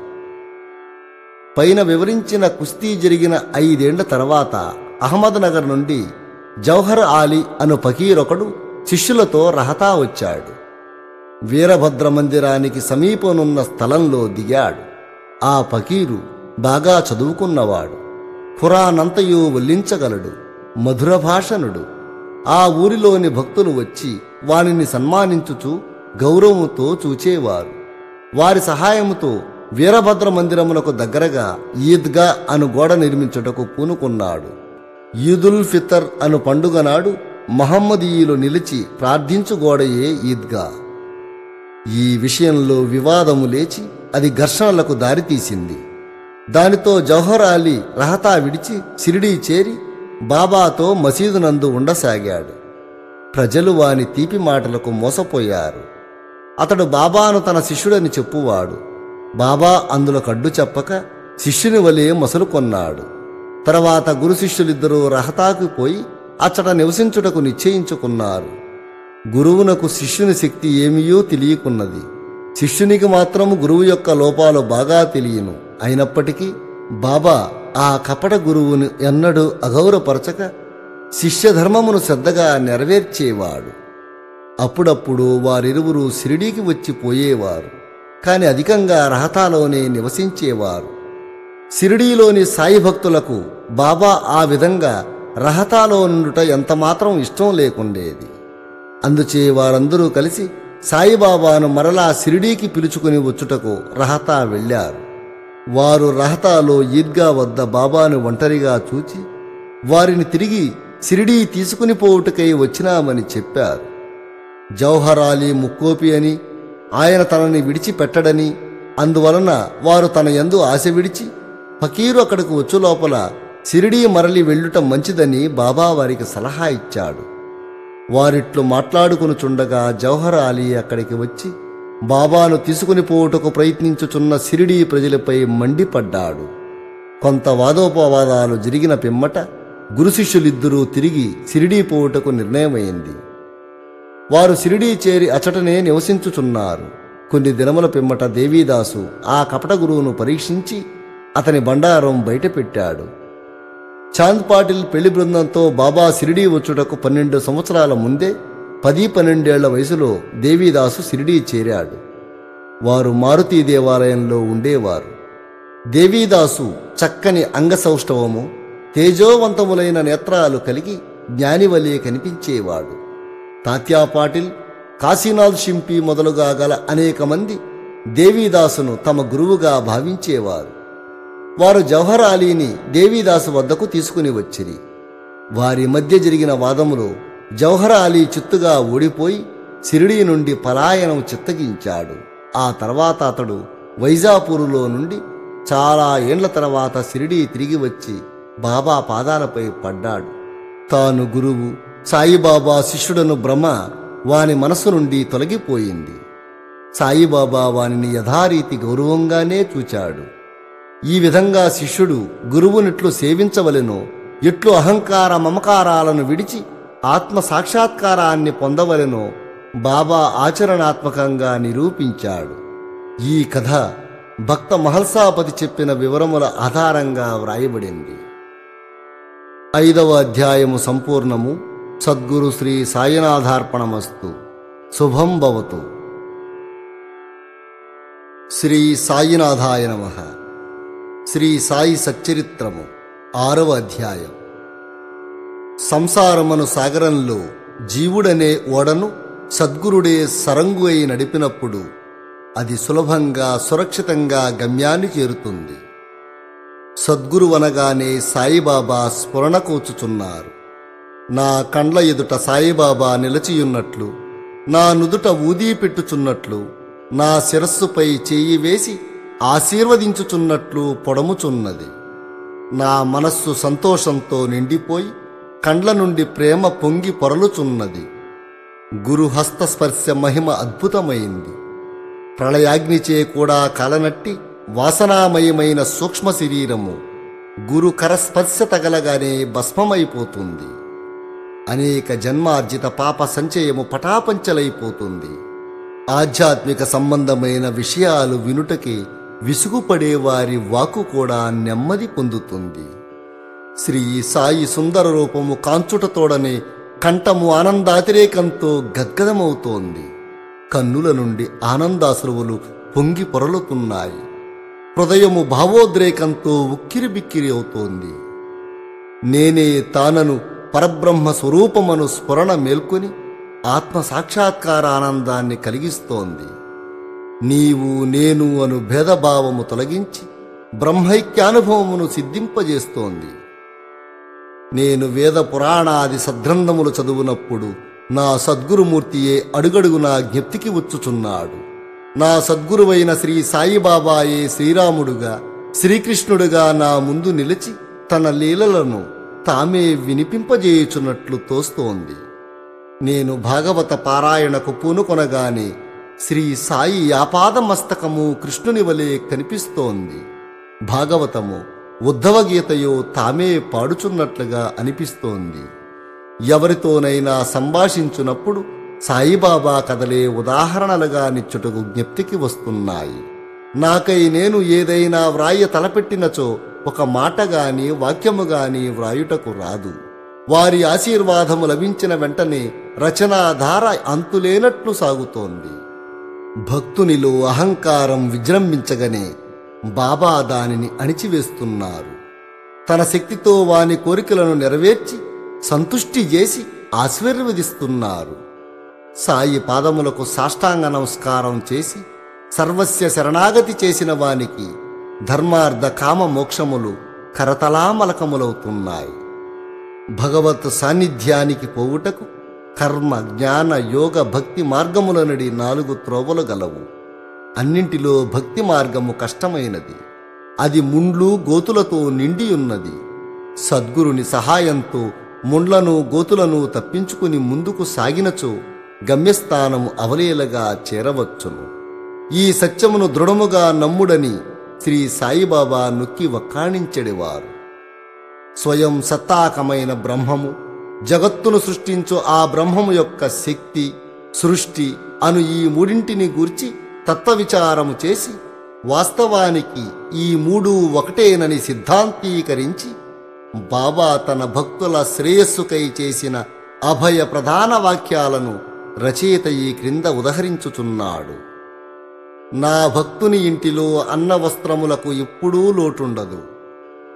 పైన వివరించిన కుస్తీ జరిగిన ఐదేండ్ల తర్వాత అహ్మద్నగర్ నుండి జౌహర్ ఆలీ అను ఫకీరొకడు శిష్యులతో రహతా వచ్చాడు వీరభద్ర మందిరానికి సమీపనున్న స్థలంలో దిగాడు ఆ ఫకీరు బాగా చదువుకున్నవాడు ఖురానంతయు వల్లించగలడు మధుర భాషణుడు ఆ ఊరిలోని భక్తులు వచ్చి వానిని సన్మానించుచు గౌరవముతో చూచేవారు వారి సహాయముతో వీరభద్ర మందిరమునకు దగ్గరగా ఈద్గా అను గోడ నిర్మించుటకు పూనుకున్నాడు ఈదుల్ ఫితర్ అను పండుగ నాడు మహమ్మదీయులు నిలిచి ప్రార్థించు గోడయే ఈద్గా ఈ విషయంలో వివాదము లేచి అది ఘర్షణలకు దారితీసింది దానితో జౌహర్ అలీ రహతా విడిచి సిరిడీ చేరి బాబాతో మసీదునందు ఉండసాగాడు ప్రజలు వాని తీపి మాటలకు మోసపోయారు అతడు బాబాను తన శిష్యుడని చెప్పువాడు బాబా అందులో కడ్డు చెప్పక శిష్యుని వలె మసలుకొన్నాడు తర్వాత గురు శిష్యులిద్దరూ రహతాకు పోయి అచ్చట నివసించుటకు నిశ్చయించుకున్నారు గురువునకు శిష్యుని శక్తి ఏమియో తెలియకున్నది శిష్యునికి మాత్రం గురువు యొక్క లోపాలు బాగా తెలియను అయినప్పటికీ బాబా ఆ కపట గురువును ఎన్నడూ అగౌరపరచక శిష్య ధర్మమును శ్రద్ధగా నెరవేర్చేవాడు అప్పుడప్పుడు వారిరువురు షిరిడీకి వచ్చి పోయేవారు కాని అధికంగా రహతాలోనే నివసించేవారు షిరిడీలోని సాయి భక్తులకు బాబా ఆ విధంగా రహతాలో నుండుట ఎంతమాత్రం ఇష్టం లేకుండేది అందుచే వారందరూ కలిసి సాయిబాబాను మరలా షిరిడీకి పిలుచుకుని వచ్చుటకు రహతా వెళ్ళారు వారు రహతాలో ఈద్గా వద్ద బాబాను ఒంటరిగా చూచి వారిని తిరిగి షిరిడీ తీసుకుని పోవుటకై వచ్చినామని చెప్పారు జౌహర్ అలీ ముక్కోపి అని ఆయన తనని విడిచిపెట్టడని అందువలన వారు తన యందు ఆశ విడిచి ఫకీరు అక్కడికి వచ్చు లోపల సిరిడీ మరలి వెళ్ళుట మంచిదని బాబా వారికి సలహా ఇచ్చాడు వారిట్లు మాట్లాడుకునుచుండగా జౌహర్ అలీ అక్కడికి వచ్చి బాబాను తీసుకుని పోవుటకు ప్రయత్నించుచున్న సిరిడీ ప్రజలపై మండిపడ్డాడు కొంత వాదోపవాదాలు జరిగిన పిమ్మట గురు శిష్యులిద్దరూ తిరిగి సిరిడీ పోవుటకు నిర్ణయమైంది వారు సిరిడీ చేరి అచటనే నివసించుచున్నారు కొన్ని దినముల పిమ్మట దేవీదాసు ఆ కపట గురువును పరీక్షించి అతని బండారం బయటపెట్టాడు చాంద్ పాటిల్ పెళ్లి బృందంతో బాబా సిరిడీ వచ్చుటకు పన్నెండు సంవత్సరాల ముందే పది పన్నెండేళ్ల వయసులో దేవీదాసు సిరిడీ చేరాడు వారు మారుతీ దేవాలయంలో ఉండేవారు దేవీదాసు చక్కని అంగసౌష్ఠవము తేజోవంతములైన నేత్రాలు కలిగి జ్ఞానివలే కనిపించేవాడు తాత్యా పాటిల్ కాశీనాథ్ షింపి మొదలుగా గల అనేక మంది దేవీదాసును తమ గురువుగా భావించేవారు వారు జవహర్ అలీని దేవీదాసు వద్దకు తీసుకుని వచ్చిరి వారి మధ్య జరిగిన వాదములో జవహర్ అలీ చిత్తుగా ఓడిపోయి సిరిడీ నుండి పలాయనం చిత్తగించాడు ఆ తర్వాత అతడు వైజాపూరులో నుండి చాలా ఏండ్ల తర్వాత సిరిడీ తిరిగి వచ్చి బాబా పాదాలపై పడ్డాడు తాను గురువు సాయిబాబా శిష్యుడను భ్రమ వాని మనసు నుండి తొలగిపోయింది సాయిబాబా వానిని యథారీతి గౌరవంగానే చూచాడు ఈ విధంగా శిష్యుడు గురువునిట్లు సేవించవలెనో ఎట్లు అహంకార మమకారాలను విడిచి ఆత్మ సాక్షాత్కారాన్ని పొందవలెనో బాబా ఆచరణాత్మకంగా నిరూపించాడు ఈ కథ భక్త మహల్సాపతి చెప్పిన వివరముల ఆధారంగా వ్రాయబడింది ఐదవ అధ్యాయము సంపూర్ణము సద్గురు శ్రీ సాయినాథార్పణమస్తు శుభం భవతు శ్రీ సాయినాథాయ నమ శ్రీ సాయి సచ్చరిత్రము ఆరవ అధ్యాయం సంసారమను సాగరంలో జీవుడనే ఓడను సద్గురుడే సరంగు అయి నడిపినప్పుడు అది సులభంగా సురక్షితంగా గమ్యాన్ని చేరుతుంది సద్గురువనగానే సాయిబాబా స్ఫురణ కూచుచున్నారు నా కండ్ల ఎదుట సాయిబాబా నిలచియున్నట్లు నా నుదుట ఊదీ పెట్టుచున్నట్లు నా శిరస్సుపై చేయి వేసి ఆశీర్వదించుచున్నట్లు పొడముచున్నది నా మనస్సు సంతోషంతో నిండిపోయి కండ్ల నుండి ప్రేమ పొంగి పొరలుచున్నది గురు హస్తస్పర్శ మహిమ అద్భుతమైంది ప్రళయాగ్నిచే కూడా కలనట్టి వాసనామయమైన సూక్ష్మ శరీరము గురు కరస్పర్శ తగలగానే భస్మమైపోతుంది అనేక జన్మార్జిత పాప సంచయము పటాపంచలైపోతుంది ఆధ్యాత్మిక సంబంధమైన విషయాలు వినుటకి విసుగుపడే వారి వాకు కూడా నెమ్మది పొందుతుంది శ్రీ సాయి సుందర రూపము కాంచుటతోడనే కంఠము ఆనందాతిరేకంతో గద్గదమవుతోంది కన్నుల నుండి ఆనందాశ్రువులు పొంగి పొరలుతున్నాయి హృదయము భావోద్రేకంతో ఉక్కిరి బిక్కిరి అవుతోంది నేనే తానను పరబ్రహ్మ స్వరూపమను స్ఫురణ మేల్కొని ఆత్మ సాక్షాత్కార ఆనందాన్ని కలిగిస్తోంది నీవు నేను అను భేదభావము తొలగించి బ్రహ్మైక్యానుభవమును సిద్ధింపజేస్తోంది నేను వేద పురాణాది సద్గ్రంథములు చదువునప్పుడు నా సద్గురుమూర్తియే అడుగడుగునా జ్ఞప్తికి వచ్చుచున్నాడు నా సద్గురువైన శ్రీ సాయిబాబాయే శ్రీరాముడుగా శ్రీకృష్ణుడుగా నా ముందు నిలిచి తన లీలలను తామే వినిపింపజేయుచున్నట్లు తోస్తోంది నేను భాగవత పారాయణకు పూనుకొనగానే శ్రీ సాయి ఆపాదమస్తకము కృష్ణుని వలె కనిపిస్తోంది భాగవతము ఉద్ధవగీతయో తామే పాడుచున్నట్లుగా అనిపిస్తోంది ఎవరితోనైనా సంభాషించునప్పుడు సాయిబాబా కథలే ఉదాహరణలుగా నిచ్చుటకు జ్ఞప్తికి వస్తున్నాయి నాకై నేను ఏదైనా వ్రాయ తలపెట్టినచో ఒక మాట గాని వాక్యము గాని వ్రాయుటకు రాదు వారి ఆశీర్వాదము లభించిన వెంటనే రచనాధార అంతులేనట్లు సాగుతోంది భక్తునిలో అహంకారం విజృంభించగనే బాబా దానిని అణిచివేస్తున్నారు తన శక్తితో వాని కోరికలను నెరవేర్చి సంతుష్టి చేసి ఆశీర్వదిస్తున్నారు సాయి పాదములకు సాష్టాంగ నమస్కారం చేసి సర్వస్య శరణాగతి చేసిన వానికి ధర్మార్థ కామ మోక్షములు కరతలామలకములవుతున్నాయి భగవత్ సాన్నిధ్యానికి పోవుటకు కర్మ జ్ఞాన యోగ భక్తి మార్గములనడి నాలుగు త్రోవలు గలవు అన్నింటిలో భక్తి మార్గము కష్టమైనది అది ముండ్లు గోతులతో నిండి ఉన్నది సద్గురుని సహాయంతో ముండ్లను గోతులను తప్పించుకుని ముందుకు సాగినచో గమ్యస్థానము అవలేలగా చేరవచ్చును ఈ సత్యమును దృఢముగా నమ్ముడని శ్రీ సాయిబాబా నొక్కి వక్కాణించెడివారు స్వయం సత్తాకమైన బ్రహ్మము జగత్తును సృష్టించు ఆ బ్రహ్మము యొక్క శక్తి సృష్టి అను ఈ మూడింటిని గూర్చి తత్వవిచారము చేసి వాస్తవానికి ఈ మూడు ఒకటేనని సిద్ధాంతీకరించి బాబా తన భక్తుల శ్రేయస్సుకై చేసిన అభయ ప్రధాన వాక్యాలను రచయిత ఈ క్రింద ఉదహరించుచున్నాడు నా భక్తుని ఇంటిలో అన్న వస్త్రములకు ఎప్పుడూ లోటుండదు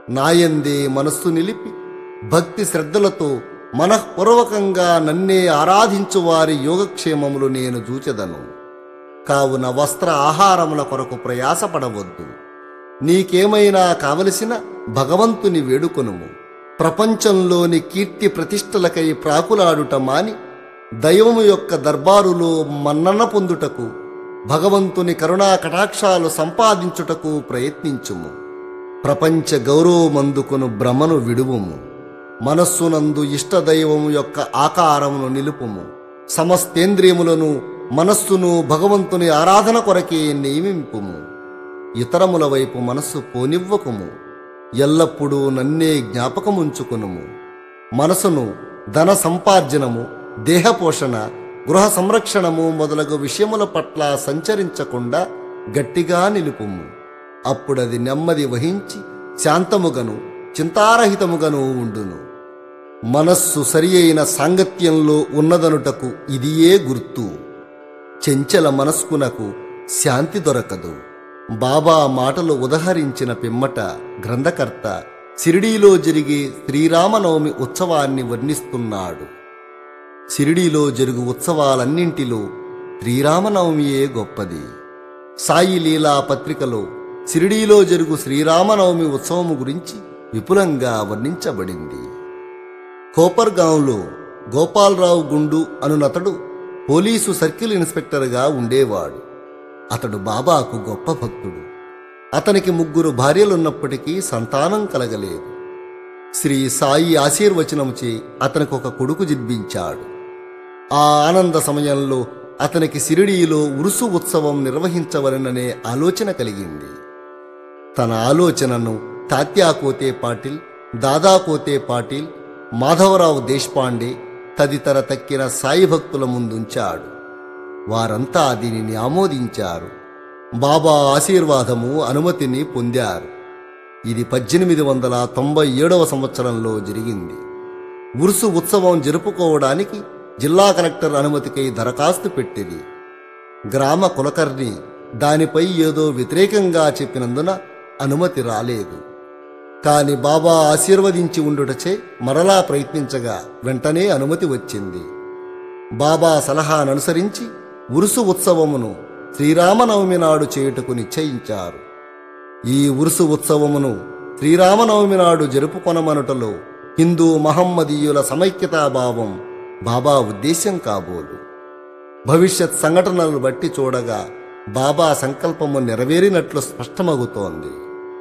నాయందే మనస్సు నిలిపి భక్తి శ్రద్ధలతో మనఃపూర్వకంగా నన్నే ఆరాధించు వారి యోగక్షేమములు నేను చూచెదను కావున వస్త్ర ఆహారముల కొరకు ప్రయాసపడవద్దు నీకేమైనా కావలసిన భగవంతుని వేడుకొనుము ప్రపంచంలోని కీర్తి ప్రతిష్టలకై ప్రాకులాడుట మాని దైవము యొక్క దర్బారులో మన్నన పొందుటకు భగవంతుని కరుణా కటాక్షాలు సంపాదించుటకు ప్రయత్నించుము ప్రపంచ గౌరవమందుకును భ్రమను విడువుము మనస్సునందు ఇష్టదైవము యొక్క ఆకారమును నిలుపుము సమస్తేంద్రియములను మనస్సును భగవంతుని ఆరాధన కొరకే నియమింపుము ఇతరముల వైపు మనస్సు పోనివ్వకుము ఎల్లప్పుడూ నన్నే జ్ఞాపకముంచుకునుము మనసును ధన సంపార్జనము దేహపోషణ గృహ సంరక్షణము మొదలగు విషయముల పట్ల సంచరించకుండా గట్టిగా నిలుపుము అప్పుడది నెమ్మది వహించి శాంతముగను చింతారహితముగను ఉండును మనస్సు సరి అయిన సాంగత్యంలో ఉన్నదనుటకు ఇదియే గుర్తు చెంచల మనస్కునకు శాంతి దొరకదు బాబా మాటలు ఉదహరించిన పిమ్మట గ్రంథకర్త సిరిడీలో జరిగే శ్రీరామనవమి ఉత్సవాన్ని వర్ణిస్తున్నాడు సిరిడీలో జరుగు ఉత్సవాలన్నింటిలో శ్రీరామనవమియే గొప్పది సాయి లీలా పత్రికలో సిరిడీలో జరుగు శ్రీరామనవమి ఉత్సవము గురించి విపులంగా వర్ణించబడింది కోపర్గాంలో గోపాలరావు గుండు అనునతడు పోలీసు సర్కిల్ ఇన్స్పెక్టర్గా ఉండేవాడు అతడు బాబాకు గొప్ప భక్తుడు అతనికి ముగ్గురు భార్యలున్నప్పటికీ సంతానం కలగలేదు శ్రీ సాయి ఆశీర్వచనముచే అతనికి ఒక కొడుకు జిద్భించాడు ఆ ఆనంద సమయంలో అతనికి సిరిడీలో ఉరుసు ఉత్సవం నిర్వహించవలననే ఆలోచన కలిగింది తన ఆలోచనను తాత్యాకోతే పాటిల్ దాదాకోతే పాటిల్ మాధవరావు దేశపాండే తదితర తక్కిన సాయి భక్తుల ముందుంచాడు వారంతా దీనిని ఆమోదించారు బాబా ఆశీర్వాదము అనుమతిని పొందారు ఇది పద్దెనిమిది వందల తొంభై ఏడవ సంవత్సరంలో జరిగింది ఉరుసు ఉత్సవం జరుపుకోవడానికి జిల్లా కలెక్టర్ అనుమతికై దరఖాస్తు పెట్టింది గ్రామ కులకర్ణి దానిపై ఏదో వ్యతిరేకంగా చెప్పినందున అనుమతి రాలేదు కాని బాబా ఆశీర్వదించి ఉండుటచే మరలా ప్రయత్నించగా వెంటనే అనుమతి వచ్చింది బాబా సలహాననుసరించి ఉరుసు ఉత్సవమును శ్రీరామనవమి నాడు చేయుటకు నిశ్చయించారు ఈ ఉరుసు ఉత్సవమును శ్రీరామనవమి నాడు జరుపుకొనమనుటలో హిందూ మహమ్మదీయుల సమైక్యతాభావం బాబా ఉద్దేశ్యం కాబోలు భవిష్యత్ సంఘటనలు బట్టి చూడగా బాబా సంకల్పము నెరవేరినట్లు స్పష్టమగుతోంది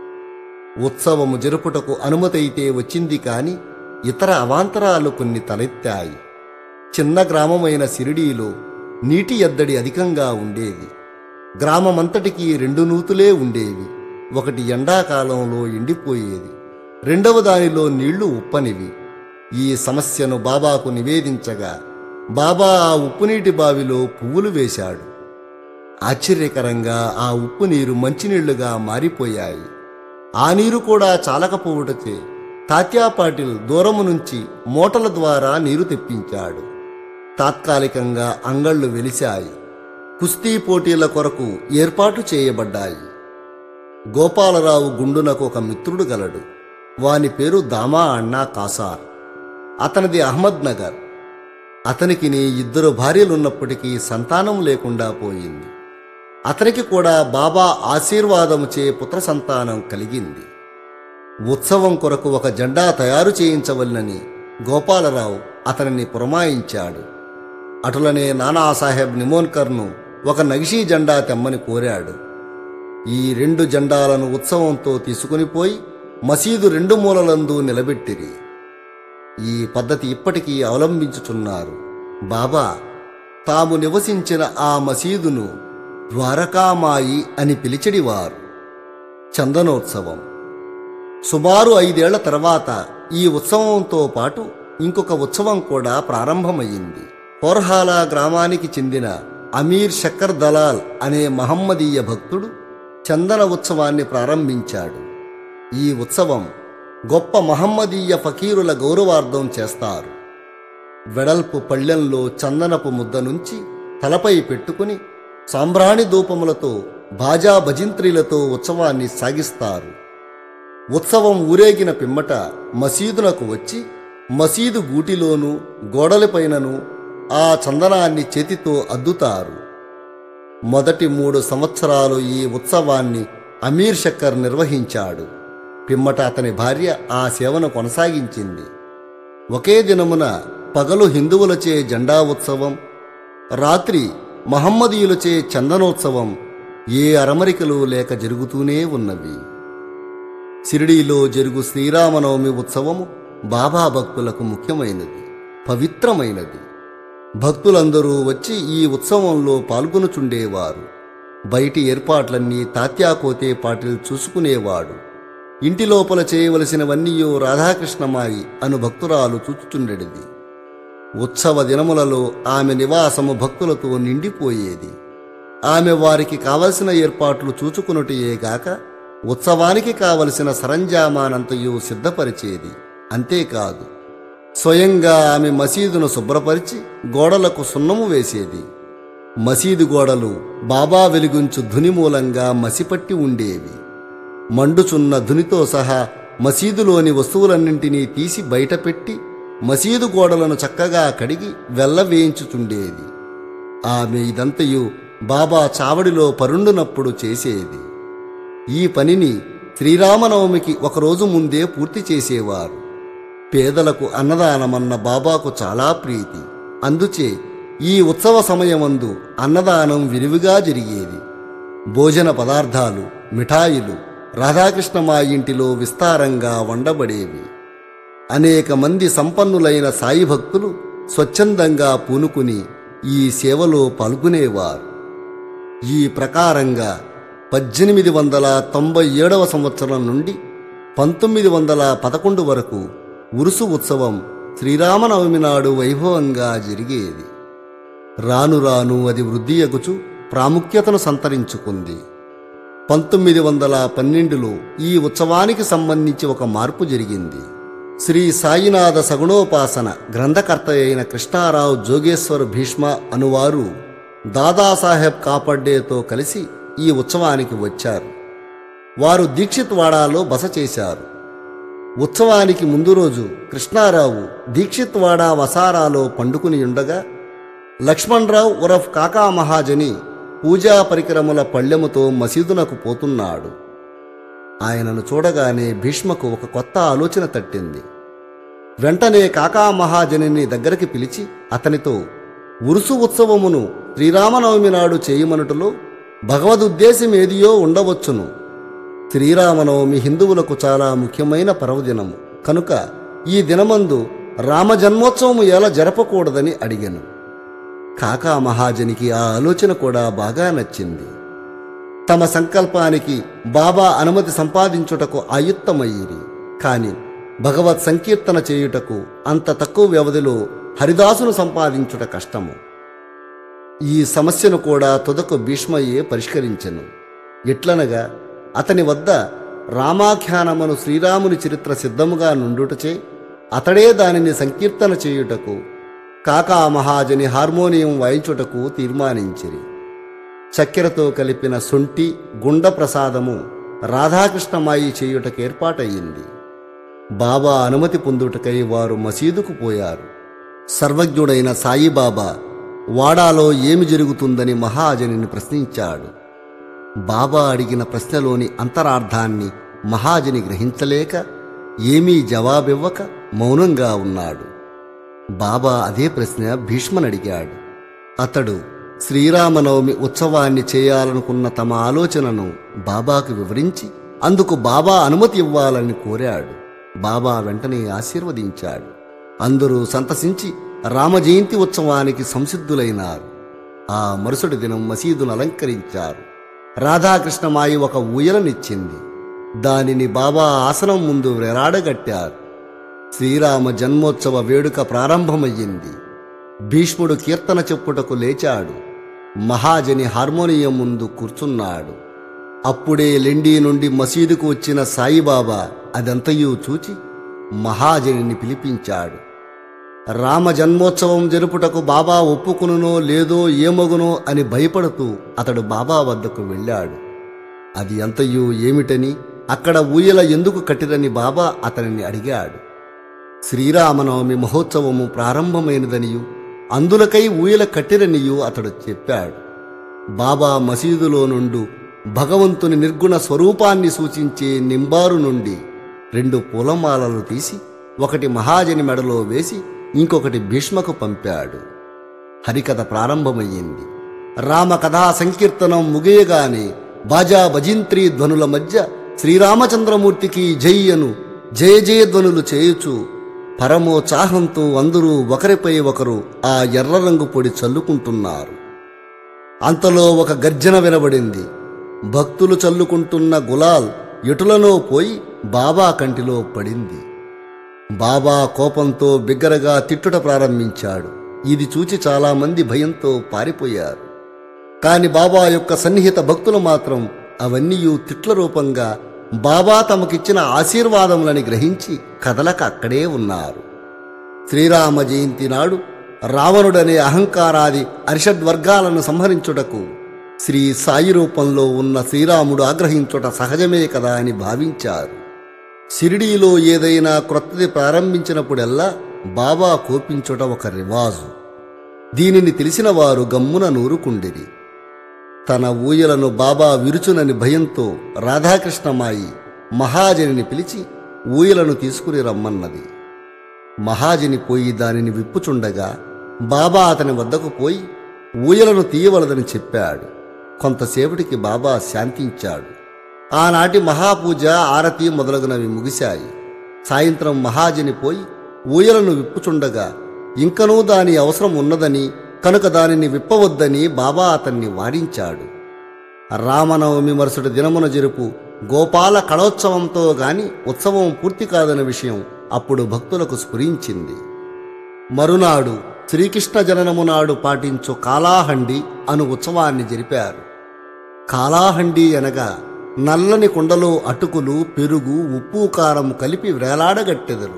ఉత్సవము జరుపుటకు అనుమతైతే వచ్చింది కాని ఇతర అవాంతరాలు కొన్ని తలెత్తాయి చిన్న గ్రామమైన సిరిడీలో నీటి ఎద్దడి అధికంగా ఉండేది గ్రామమంతటికి రెండు నూతులే ఉండేవి ఒకటి ఎండాకాలంలో ఎండిపోయేది రెండవ దానిలో నీళ్లు ఉప్పనివి ఈ సమస్యను బాబాకు నివేదించగా బాబా ఆ ఉప్పునీటి బావిలో పువ్వులు వేశాడు ఆశ్చర్యకరంగా ఆ ఉప్పు నీరు మంచినీళ్లుగా మారిపోయాయి ఆ నీరు కూడా చాలకపోవుటచే తాత్యా పాటిల్ దూరము నుంచి మోటల ద్వారా నీరు తెప్పించాడు తాత్కాలికంగా అంగళ్ళు వెలిశాయి కుస్తీ పోటీల కొరకు ఏర్పాటు చేయబడ్డాయి గోపాలరావు గుండునకు ఒక మిత్రుడు గలడు వాని పేరు దామా అన్నా కాసార్ అతనిది అహ్మద్ నగర్ అతనికి నీ ఇద్దరు భార్యలున్నప్పటికీ సంతానం లేకుండా పోయింది అతనికి కూడా బాబా ఆశీర్వాదముచే పుత్ర సంతానం కలిగింది ఉత్సవం కొరకు ఒక జెండా తయారు చేయించవలనని గోపాలరావు అతనిని పురమాయించాడు అటులనే నానాసాహెబ్ నిమోన్కర్ను ఒక నగిషీ జెండా తెమ్మని కోరాడు ఈ రెండు జెండాలను ఉత్సవంతో తీసుకునిపోయి మసీదు రెండు మూలలందు నిలబెట్టిరి ఈ పద్ధతి ఇప్పటికీ అవలంబించుచున్నారు బాబా తాము నివసించిన ఆ మసీదును ద్వారకామాయి అని పిలిచెడివారు చందనోత్సవం సుమారు ఐదేళ్ల తర్వాత ఈ ఉత్సవంతో పాటు ఇంకొక ఉత్సవం కూడా ప్రారంభమయ్యింది పోర్హాలా గ్రామానికి చెందిన అమీర్ షక్కర్ దలాల్ అనే మహమ్మదీయ భక్తుడు చందన ఉత్సవాన్ని ప్రారంభించాడు ఈ ఉత్సవం గొప్ప మహమ్మదీయ ఫకీరుల గౌరవార్థం చేస్తారు వెడల్పు పళ్ళెంలో చందనపు ముద్ద నుంచి తలపై పెట్టుకుని సాంబ్రాణి ధూపములతో బాజా భజింత్రీలతో ఉత్సవాన్ని సాగిస్తారు ఉత్సవం ఊరేగిన పిమ్మట మసీదునకు వచ్చి మసీదు గూటిలోనూ గోడలపైనను ఆ చందనాన్ని చేతితో అద్దుతారు మొదటి మూడు సంవత్సరాలు ఈ ఉత్సవాన్ని అమీర్ షక్కర్ నిర్వహించాడు పిమ్మట అతని భార్య ఆ సేవను కొనసాగించింది ఒకే దినమున పగలు హిందువులచే జెండా ఉత్సవం రాత్రి మహమ్మదీయులచే చందనోత్సవం ఏ అరమరికలు లేక జరుగుతూనే ఉన్నవి షిరిడీలో జరుగు శ్రీరామనవమి ఉత్సవము బాబా భక్తులకు ముఖ్యమైనది పవిత్రమైనది భక్తులందరూ వచ్చి ఈ ఉత్సవంలో పాల్గొనుచుండేవారు బయటి ఏర్పాట్లన్నీ తాత్యాకోతే పాటిల్ చూసుకునేవాడు ఇంటి లోపల చేయవలసినవన్నీయో రాధాకృష్ణమాయి అను భక్తురాలు చూచుచుండెడిది ఉత్సవ దినములలో ఆమె నివాసము భక్తులతో నిండిపోయేది ఆమె వారికి కావలసిన ఏర్పాట్లు చూచుకున్నటియేగాక ఉత్సవానికి కావలసిన సరంజామానంతయు సిద్ధపరిచేది అంతేకాదు స్వయంగా ఆమె మసీదును శుభ్రపరిచి గోడలకు సున్నము వేసేది మసీదు గోడలు బాబా వెలుగుంచు ధుని మూలంగా మసిపట్టి ఉండేవి మండుచున్న ధునితో సహా మసీదులోని వస్తువులన్నింటినీ తీసి బయటపెట్టి మసీదు గోడలను చక్కగా కడిగి వెల్లవేయించుచుండేది ఆమె ఇదంతయు బాబా చావడిలో పరుండునప్పుడు చేసేది ఈ పనిని శ్రీరామనవమికి ఒకరోజు ముందే పూర్తి చేసేవారు పేదలకు అన్నదానమన్న బాబాకు చాలా ప్రీతి అందుచే ఈ ఉత్సవ సమయమందు అన్నదానం విరివిగా జరిగేది భోజన పదార్థాలు మిఠాయిలు రాధాకృష్ణ మా ఇంటిలో విస్తారంగా వండబడేవి అనేక మంది సంపన్నులైన సాయి భక్తులు స్వచ్ఛందంగా పూనుకుని ఈ సేవలో పాల్గొనేవారు ఈ ప్రకారంగా పద్దెనిమిది వందల తొంభై ఏడవ సంవత్సరం నుండి పంతొమ్మిది వందల పదకొండు వరకు ఉరుసు ఉత్సవం శ్రీరామనవమి నాడు వైభవంగా జరిగేది రాను రాను అది వృద్ధి ఎగుచు ప్రాముఖ్యతను సంతరించుకుంది పంతొమ్మిది వందల పన్నెండులో ఈ ఉత్సవానికి సంబంధించి ఒక మార్పు జరిగింది శ్రీ సాయినాథ సగుణోపాసన గ్రంథకర్త అయిన కృష్ణారావు జోగేశ్వర్ భీష్మ అనువారు దాదాసాహెబ్ కాపడ్డేతో కలిసి ఈ ఉత్సవానికి వచ్చారు వారు దీక్షిత్ వాడాలో బస చేశారు ఉత్సవానికి ముందు రోజు కృష్ణారావు దీక్షిత్వాడ వసారాలో పండుకుని ఉండగా లక్ష్మణరావు ఉరఫ్ కాకా మహాజని పూజా పరికరముల పళ్ళెముతో మసీదునకు పోతున్నాడు ఆయనను చూడగానే భీష్మకు ఒక కొత్త ఆలోచన తట్టింది వెంటనే కాకా మహాజనిని దగ్గరికి పిలిచి అతనితో ఉరుసు ఉత్సవమును శ్రీరామనవమి నాడు చేయమనుటలో భగవదుద్దేశం ఏదియో ఉండవచ్చును శ్రీరామనవమి హిందువులకు చాలా ముఖ్యమైన పర్వదినము కనుక ఈ దినమందు రామజన్మోత్సవము ఎలా జరపకూడదని అడిగాను కాకా మహాజనికి ఆ ఆలోచన కూడా బాగా నచ్చింది తమ సంకల్పానికి బాబా అనుమతి సంపాదించుటకు ఆయుత్తమయ్యిరి కాని భగవత్ సంకీర్తన చేయుటకు అంత తక్కువ వ్యవధిలో హరిదాసును సంపాదించుట కష్టము ఈ సమస్యను కూడా తుదకు భీష్మయ్యే పరిష్కరించెను ఎట్లనగా అతని వద్ద రామాఖ్యానమును శ్రీరాముని చరిత్ర సిద్ధముగా నుండుటచే అతడే దానిని సంకీర్తన చేయుటకు కాకా మహాజని హార్మోనియం వాయించుటకు తీర్మానించిరి చక్కెరతో కలిపిన సొంటి గుండ ప్రసాదము రాధాకృష్ణమాయి చేయుటకు ఏర్పాటయ్యింది బాబా అనుమతి పొందుటకై వారు మసీదుకు పోయారు సర్వజ్ఞుడైన సాయిబాబా వాడాలో ఏమి జరుగుతుందని మహాజనిని ప్రశ్నించాడు బాబా అడిగిన ప్రశ్నలోని అంతరార్థాన్ని మహాజని గ్రహించలేక ఏమీ జవాబివ్వక మౌనంగా ఉన్నాడు బాబా అదే ప్రశ్న భీష్మనడిగాడు అతడు శ్రీరామనవమి ఉత్సవాన్ని చేయాలనుకున్న తమ ఆలోచనను బాబాకు వివరించి అందుకు బాబా అనుమతి ఇవ్వాలని కోరాడు బాబా వెంటనే ఆశీర్వదించాడు అందరూ సంతసించి రామజయంతి ఉత్సవానికి సంసిద్ధులైనారు ఆ మరుసటి దినం మసీదును అలంకరించారు రాధాకృష్ణమాయి ఒక ఊయలనిచ్చింది దానిని బాబా ఆసనం ముందు వేలాడగట్టారు శ్రీరామ జన్మోత్సవ వేడుక ప్రారంభమయ్యింది భీష్ముడు కీర్తన చెప్పుటకు లేచాడు మహాజని హార్మోనియం ముందు కూర్చున్నాడు అప్పుడే లెండి నుండి మసీదుకు వచ్చిన సాయిబాబా అదంతయు చూచి మహాజనిని పిలిపించాడు రామ జన్మోత్సవం జరుపుటకు బాబా ఒప్పుకునునో లేదో ఏమగునో అని భయపడుతూ అతడు బాబా వద్దకు వెళ్ళాడు అది అంతయు ఏమిటని అక్కడ ఊయల ఎందుకు కట్టిరని బాబా అతనిని అడిగాడు శ్రీరామనవమి మహోత్సవము ప్రారంభమైనదనియు అందులకై ఊయల కట్టిరనియు అతడు చెప్పాడు బాబా మసీదులో నుండు భగవంతుని నిర్గుణ స్వరూపాన్ని సూచించే నింబారు నుండి రెండు పూలమాలలు తీసి ఒకటి మహాజని మెడలో వేసి ఇంకొకటి భీష్మకు పంపాడు హరికథ ప్రారంభమయ్యింది రామకథా సంకీర్తనం ముగియగానే బాజా భజింత్రీ ధ్వనుల మధ్య శ్రీరామచంద్రమూర్తికి జై అను జయ జయ ధ్వనులు చేయుచు పరమోత్సాహంతో అందరూ ఒకరిపై ఒకరు ఆ ఎర్ర రంగు పొడి చల్లుకుంటున్నారు అంతలో ఒక గర్జన వినబడింది భక్తులు చల్లుకుంటున్న గులాల్ ఎటులనో పోయి బాబా కంటిలో పడింది బాబా కోపంతో బిగ్గరగా తిట్టుట ప్రారంభించాడు ఇది చూచి చాలామంది భయంతో పారిపోయారు కాని బాబా యొక్క సన్నిహిత భక్తులు మాత్రం అవన్నీ తిట్ల రూపంగా బాబా తమకిచ్చిన ఆశీర్వాదములని గ్రహించి కదలక అక్కడే ఉన్నారు శ్రీరామ జయంతి నాడు రావణుడనే అహంకారాది అరిషడ్వర్గాలను సంహరించుటకు శ్రీ సాయి రూపంలో ఉన్న శ్రీరాముడు ఆగ్రహించుట సహజమే కదా అని భావించారు షిరిడీలో ఏదైనా క్రొత్తది ప్రారంభించినప్పుడెల్లా బాబా కోపించుట ఒక రివాజు దీనిని తెలిసిన వారు గమ్మున నూరుకుండిరి తన ఊయలను బాబా విరుచునని భయంతో రాధాకృష్ణమాయి మహాజనిని పిలిచి ఊయలను తీసుకుని రమ్మన్నది మహాజని పోయి దానిని విప్పుచుండగా బాబా అతని వద్దకు పోయి ఊయలను తీయవలదని చెప్పాడు కొంతసేపటికి బాబా శాంతించాడు ఆనాటి మహాపూజ ఆరతి మొదలగునవి ముగిశాయి సాయంత్రం మహాజని పోయి ఊయలను విప్పుచుండగా ఇంకనూ దాని అవసరం ఉన్నదని కనుక దానిని విప్పవద్దని బాబా అతన్ని వారించాడు రామనవమి మరుసటి దినమున జరుపు గోపాల కళోత్సవంతో గాని ఉత్సవం పూర్తి కాదన్న విషయం అప్పుడు భక్తులకు స్ఫురించింది మరునాడు శ్రీకృష్ణ జననము నాడు పాటించు కాలాహండి అను ఉత్సవాన్ని జరిపారు కాలాహండి అనగా నల్లని కుండలో అటుకులు పెరుగు ఉప్పు కారం కలిపి వేలాడగట్టెదరు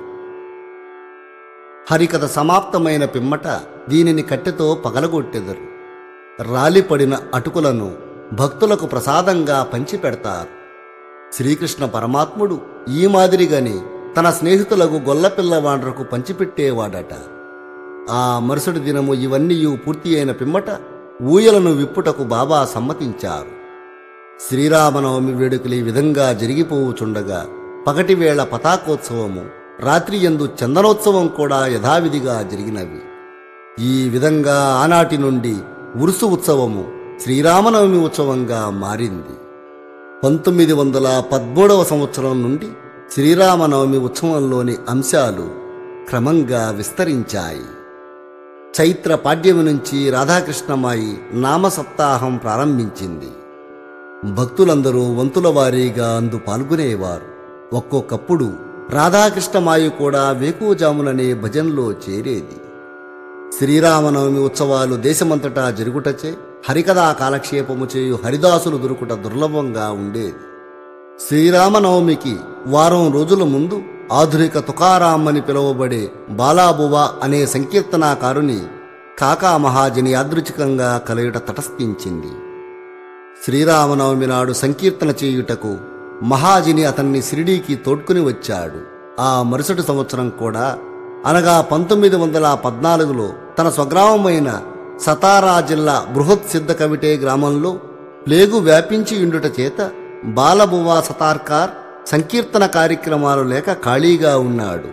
హరికథ సమాప్తమైన పిమ్మట దీనిని కట్టెతో పగలగొట్టెదరు రాలిపడిన అటుకులను భక్తులకు ప్రసాదంగా పంచిపెడతారు శ్రీకృష్ణ పరమాత్ముడు ఈ మాదిరిగానే తన స్నేహితులకు గొల్లపిల్లవాండ్రకు పంచిపెట్టేవాడట ఆ మరుసటి దినము ఇవన్నీ పూర్తి అయిన పిమ్మట ఊయలను విప్పుటకు బాబా సమ్మతించారు శ్రీరామనవమి వేడుకలు ఈ విధంగా జరిగిపోవుచుండగా పగటివేళ పతాకోత్సవము రాత్రి యందు చందనోత్సవం కూడా యథావిధిగా జరిగినవి ఈ విధంగా ఆనాటి నుండి ఉరుసు ఉత్సవము శ్రీరామనవమి ఉత్సవంగా మారింది పంతొమ్మిది వందల పద్మూడవ సంవత్సరం నుండి శ్రీరామనవమి ఉత్సవంలోని అంశాలు క్రమంగా విస్తరించాయి చైత్ర పాడ్యమి నుంచి రాధాకృష్ణమాయి నామ సప్తాహం ప్రారంభించింది భక్తులందరూ వంతుల వారీగా అందు పాల్గొనేవారు ఒక్కొక్కప్పుడు రాధాకృష్ణమాయి కూడా వేకువజాముననే భజన్లో చేరేది శ్రీరామనవమి ఉత్సవాలు దేశమంతటా జరుగుటచే హరికథా కాలక్షేపము చేయు హరిదాసులు దొరుకుట దుర్లభంగా ఉండేది శ్రీరామనవమికి వారం రోజుల ముందు ఆధునిక తుకారాం అని పిలువబడే బాలాబువా అనే సంకీర్తనాకారుని కాకా మహాజని యాదృచ్ఛికంగా కలయుట తటస్థించింది శ్రీరామనవమి నాడు సంకీర్తన చేయుటకు మహాజిని అతన్ని షిరిడీకి తోడ్కుని వచ్చాడు ఆ మరుసటి సంవత్సరం కూడా అనగా పంతొమ్మిది వందల పద్నాలుగులో తన స్వగ్రామమైన సతారా జిల్లా బృహత్ సిద్ధ కవిటే గ్రామంలో ప్లేగు వ్యాపించి ఉండుట చేత బాలబువా సతార్కార్ సంకీర్తన కార్యక్రమాలు లేక ఖాళీగా ఉన్నాడు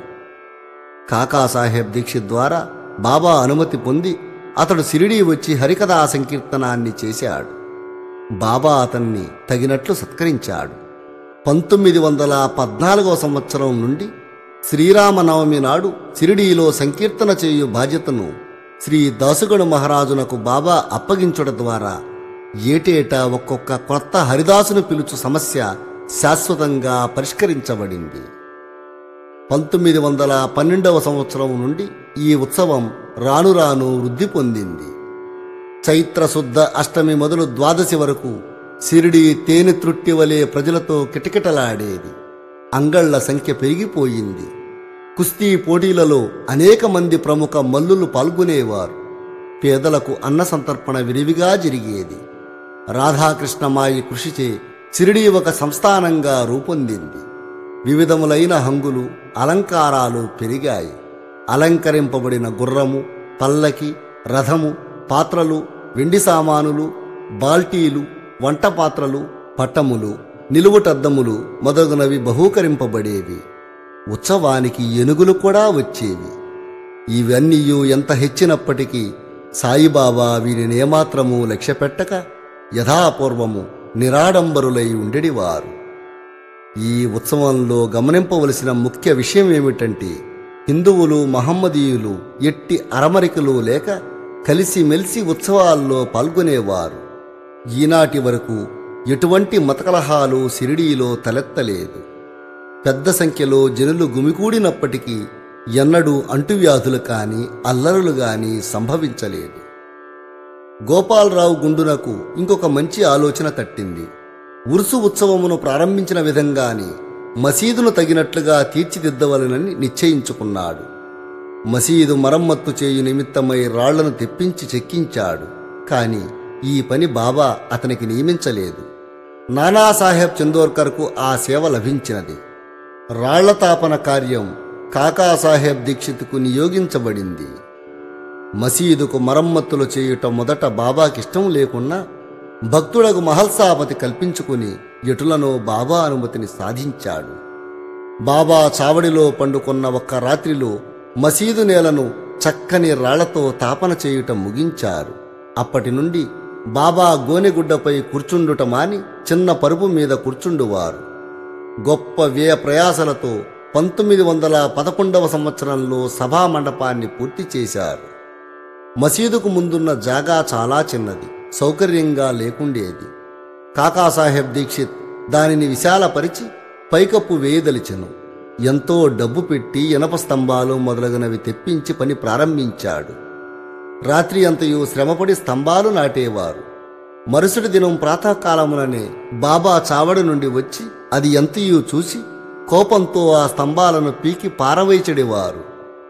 కాకాసాహెబ్ దీక్షిత్ ద్వారా బాబా అనుమతి పొంది అతడు సిరిడి వచ్చి హరికథా సంకీర్తనాన్ని చేశాడు బాబా అతన్ని తగినట్లు సత్కరించాడు పంతొమ్మిది వందల పద్నాలుగవ సంవత్సరం నుండి శ్రీరామనవమి నాడు సిరిడీలో సంకీర్తన చేయు బాధ్యతను శ్రీ దాసుగడు మహారాజునకు బాబా అప్పగించుట ద్వారా ఏటేటా ఒక్కొక్క కొత్త హరిదాసును పిలుచు సమస్య శాశ్వతంగా పరిష్కరించబడింది పంతొమ్మిది వందల పన్నెండవ సంవత్సరం నుండి ఈ ఉత్సవం రాను రాను వృద్ధి పొందింది చైత్రశుద్ధ అష్టమి మొదలు ద్వాదశి వరకు సిరిడి తేనె త్రుట్టి వలె ప్రజలతో కిటకిటలాడేది అంగళ్ల సంఖ్య పెరిగిపోయింది కుస్తీ పోటీలలో అనేక మంది ప్రముఖ మల్లులు పాల్గొనేవారు పేదలకు అన్న సంతర్పణ విరివిగా జరిగేది రాధాకృష్ణమాయి కృషిచే షిరిడీ ఒక సంస్థానంగా రూపొందింది వివిధములైన హంగులు అలంకారాలు పెరిగాయి అలంకరింపబడిన గుర్రము పల్లకి రథము పాత్రలు వెండి సామానులు బాల్టీలు వంట పాత్రలు పట్టములు నిలువుటద్దములు మొదలగునవి బహూకరింపబడేవి ఉత్సవానికి ఏనుగులు కూడా వచ్చేవి ఇవన్నీ ఎంత హెచ్చినప్పటికీ సాయిబాబా వీరిని ఏమాత్రము లక్ష్యపెట్టక యథాపూర్వము నిరాడంబరులై ఉండేవారు ఈ ఉత్సవంలో గమనింపవలసిన ముఖ్య విషయం ఏమిటంటే హిందువులు మహమ్మదీయులు ఎట్టి అరమరికలు లేక కలిసిమెలిసి ఉత్సవాల్లో పాల్గొనేవారు ఈనాటి వరకు ఎటువంటి మతకలహాలు సిరిడీలో తలెత్తలేదు పెద్ద సంఖ్యలో జనులు గుమికూడినప్పటికీ ఎన్నడూ అంటువ్యాధులు కాని అల్లరులు గాని సంభవించలేదు గోపాలరావు గుండునకు ఇంకొక మంచి ఆలోచన తట్టింది ఉరుసు ఉత్సవమును ప్రారంభించిన విధంగానే మసీదును తగినట్లుగా తీర్చిదిద్దవలనని నిశ్చయించుకున్నాడు మసీదు మరమ్మత్తు చేయు నిమిత్తమై రాళ్లను తెప్పించి చెక్కించాడు కాని ఈ పని బాబా అతనికి నియమించలేదు నానాసాహెబ్ చందోర్కర్కు ఆ సేవ లభించినది రాళ్ల తాపన కార్యం కాకాసాహెబ్ దీక్షిత్కు నియోగించబడింది మసీదుకు మరమ్మతులు చేయుట మొదట బాబాకిష్టం లేకున్నా భక్తుడకు మహల్సాపతి కల్పించుకుని ఎటులను బాబా అనుమతిని సాధించాడు బాబా చావడిలో పండుకున్న ఒక్క రాత్రిలో మసీదు నేలను చక్కని రాళ్లతో తాపన చేయుట ముగించారు అప్పటి నుండి బాబా గోనెగుడ్డపై కూర్చుండుట మాని చిన్న పరుపు మీద కూర్చుండువారు గొప్ప వ్యయ ప్రయాసలతో పంతొమ్మిది వందల పదకొండవ సంవత్సరంలో సభా మండపాన్ని పూర్తి చేశారు మసీదుకు ముందున్న జాగా చాలా చిన్నది సౌకర్యంగా లేకుండేది కాకాసాహెబ్ దీక్షిత్ దానిని విశాలపరిచి పైకప్పు వేయదలిచెను ఎంతో డబ్బు పెట్టి ఇనప స్తంభాలు మొదలగునవి తెప్పించి పని ప్రారంభించాడు రాత్రి అంతయు శ్రమపడి స్తంభాలు నాటేవారు మరుసటి దినం ప్రాతకాలముననే బాబా చావడి నుండి వచ్చి అది ఎంతయు చూసి కోపంతో ఆ స్తంభాలను పీకి పారవేచడేవారు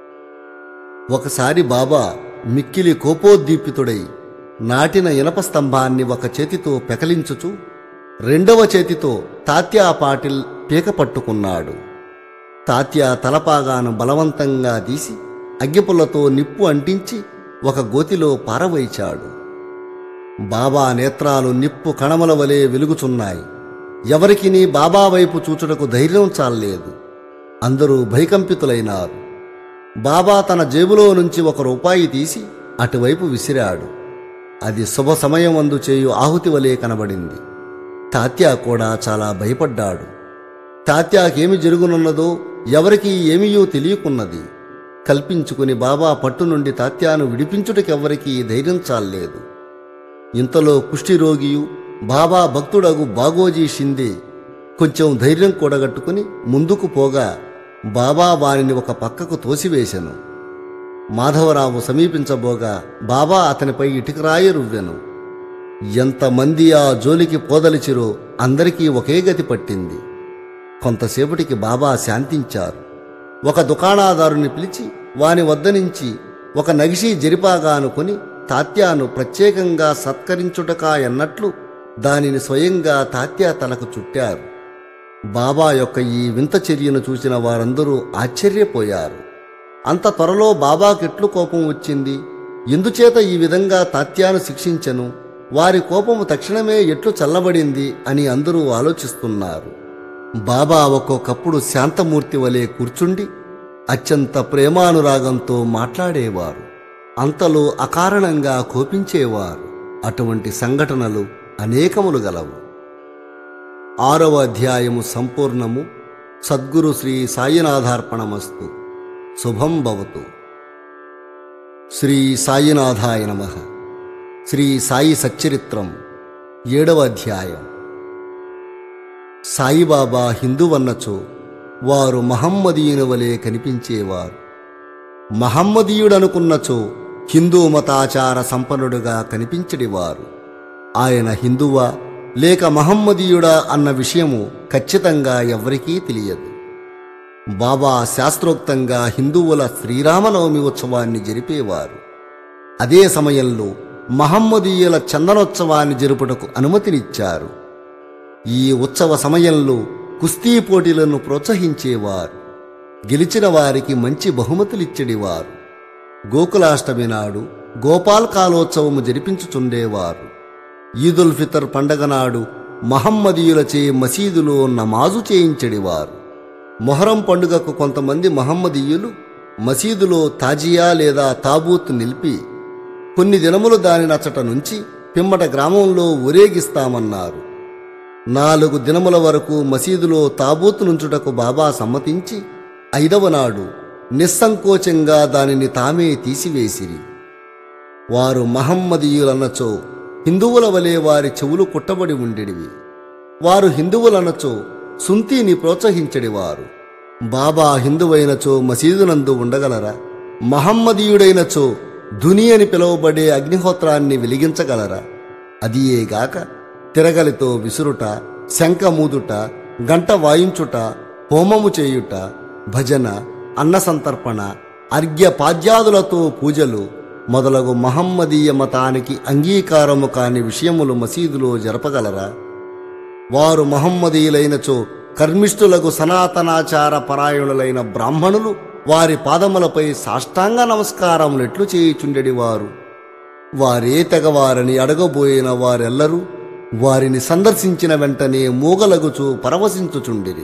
ఒకసారి బాబా మిక్కిలి కోపోద్దీపితుడై నాటిన ఇనప స్తంభాన్ని ఒక చేతితో పెకలించుచు రెండవ చేతితో తాత్యా పాటిల్ పీక పట్టుకున్నాడు తాత్యా తలపాగాను బలవంతంగా తీసి అగ్గిపుల్లతో నిప్పు అంటించి ఒక గోతిలో పారవైచాడు బాబా నేత్రాలు నిప్పు కణముల వలె వెలుగుచున్నాయి ఎవరికిని బాబా వైపు చూచుటకు ధైర్యం చాలలేదు అందరూ భయకంపితులైనారు బాబా తన జేబులో నుంచి ఒక రూపాయి తీసి అటువైపు విసిరాడు అది శుభ సమయం అందు చేయు ఆహుతి వలె కనబడింది తాత్యా కూడా చాలా భయపడ్డాడు తాత్యాకేమి జరుగునున్నదో ఎవరికి ఏమీయో తెలియకున్నది కల్పించుకుని బాబా పట్టు నుండి తాత్యాను విడిపించుటకెవ్వరికీ ధైర్యం చాలలేదు ఇంతలో కుష్ఠిరోగియు బాబా భక్తుడగు బాగోజీ షిందే కొంచెం ధైర్యం కూడగట్టుకుని ముందుకు పోగా బాబా వారిని ఒక పక్కకు తోసివేశెను మాధవరావు సమీపించబోగా బాబా అతనిపై ఇటుకరాయి రువ్వెను ఎంతమంది ఆ జోలికి పోదలిచిరో అందరికీ ఒకే గతి పట్టింది కొంతసేపటికి బాబా శాంతించారు ఒక దుకాణాదారుని పిలిచి వాని వద్ద నుంచి ఒక నగిషి జరిపాగా అనుకుని తాత్యాను ప్రత్యేకంగా సత్కరించుటకా ఎన్నట్లు దానిని స్వయంగా తాత్యా తలకు చుట్టారు బాబా యొక్క ఈ వింత చర్యను చూసిన వారందరూ ఆశ్చర్యపోయారు అంత త్వరలో బాబాకెట్లు కోపం వచ్చింది ఎందుచేత ఈ విధంగా తాత్యాను శిక్షించను వారి కోపము తక్షణమే ఎట్లు చల్లబడింది అని అందరూ ఆలోచిస్తున్నారు బాబా ఒక్కొక్కప్పుడు శాంతమూర్తి వలె కూర్చుండి అత్యంత ప్రేమానురాగంతో మాట్లాడేవారు అంతలో అకారణంగా కోపించేవారు అటువంటి సంఘటనలు అనేకములు గలవు ఆరవ అధ్యాయము సంపూర్ణము సద్గురు శ్రీ సాయినాథార్పణమస్తు శుభం భవతు శ్రీ సాయినాథాయ నమ శ్రీ సాయి సచ్చరిత్రం ఏడవ అధ్యాయం సాయిబాబా హిందువన్నచో వారు మహమ్మదీయుని వలె కనిపించేవారు మహమ్మదీయుడనుకున్నచో హిందూ మతాచార సంపన్నుడుగా కనిపించడివారు ఆయన హిందువా లేక మహమ్మదీయుడా అన్న విషయము ఖచ్చితంగా ఎవ్వరికీ తెలియదు బాబా శాస్త్రోక్తంగా హిందువుల శ్రీరామనవమి ఉత్సవాన్ని జరిపేవారు అదే సమయంలో మహమ్మదీయుల చందనోత్సవాన్ని జరుపుటకు అనుమతినిచ్చారు ఈ ఉత్సవ సమయంలో కుస్తీ పోటీలను ప్రోత్సహించేవారు గెలిచిన వారికి మంచి బహుమతులిచ్చడివారు గోకులాష్టమి నాడు గోపాల్ కాలోత్సవము జరిపించుచుండేవారు ఈదుల్ ఫితర్ పండగ నాడు మహమ్మదీయులచే మసీదులో నమాజు చేయించడివారు మొహరం పండుగకు కొంతమంది మహమ్మదీయులు మసీదులో తాజియా లేదా తాబూత్ నిలిపి కొన్ని దినములు దాని నచ్చట నుంచి పిమ్మట గ్రామంలో ఊరేగిస్తామన్నారు నాలుగు దినముల వరకు మసీదులో తాబూతు నుంచుటకు బాబా సమ్మతించి ఐదవ నాడు నిస్సంకోచంగా దానిని తామే తీసివేసిరి వారు మహమ్మదీయులన్నచో హిందువుల వలె వారి చెవులు కుట్టబడి ఉండేడివి వారు హిందువులన్నచో సుంతీని ప్రోత్సహించడివారు బాబా హిందువైనచో మసీదునందు ఉండగలరా మహమ్మదీయుడైనచో ధుని అని పిలువబడే అగ్నిహోత్రాన్ని వెలిగించగలరా అదియేగాక తిరగలితో విసురుట శంఖమూదుట గంట వాయించుట హోమము చేయుట భజన అన్న సంతర్పణ అర్ఘ్యపాద్యాదులతో పూజలు మొదలగు మహమ్మదీయ మతానికి అంగీకారము కాని విషయములు మసీదులో జరపగలరా వారు మహమ్మదీయులైనచో కర్మిష్ఠులకు సనాతనాచార పరాయణులైన బ్రాహ్మణులు వారి పాదములపై సాష్టాంగ నమస్కారములెట్లు చేయుచుండెడి వారు వారే తెగవారని అడగబోయిన వారెల్లరూ వారిని సందర్శించిన వెంటనే మూగలగుచూ పరవశించుచుండిరి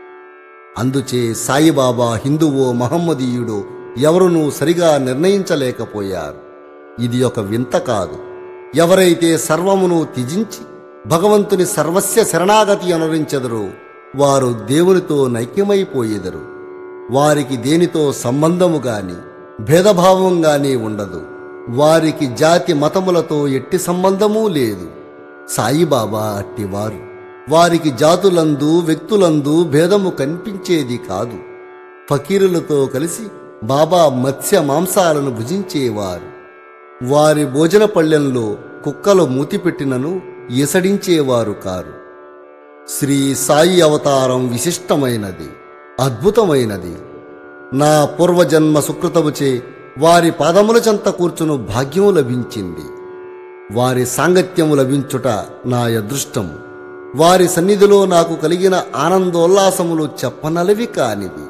అందుచే సాయిబాబా హిందువో మహమ్మదీయుడో ఎవరునూ సరిగా నిర్ణయించలేకపోయారు ఇది ఒక వింత కాదు ఎవరైతే సర్వమును త్యజించి భగవంతుని సర్వస్య శరణాగతి అనురించెదరో వారు దేవునితో నైక్యమైపోయేదరు వారికి దేనితో సంబంధము గాని భేదభావం గాని ఉండదు వారికి జాతి మతములతో ఎట్టి సంబంధమూ లేదు సాయిబాబా అట్టివారు వారికి జాతులందు వ్యక్తులందు భేదము కనిపించేది కాదు ఫకీరులతో కలిసి బాబా మత్స్య మాంసాలను భుజించేవారు వారి భోజన పళ్ళెంలో కుక్కలు మూతిపెట్టినను ఎసడించేవారు కారు శ్రీ సాయి అవతారం విశిష్టమైనది అద్భుతమైనది నా పూర్వజన్మ సుకృతముచే వారి పాదముల చెంత కూర్చును భాగ్యము లభించింది వారి సాంగత్యము లభించుట నా అదృష్టం వారి సన్నిధిలో నాకు కలిగిన ఆనందోల్లాసములు చెప్పనలవి కానివి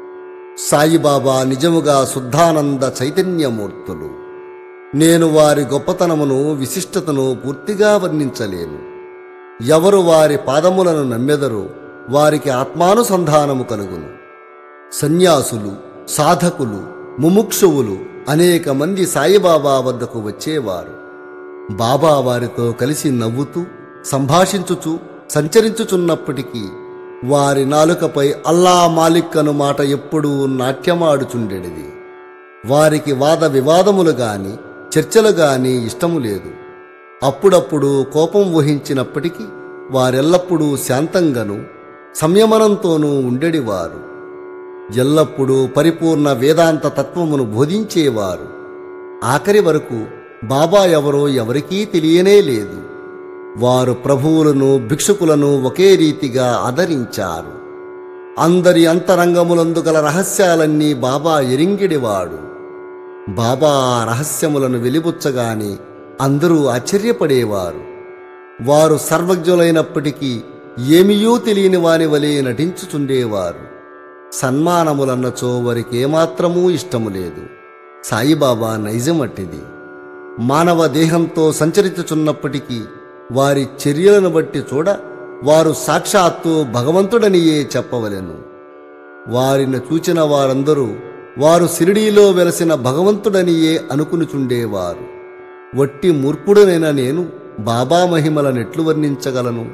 సాయిబాబా నిజముగా శుద్ధానంద చైతన్యమూర్తులు నేను వారి గొప్పతనమును విశిష్టతను పూర్తిగా వర్ణించలేను ఎవరు వారి పాదములను నమ్మెదరో వారికి ఆత్మానుసంధానము కలుగును సన్యాసులు సాధకులు ముముక్షువులు అనేక మంది సాయిబాబా వద్దకు వచ్చేవారు బాబా వారితో కలిసి నవ్వుతూ సంభాషించుచు సంచరించుచున్నప్పటికీ వారి నాలుకపై అల్లా మాలిక్ అను మాట ఎప్పుడూ నాట్యమాడుచుండెడిది వారికి వాద వివాదములు గాని చర్చలు గాని ఇష్టము లేదు అప్పుడప్పుడు కోపం వహించినప్పటికీ వారెల్లప్పుడూ శాంతంగాను సంయమనంతోనూ ఉండేడివారు ఎల్లప్పుడూ పరిపూర్ణ వేదాంత తత్వమును బోధించేవారు ఆఖరి వరకు బాబా ఎవరో ఎవరికీ తెలియనే లేదు వారు ప్రభువులను భిక్షుకులను ఒకే రీతిగా ఆదరించారు అందరి అంతరంగములందు గల రహస్యాలన్నీ బాబా ఎరింగిడివాడు బాబా ఆ రహస్యములను వెలిబుచ్చగానే అందరూ ఆశ్చర్యపడేవారు వారు సర్వజ్ఞులైనప్పటికీ ఏమియూ తెలియని వాని వలె నటించుచుండేవారు సన్మానములన్నచో వారికేమాత్రమూ ఇష్టము లేదు సాయిబాబా నైజమట్టిది మానవ దేహంతో సంచరించుచున్నప్పటికీ వారి చర్యలను బట్టి చూడ వారు సాక్షాత్తు భగవంతుడనియే చెప్పవలెను వారిని చూచిన వారందరూ వారు సిరిడీలో వెలసిన భగవంతుడనియే అనుకునుచుండేవారు వట్టి మూర్ఖుడనైన నేను బాబా మహిమలనెట్లు వర్ణించగలను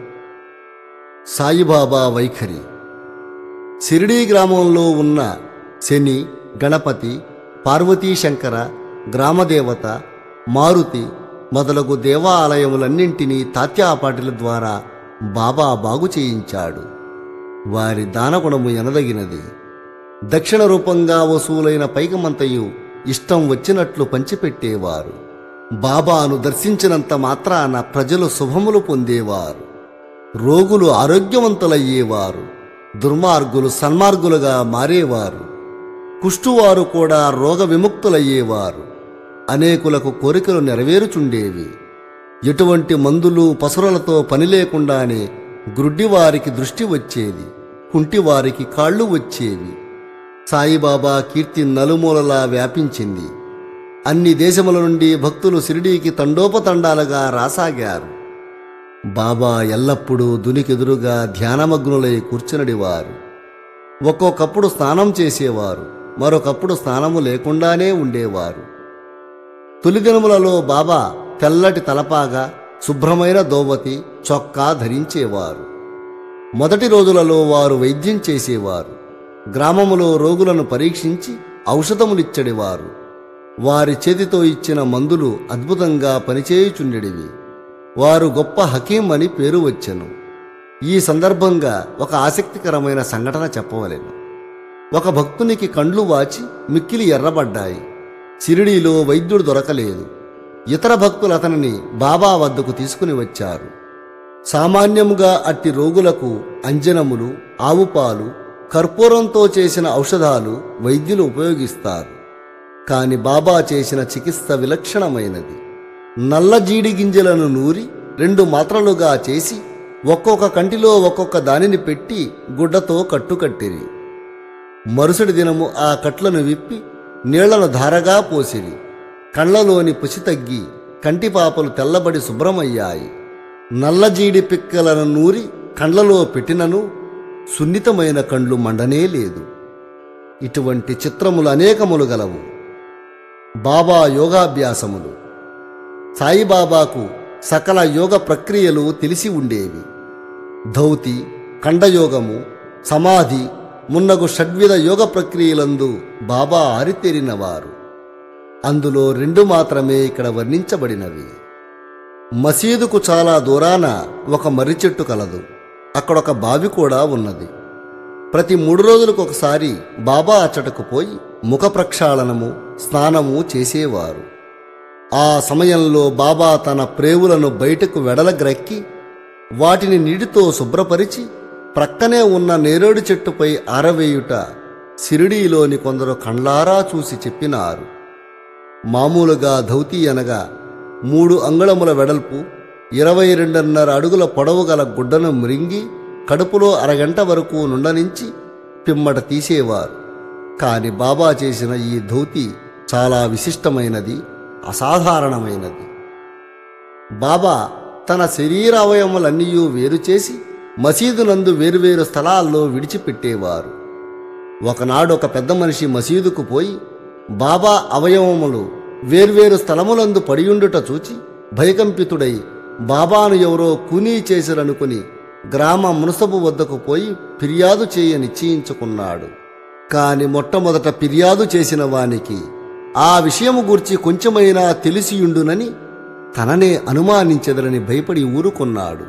సాయిబాబా వైఖరి సిరిడీ గ్రామంలో ఉన్న శని గణపతి పార్వతీశంకర గ్రామదేవత మారుతి మొదలగు దేవాలయములన్నింటినీ తాత్యాపాటిల ద్వారా బాబా బాగు చేయించాడు వారి దానగుణము ఎనదగినది దక్షిణ రూపంగా వసూలైన పైకమంతయు ఇష్టం వచ్చినట్లు పంచిపెట్టేవారు బాబాను దర్శించినంత మాత్రాన ప్రజలు శుభములు పొందేవారు రోగులు ఆరోగ్యవంతులయ్యేవారు దుర్మార్గులు సన్మార్గులుగా మారేవారు కుష్టువారు కూడా రోగ విముక్తులయ్యేవారు అనేకులకు కోరికలు నెరవేరుచుండేవి ఎటువంటి మందులు పసురలతో పని లేకుండానే గ్రుడ్డివారికి దృష్టి వచ్చేది కుంటివారికి కాళ్ళు వచ్చేవి సాయిబాబా కీర్తి నలుమూలలా వ్యాపించింది అన్ని దేశముల నుండి భక్తులు షిరిడీకి తండోపతండాలుగా రాసాగారు బాబా ఎల్లప్పుడూ దునికెదురుగా ధ్యానమగ్నులై కూర్చునడివారు ఒక్కొక్కప్పుడు స్నానం చేసేవారు మరొకప్పుడు స్నానము లేకుండానే ఉండేవారు తొలిదినములలో బాబా తెల్లటి తలపాగా శుభ్రమైన దోవతి చొక్కా ధరించేవారు మొదటి రోజులలో వారు వైద్యం చేసేవారు గ్రామములో రోగులను పరీక్షించి ఔషధములిచ్చడివారు వారి చేతితో ఇచ్చిన మందులు అద్భుతంగా పనిచేయుచుండెడివి వారు గొప్ప హకీం అని పేరు వచ్చెను ఈ సందర్భంగా ఒక ఆసక్తికరమైన సంఘటన చెప్పవలెను ఒక భక్తునికి కండ్లు వాచి మిక్కిలి ఎర్రబడ్డాయి సిరిడీలో వైద్యుడు దొరకలేదు ఇతర భక్తులు అతనిని బాబా వద్దకు తీసుకుని వచ్చారు సామాన్యముగా అట్టి రోగులకు అంజనములు ఆవుపాలు కర్పూరంతో చేసిన ఔషధాలు వైద్యులు ఉపయోగిస్తారు కాని బాబా చేసిన చికిత్స విలక్షణమైనది నల్ల జీడి గింజలను నూరి రెండు మాత్రలుగా చేసి ఒక్కొక్క కంటిలో ఒక్కొక్క దానిని పెట్టి గుడ్డతో కట్టుకట్టిరి మరుసటి దినము ఆ కట్లను విప్పి నీళ్లను ధారగా పోసిరి కళ్ళలోని పుసి తగ్గి కంటిపాపలు తెల్లబడి శుభ్రమయ్యాయి నల్లజీడి పిక్కలను నూరి కండ్లలో పెట్టినను సున్నితమైన కండ్లు మండనే లేదు ఇటువంటి చిత్రములు అనేకములు గలవు బాబా యోగాభ్యాసములు సాయిబాబాకు సకల యోగ ప్రక్రియలు తెలిసి ఉండేవి ధౌతి ఖండయోగము సమాధి మున్నగు షడ్విధ యోగ ప్రక్రియలందు బాబా ఆరితేరినవారు అందులో రెండు మాత్రమే ఇక్కడ వర్ణించబడినవి మసీదుకు చాలా దూరాన ఒక మర్రి చెట్టు కలదు అక్కడొక బావి కూడా ఉన్నది ప్రతి మూడు రోజులకు ఒకసారి బాబా అచ్చటకు పోయి ముఖ ప్రక్షాళనము స్నానము చేసేవారు ఆ సమయంలో బాబా తన ప్రేవులను బయటకు వెడలగ్రక్కి వాటిని నీటితో శుభ్రపరిచి ప్రక్కనే ఉన్న నేరేడు చెట్టుపై ఆరవేయుట సిరిడీలోని కొందరు కండ్లారా చూసి చెప్పినారు మామూలుగా ధౌతి అనగా మూడు అంగుళముల వెడల్పు ఇరవై రెండున్నర అడుగుల పొడవు గల గుడ్డను మృంగి కడుపులో అరగంట వరకు నుండనించి పిమ్మట తీసేవారు కాని బాబా చేసిన ఈ ధౌతి చాలా విశిష్టమైనది అసాధారణమైనది బాబా తన శరీర అవయవములన్నీ వేరు చేసి మసీదు నందు వేరువేరు స్థలాల్లో విడిచిపెట్టేవారు ఒకనాడు ఒక పెద్ద మనిషి మసీదుకు పోయి బాబా అవయవములు వేర్వేరు స్థలములందు పడియుండుట చూచి భయకంపితుడై బాబాను ఎవరో కూనీ చేసిరనుకుని గ్రామ మునసబు వద్దకు పోయి ఫిర్యాదు చేయ నిశ్చయించుకున్నాడు కాని మొట్టమొదట ఫిర్యాదు చేసిన వానికి ఆ విషయము గూర్చి కొంచెమైనా తెలిసియుండునని తననే అనుమానించెదరని భయపడి ఊరుకున్నాడు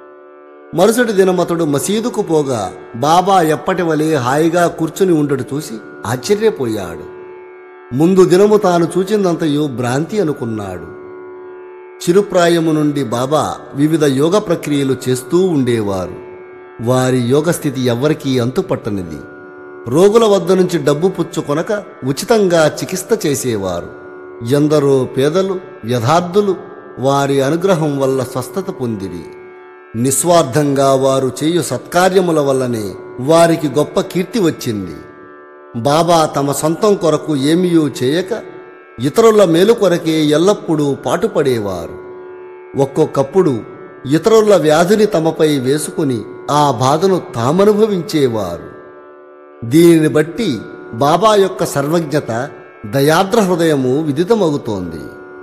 మరుసటి దినమతడు మసీదుకు పోగా బాబా ఎప్పటి వలె హాయిగా కూర్చుని ఉండడు చూసి ఆశ్చర్యపోయాడు ముందు దినము తాను చూచిందంతయు భ్రాంతి అనుకున్నాడు చిరుప్రాయము నుండి బాబా వివిధ యోగ ప్రక్రియలు చేస్తూ ఉండేవారు వారి యోగస్థితి ఎవ్వరికీ అంతుపట్టనిది రోగుల వద్ద నుంచి డబ్బు పుచ్చుకొనక ఉచితంగా చికిత్స చేసేవారు ఎందరో పేదలు యథార్థులు వారి అనుగ్రహం వల్ల స్వస్థత పొందిరి నిస్వార్థంగా వారు చేయు సత్కార్యముల వల్లనే వారికి గొప్ప కీర్తి వచ్చింది బాబా తమ సొంతం కొరకు ఏమీయూ చేయక ఇతరుల మేలు కొరకే ఎల్లప్పుడూ పాటుపడేవారు ఒక్కొక్కప్పుడు ఇతరుల వ్యాధిని తమపై వేసుకుని ఆ బాధను తామనుభవించేవారు దీనిని బట్టి బాబా యొక్క సర్వజ్ఞత దయాద్ర హృదయము విదితమవుతోంది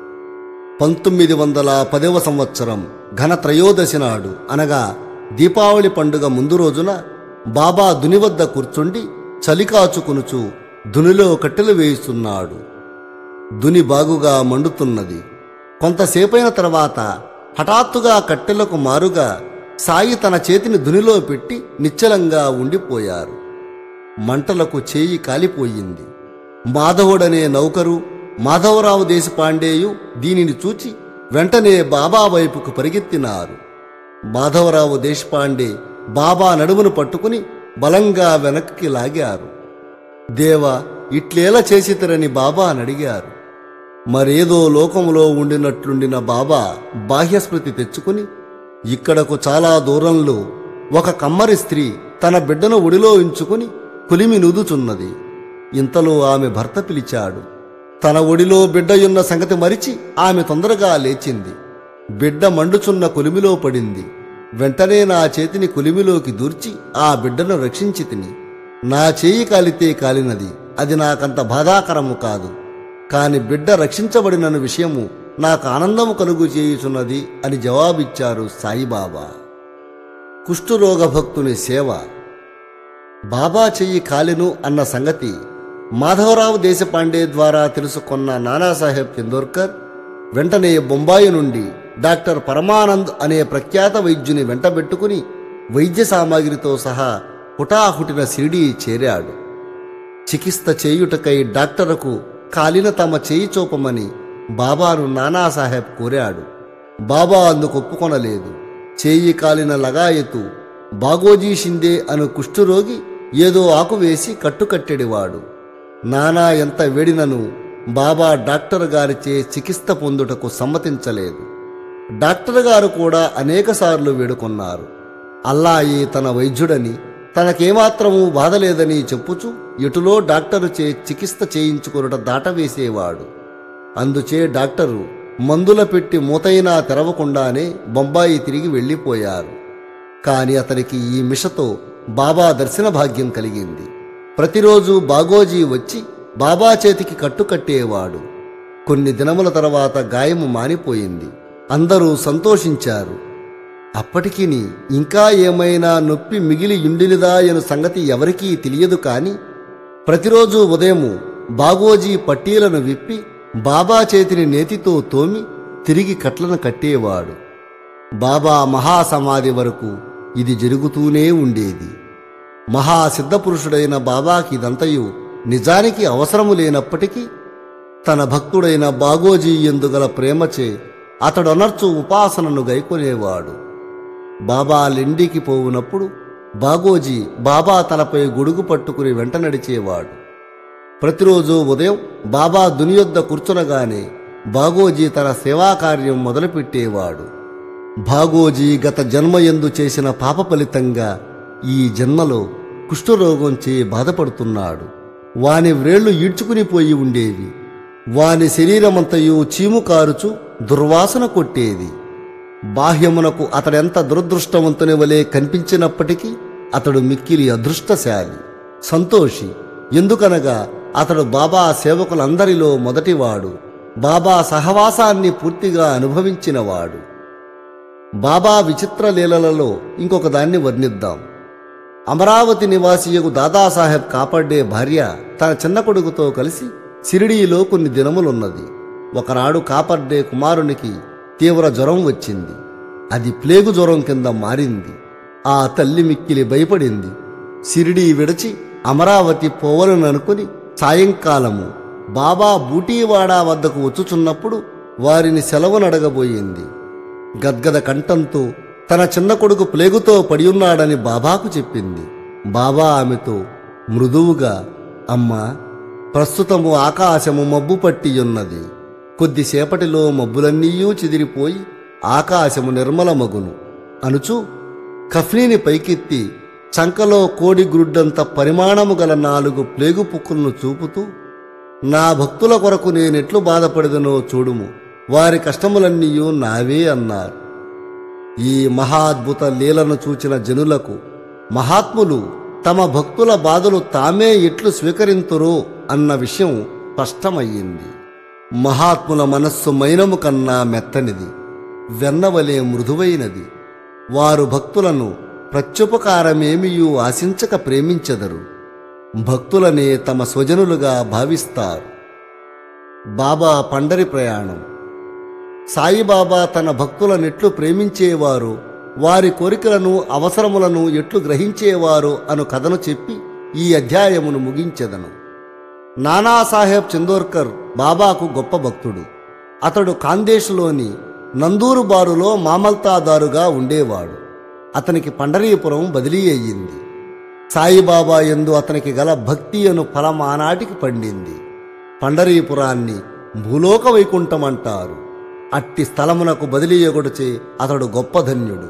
పంతొమ్మిది వందల పదవ సంవత్సరం ఘన త్రయోదశి నాడు అనగా దీపావళి పండుగ ముందు రోజున బాబా దుని వద్ద కూర్చుండి చలి కాచుకునుచు దునిలో కట్టెలు వేయిస్తున్నాడు దుని బాగుగా మండుతున్నది కొంతసేపైన తర్వాత హఠాత్తుగా కట్టెలకు మారుగా సాయి తన చేతిని దునిలో పెట్టి నిశ్చలంగా ఉండిపోయారు మంటలకు చేయి కాలిపోయింది మాధవుడనే నౌకరు మాధవరావు దేశపాండేయు దీనిని చూచి వెంటనే బాబా వైపుకు పరిగెత్తినారు మాధవరావు దేశపాండే బాబా నడుమును పట్టుకుని బలంగా వెనక్కి లాగారు దేవా ఇట్లేలా చేసితరని బాబా అని అడిగారు మరేదో లోకములో ఉండినట్లుండిన బాబా బాహ్యస్మృతి తెచ్చుకుని ఇక్కడకు చాలా దూరంలో ఒక కమ్మరి స్త్రీ తన బిడ్డను ఒడిలో ఉంచుకుని కులిమి నుదుచున్నది ఇంతలో ఆమె భర్త పిలిచాడు తన ఒడిలో బిడ్డయున్న సంగతి మరిచి ఆమె తొందరగా లేచింది బిడ్డ మండుచున్న కొలిమిలో పడింది వెంటనే నా చేతిని కొలిమిలోకి దూర్చి ఆ బిడ్డను రక్షించి తిని నా చేయి కాలితే కాలినది అది నాకంత బాధాకరము కాదు కాని బిడ్డ రక్షించబడిన విషయము నాకు ఆనందము కలుగు చేయుచున్నది అని జవాబిచ్చారు సాయిబాబా కుష్ఠురోగ భక్తుని సేవ బాబా చెయ్యి కాలెను అన్న సంగతి మాధవరావు దేశపాండే ద్వారా తెలుసుకున్న నానాసాహెబ్ చందోర్కర్ వెంటనే బొంబాయి నుండి డాక్టర్ పరమానంద్ అనే ప్రఖ్యాత వైద్యుని వెంటబెట్టుకుని వైద్య సామాగ్రితో సహా హుటాహుటిన షిరిడీ చేరాడు చికిత్స చేయుటకై డాక్టరుకు కాలిన తమ చేయి చూపమని బాబాను నానాసాహెబ్ కోరాడు బాబా అందుకు ఒప్పుకొనలేదు చేయి కాలిన లగాయతు బాగోజీ షిందే అను కుష్ఠురోగి ఏదో ఆకు వేసి కట్టుకట్టెడివాడు నానా ఎంత వేడినను బాబా డాక్టర్ గారిచే చికిత్స పొందుటకు సమ్మతించలేదు డాక్టర్ గారు కూడా అనేకసార్లు వేడుకొన్నారు అల్లాయి తన వైద్యుడని తనకేమాత్రమూ బాధలేదని చెప్పుచు ఎటులో డాక్టరుచే చికిత్స చేయించుకొనుట దాటవేసేవాడు అందుచే డాక్టరు మందుల పెట్టి మూతైనా తెరవకుండానే బొంబాయి తిరిగి వెళ్ళిపోయారు కాని అతనికి ఈ మిషతో బాబా దర్శన భాగ్యం కలిగింది ప్రతిరోజు బాగోజీ వచ్చి బాబా చేతికి కట్టుకట్టేవాడు కొన్ని దినముల తర్వాత గాయము మానిపోయింది అందరూ సంతోషించారు అప్పటికి ఇంకా ఏమైనా నొప్పి మిగిలి యుండిలిదా అను సంగతి ఎవరికీ తెలియదు కాని ప్రతిరోజు ఉదయము బాగోజీ పట్టీలను విప్పి బాబా చేతిని నేతితో తోమి తిరిగి కట్లను కట్టేవాడు బాబా మహాసమాధి వరకు ఇది జరుగుతూనే ఉండేది మహాసిద్ధపురుషుడైన బాబాకి ఇదంతయు నిజానికి అవసరము లేనప్పటికీ తన భక్తుడైన బాగోజీ ఎందుగల ప్రేమచే అతడొనర్చు ఉపాసనను గైకొనేవాడు బాబా లెండికి పోవునప్పుడు బాగోజీ బాబా తలపై గొడుగు పట్టుకుని వెంట నడిచేవాడు ప్రతిరోజు ఉదయం బాబా దునియొద్ద కూర్చునగానే బాగోజీ తన సేవాకార్యం మొదలుపెట్టేవాడు భాగోజీ గత జన్మయందు చేసిన పాప ఫలితంగా ఈ జన్మలో కుష్ఠరోగంచే బాధపడుతున్నాడు వాని వ్రేళ్లు ఈడ్చుకుని పోయి ఉండేవి వాని శరీరమంతయు చీము కారుచు దుర్వాసన కొట్టేది బాహ్యమునకు అతడెంత దురదృష్టవంతుని వలె కనిపించినప్పటికీ అతడు మిక్కిలి అదృష్టశాలి సంతోషి ఎందుకనగా అతడు బాబా సేవకులందరిలో మొదటివాడు బాబా సహవాసాన్ని పూర్తిగా అనుభవించినవాడు బాబా విచిత్ర లీలలలో ఇంకొక దాన్ని వర్ణిద్దాం అమరావతి నివాసియకు దాదాసాహెబ్ కాపాడే భార్య తన చిన్న కొడుకుతో కలిసి సిరిడీలో కొన్ని దినములున్నది ఒకనాడు కాపర్డే కుమారునికి తీవ్ర జ్వరం వచ్చింది అది ప్లేగు జ్వరం కింద మారింది ఆ తల్లి మిక్కిలి భయపడింది సిరిడీ విడిచి అమరావతి పోవలననుకుని సాయంకాలము బాబా బూటీవాడా వద్దకు వచ్చుచున్నప్పుడు వారిని సెలవునడగబోయింది గద్గద కంఠంతో తన చిన్న కొడుకు ప్లేగుతో పడియున్నాడని బాబాకు చెప్పింది బాబా ఆమెతో మృదువుగా అమ్మా ప్రస్తుతము ఆకాశము మబ్బు పట్టియున్నది కొద్దిసేపటిలో మబ్బులన్నీయూ చెదిరిపోయి ఆకాశము నిర్మలమగును అనుచు కఫ్నీని పైకెత్తి చంకలో కోడి గ్రుడ్డంత పరిమాణము గల నాలుగు ప్లేగు పుక్కులను చూపుతూ నా భక్తుల కొరకు నేనెట్లు బాధపడదనో చూడుము వారి కష్టములన్నీయూ నావే అన్నారు ఈ మహాద్భుత లీలను చూచిన జనులకు మహాత్ములు తమ భక్తుల బాధలు తామే ఎట్లు స్వీకరింతురో అన్న విషయం స్పష్టమయ్యింది మహాత్ముల మనస్సు మైనము కన్నా మెత్తనిది వెన్నవలే మృదువైనది వారు భక్తులను ప్రత్యుపకారమేమియూ ఆశించక ప్రేమించెదరు భక్తులనే తమ స్వజనులుగా భావిస్తారు బాబా పండరి ప్రయాణం సాయిబాబా తన భక్తులనెట్లు ప్రేమించేవారు వారి కోరికలను అవసరములను ఎట్లు గ్రహించేవారు అను కథను చెప్పి ఈ అధ్యాయమును ముగించెదను నానాసాహెబ్ చందోర్కర్ బాబాకు గొప్ప భక్తుడు అతడు ఖాందేశ్లోని నందూరు బారులో మామల్తాదారుగా ఉండేవాడు అతనికి పండరీపురం బదిలీ అయ్యింది సాయిబాబా ఎందు అతనికి గల భక్తి అను ఫలం ఆనాటికి పండింది పండరీపురాన్ని భూలోక వైకుంఠం అంటారు అట్టి స్థలమునకు బదిలీయగొడిచే అతడు గొప్ప ధన్యుడు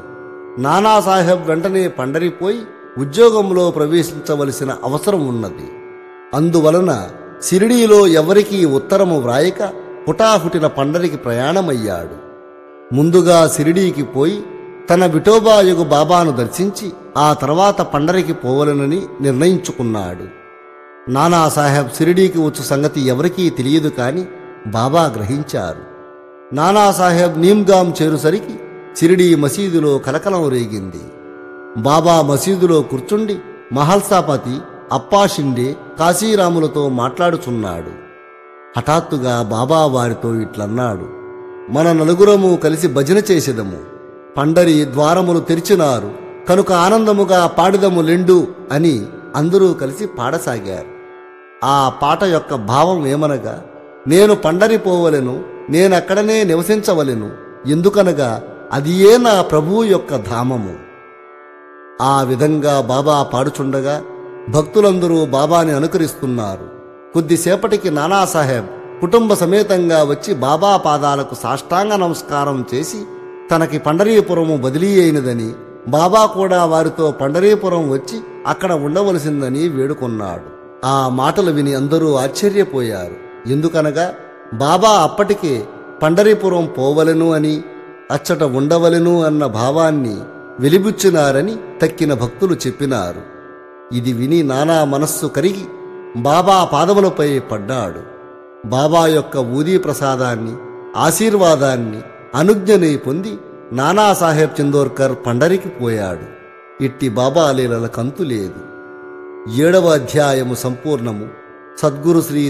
నానాసాహెబ్ వెంటనే పండరిపోయి ఉద్యోగంలో ప్రవేశించవలసిన అవసరం ఉన్నది అందువలన సిరిడీలో ఎవరికీ ఉత్తరము వ్రాయక హుటాహుటిన పండరికి ప్రయాణమయ్యాడు ముందుగా సిరిడీకి పోయి తన విఠోబాయుగు బాబాను దర్శించి ఆ తర్వాత పండరికి పోవలనని నిర్ణయించుకున్నాడు నానాసాహెబ్ సిరిడీకి వచ్చు సంగతి ఎవరికీ తెలియదు కాని బాబా గ్రహించారు నానాసాహెబ్ నీమ్గాం చేరుసరికి సిరిడీ మసీదులో కలకలం రేగింది బాబా మసీదులో కూర్చుండి మహల్సాపతి అప్పాషిండే కాశీరాములతో మాట్లాడుచున్నాడు హఠాత్తుగా బాబా వారితో ఇట్లన్నాడు మన నలుగురము కలిసి భజన చేసేదము పండరి ద్వారములు తెరిచినారు కనుక ఆనందముగా పాడిదము లెండు అని అందరూ కలిసి పాడసాగారు ఆ పాట యొక్క భావం ఏమనగా నేను పండరిపోవలెను నేనక్కడనే నివసించవలెను ఎందుకనగా అదియే నా ప్రభువు యొక్క ధామము ఆ విధంగా బాబా పాడుచుండగా భక్తులందరూ బాబాని అనుకరిస్తున్నారు కొద్దిసేపటికి నానాసాహెబ్ కుటుంబ సమేతంగా వచ్చి బాబా పాదాలకు సాష్టాంగ నమస్కారం చేసి తనకి పండరీపురము బదిలీ అయినదని బాబా కూడా వారితో పండరీపురం వచ్చి అక్కడ ఉండవలసిందని వేడుకొన్నాడు ఆ మాటలు విని అందరూ ఆశ్చర్యపోయారు ఎందుకనగా బాబా అప్పటికే పండరీపురం పోవలెను అని అచ్చట ఉండవలెను అన్న భావాన్ని వెలిబుచ్చినారని తక్కిన భక్తులు చెప్పినారు ఇది విని నానా మనస్సు కరిగి బాబా పాదములపై పడ్డాడు బాబా యొక్క ఊదీ ప్రసాదాన్ని ఆశీర్వాదాన్ని అనుజ్ఞని పొంది నానాసాహెబ్ చందోర్కర్ పండరికి పోయాడు ఇట్టి బాబా లీలల కంతు లేదు ఏడవ అధ్యాయము సంపూర్ణము సద్గురు శ్రీ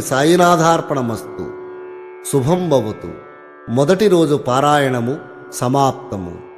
సాయినాథార్పణమస్తు శుభం భవతు మొదటి రోజు పారాయణము సమాప్తము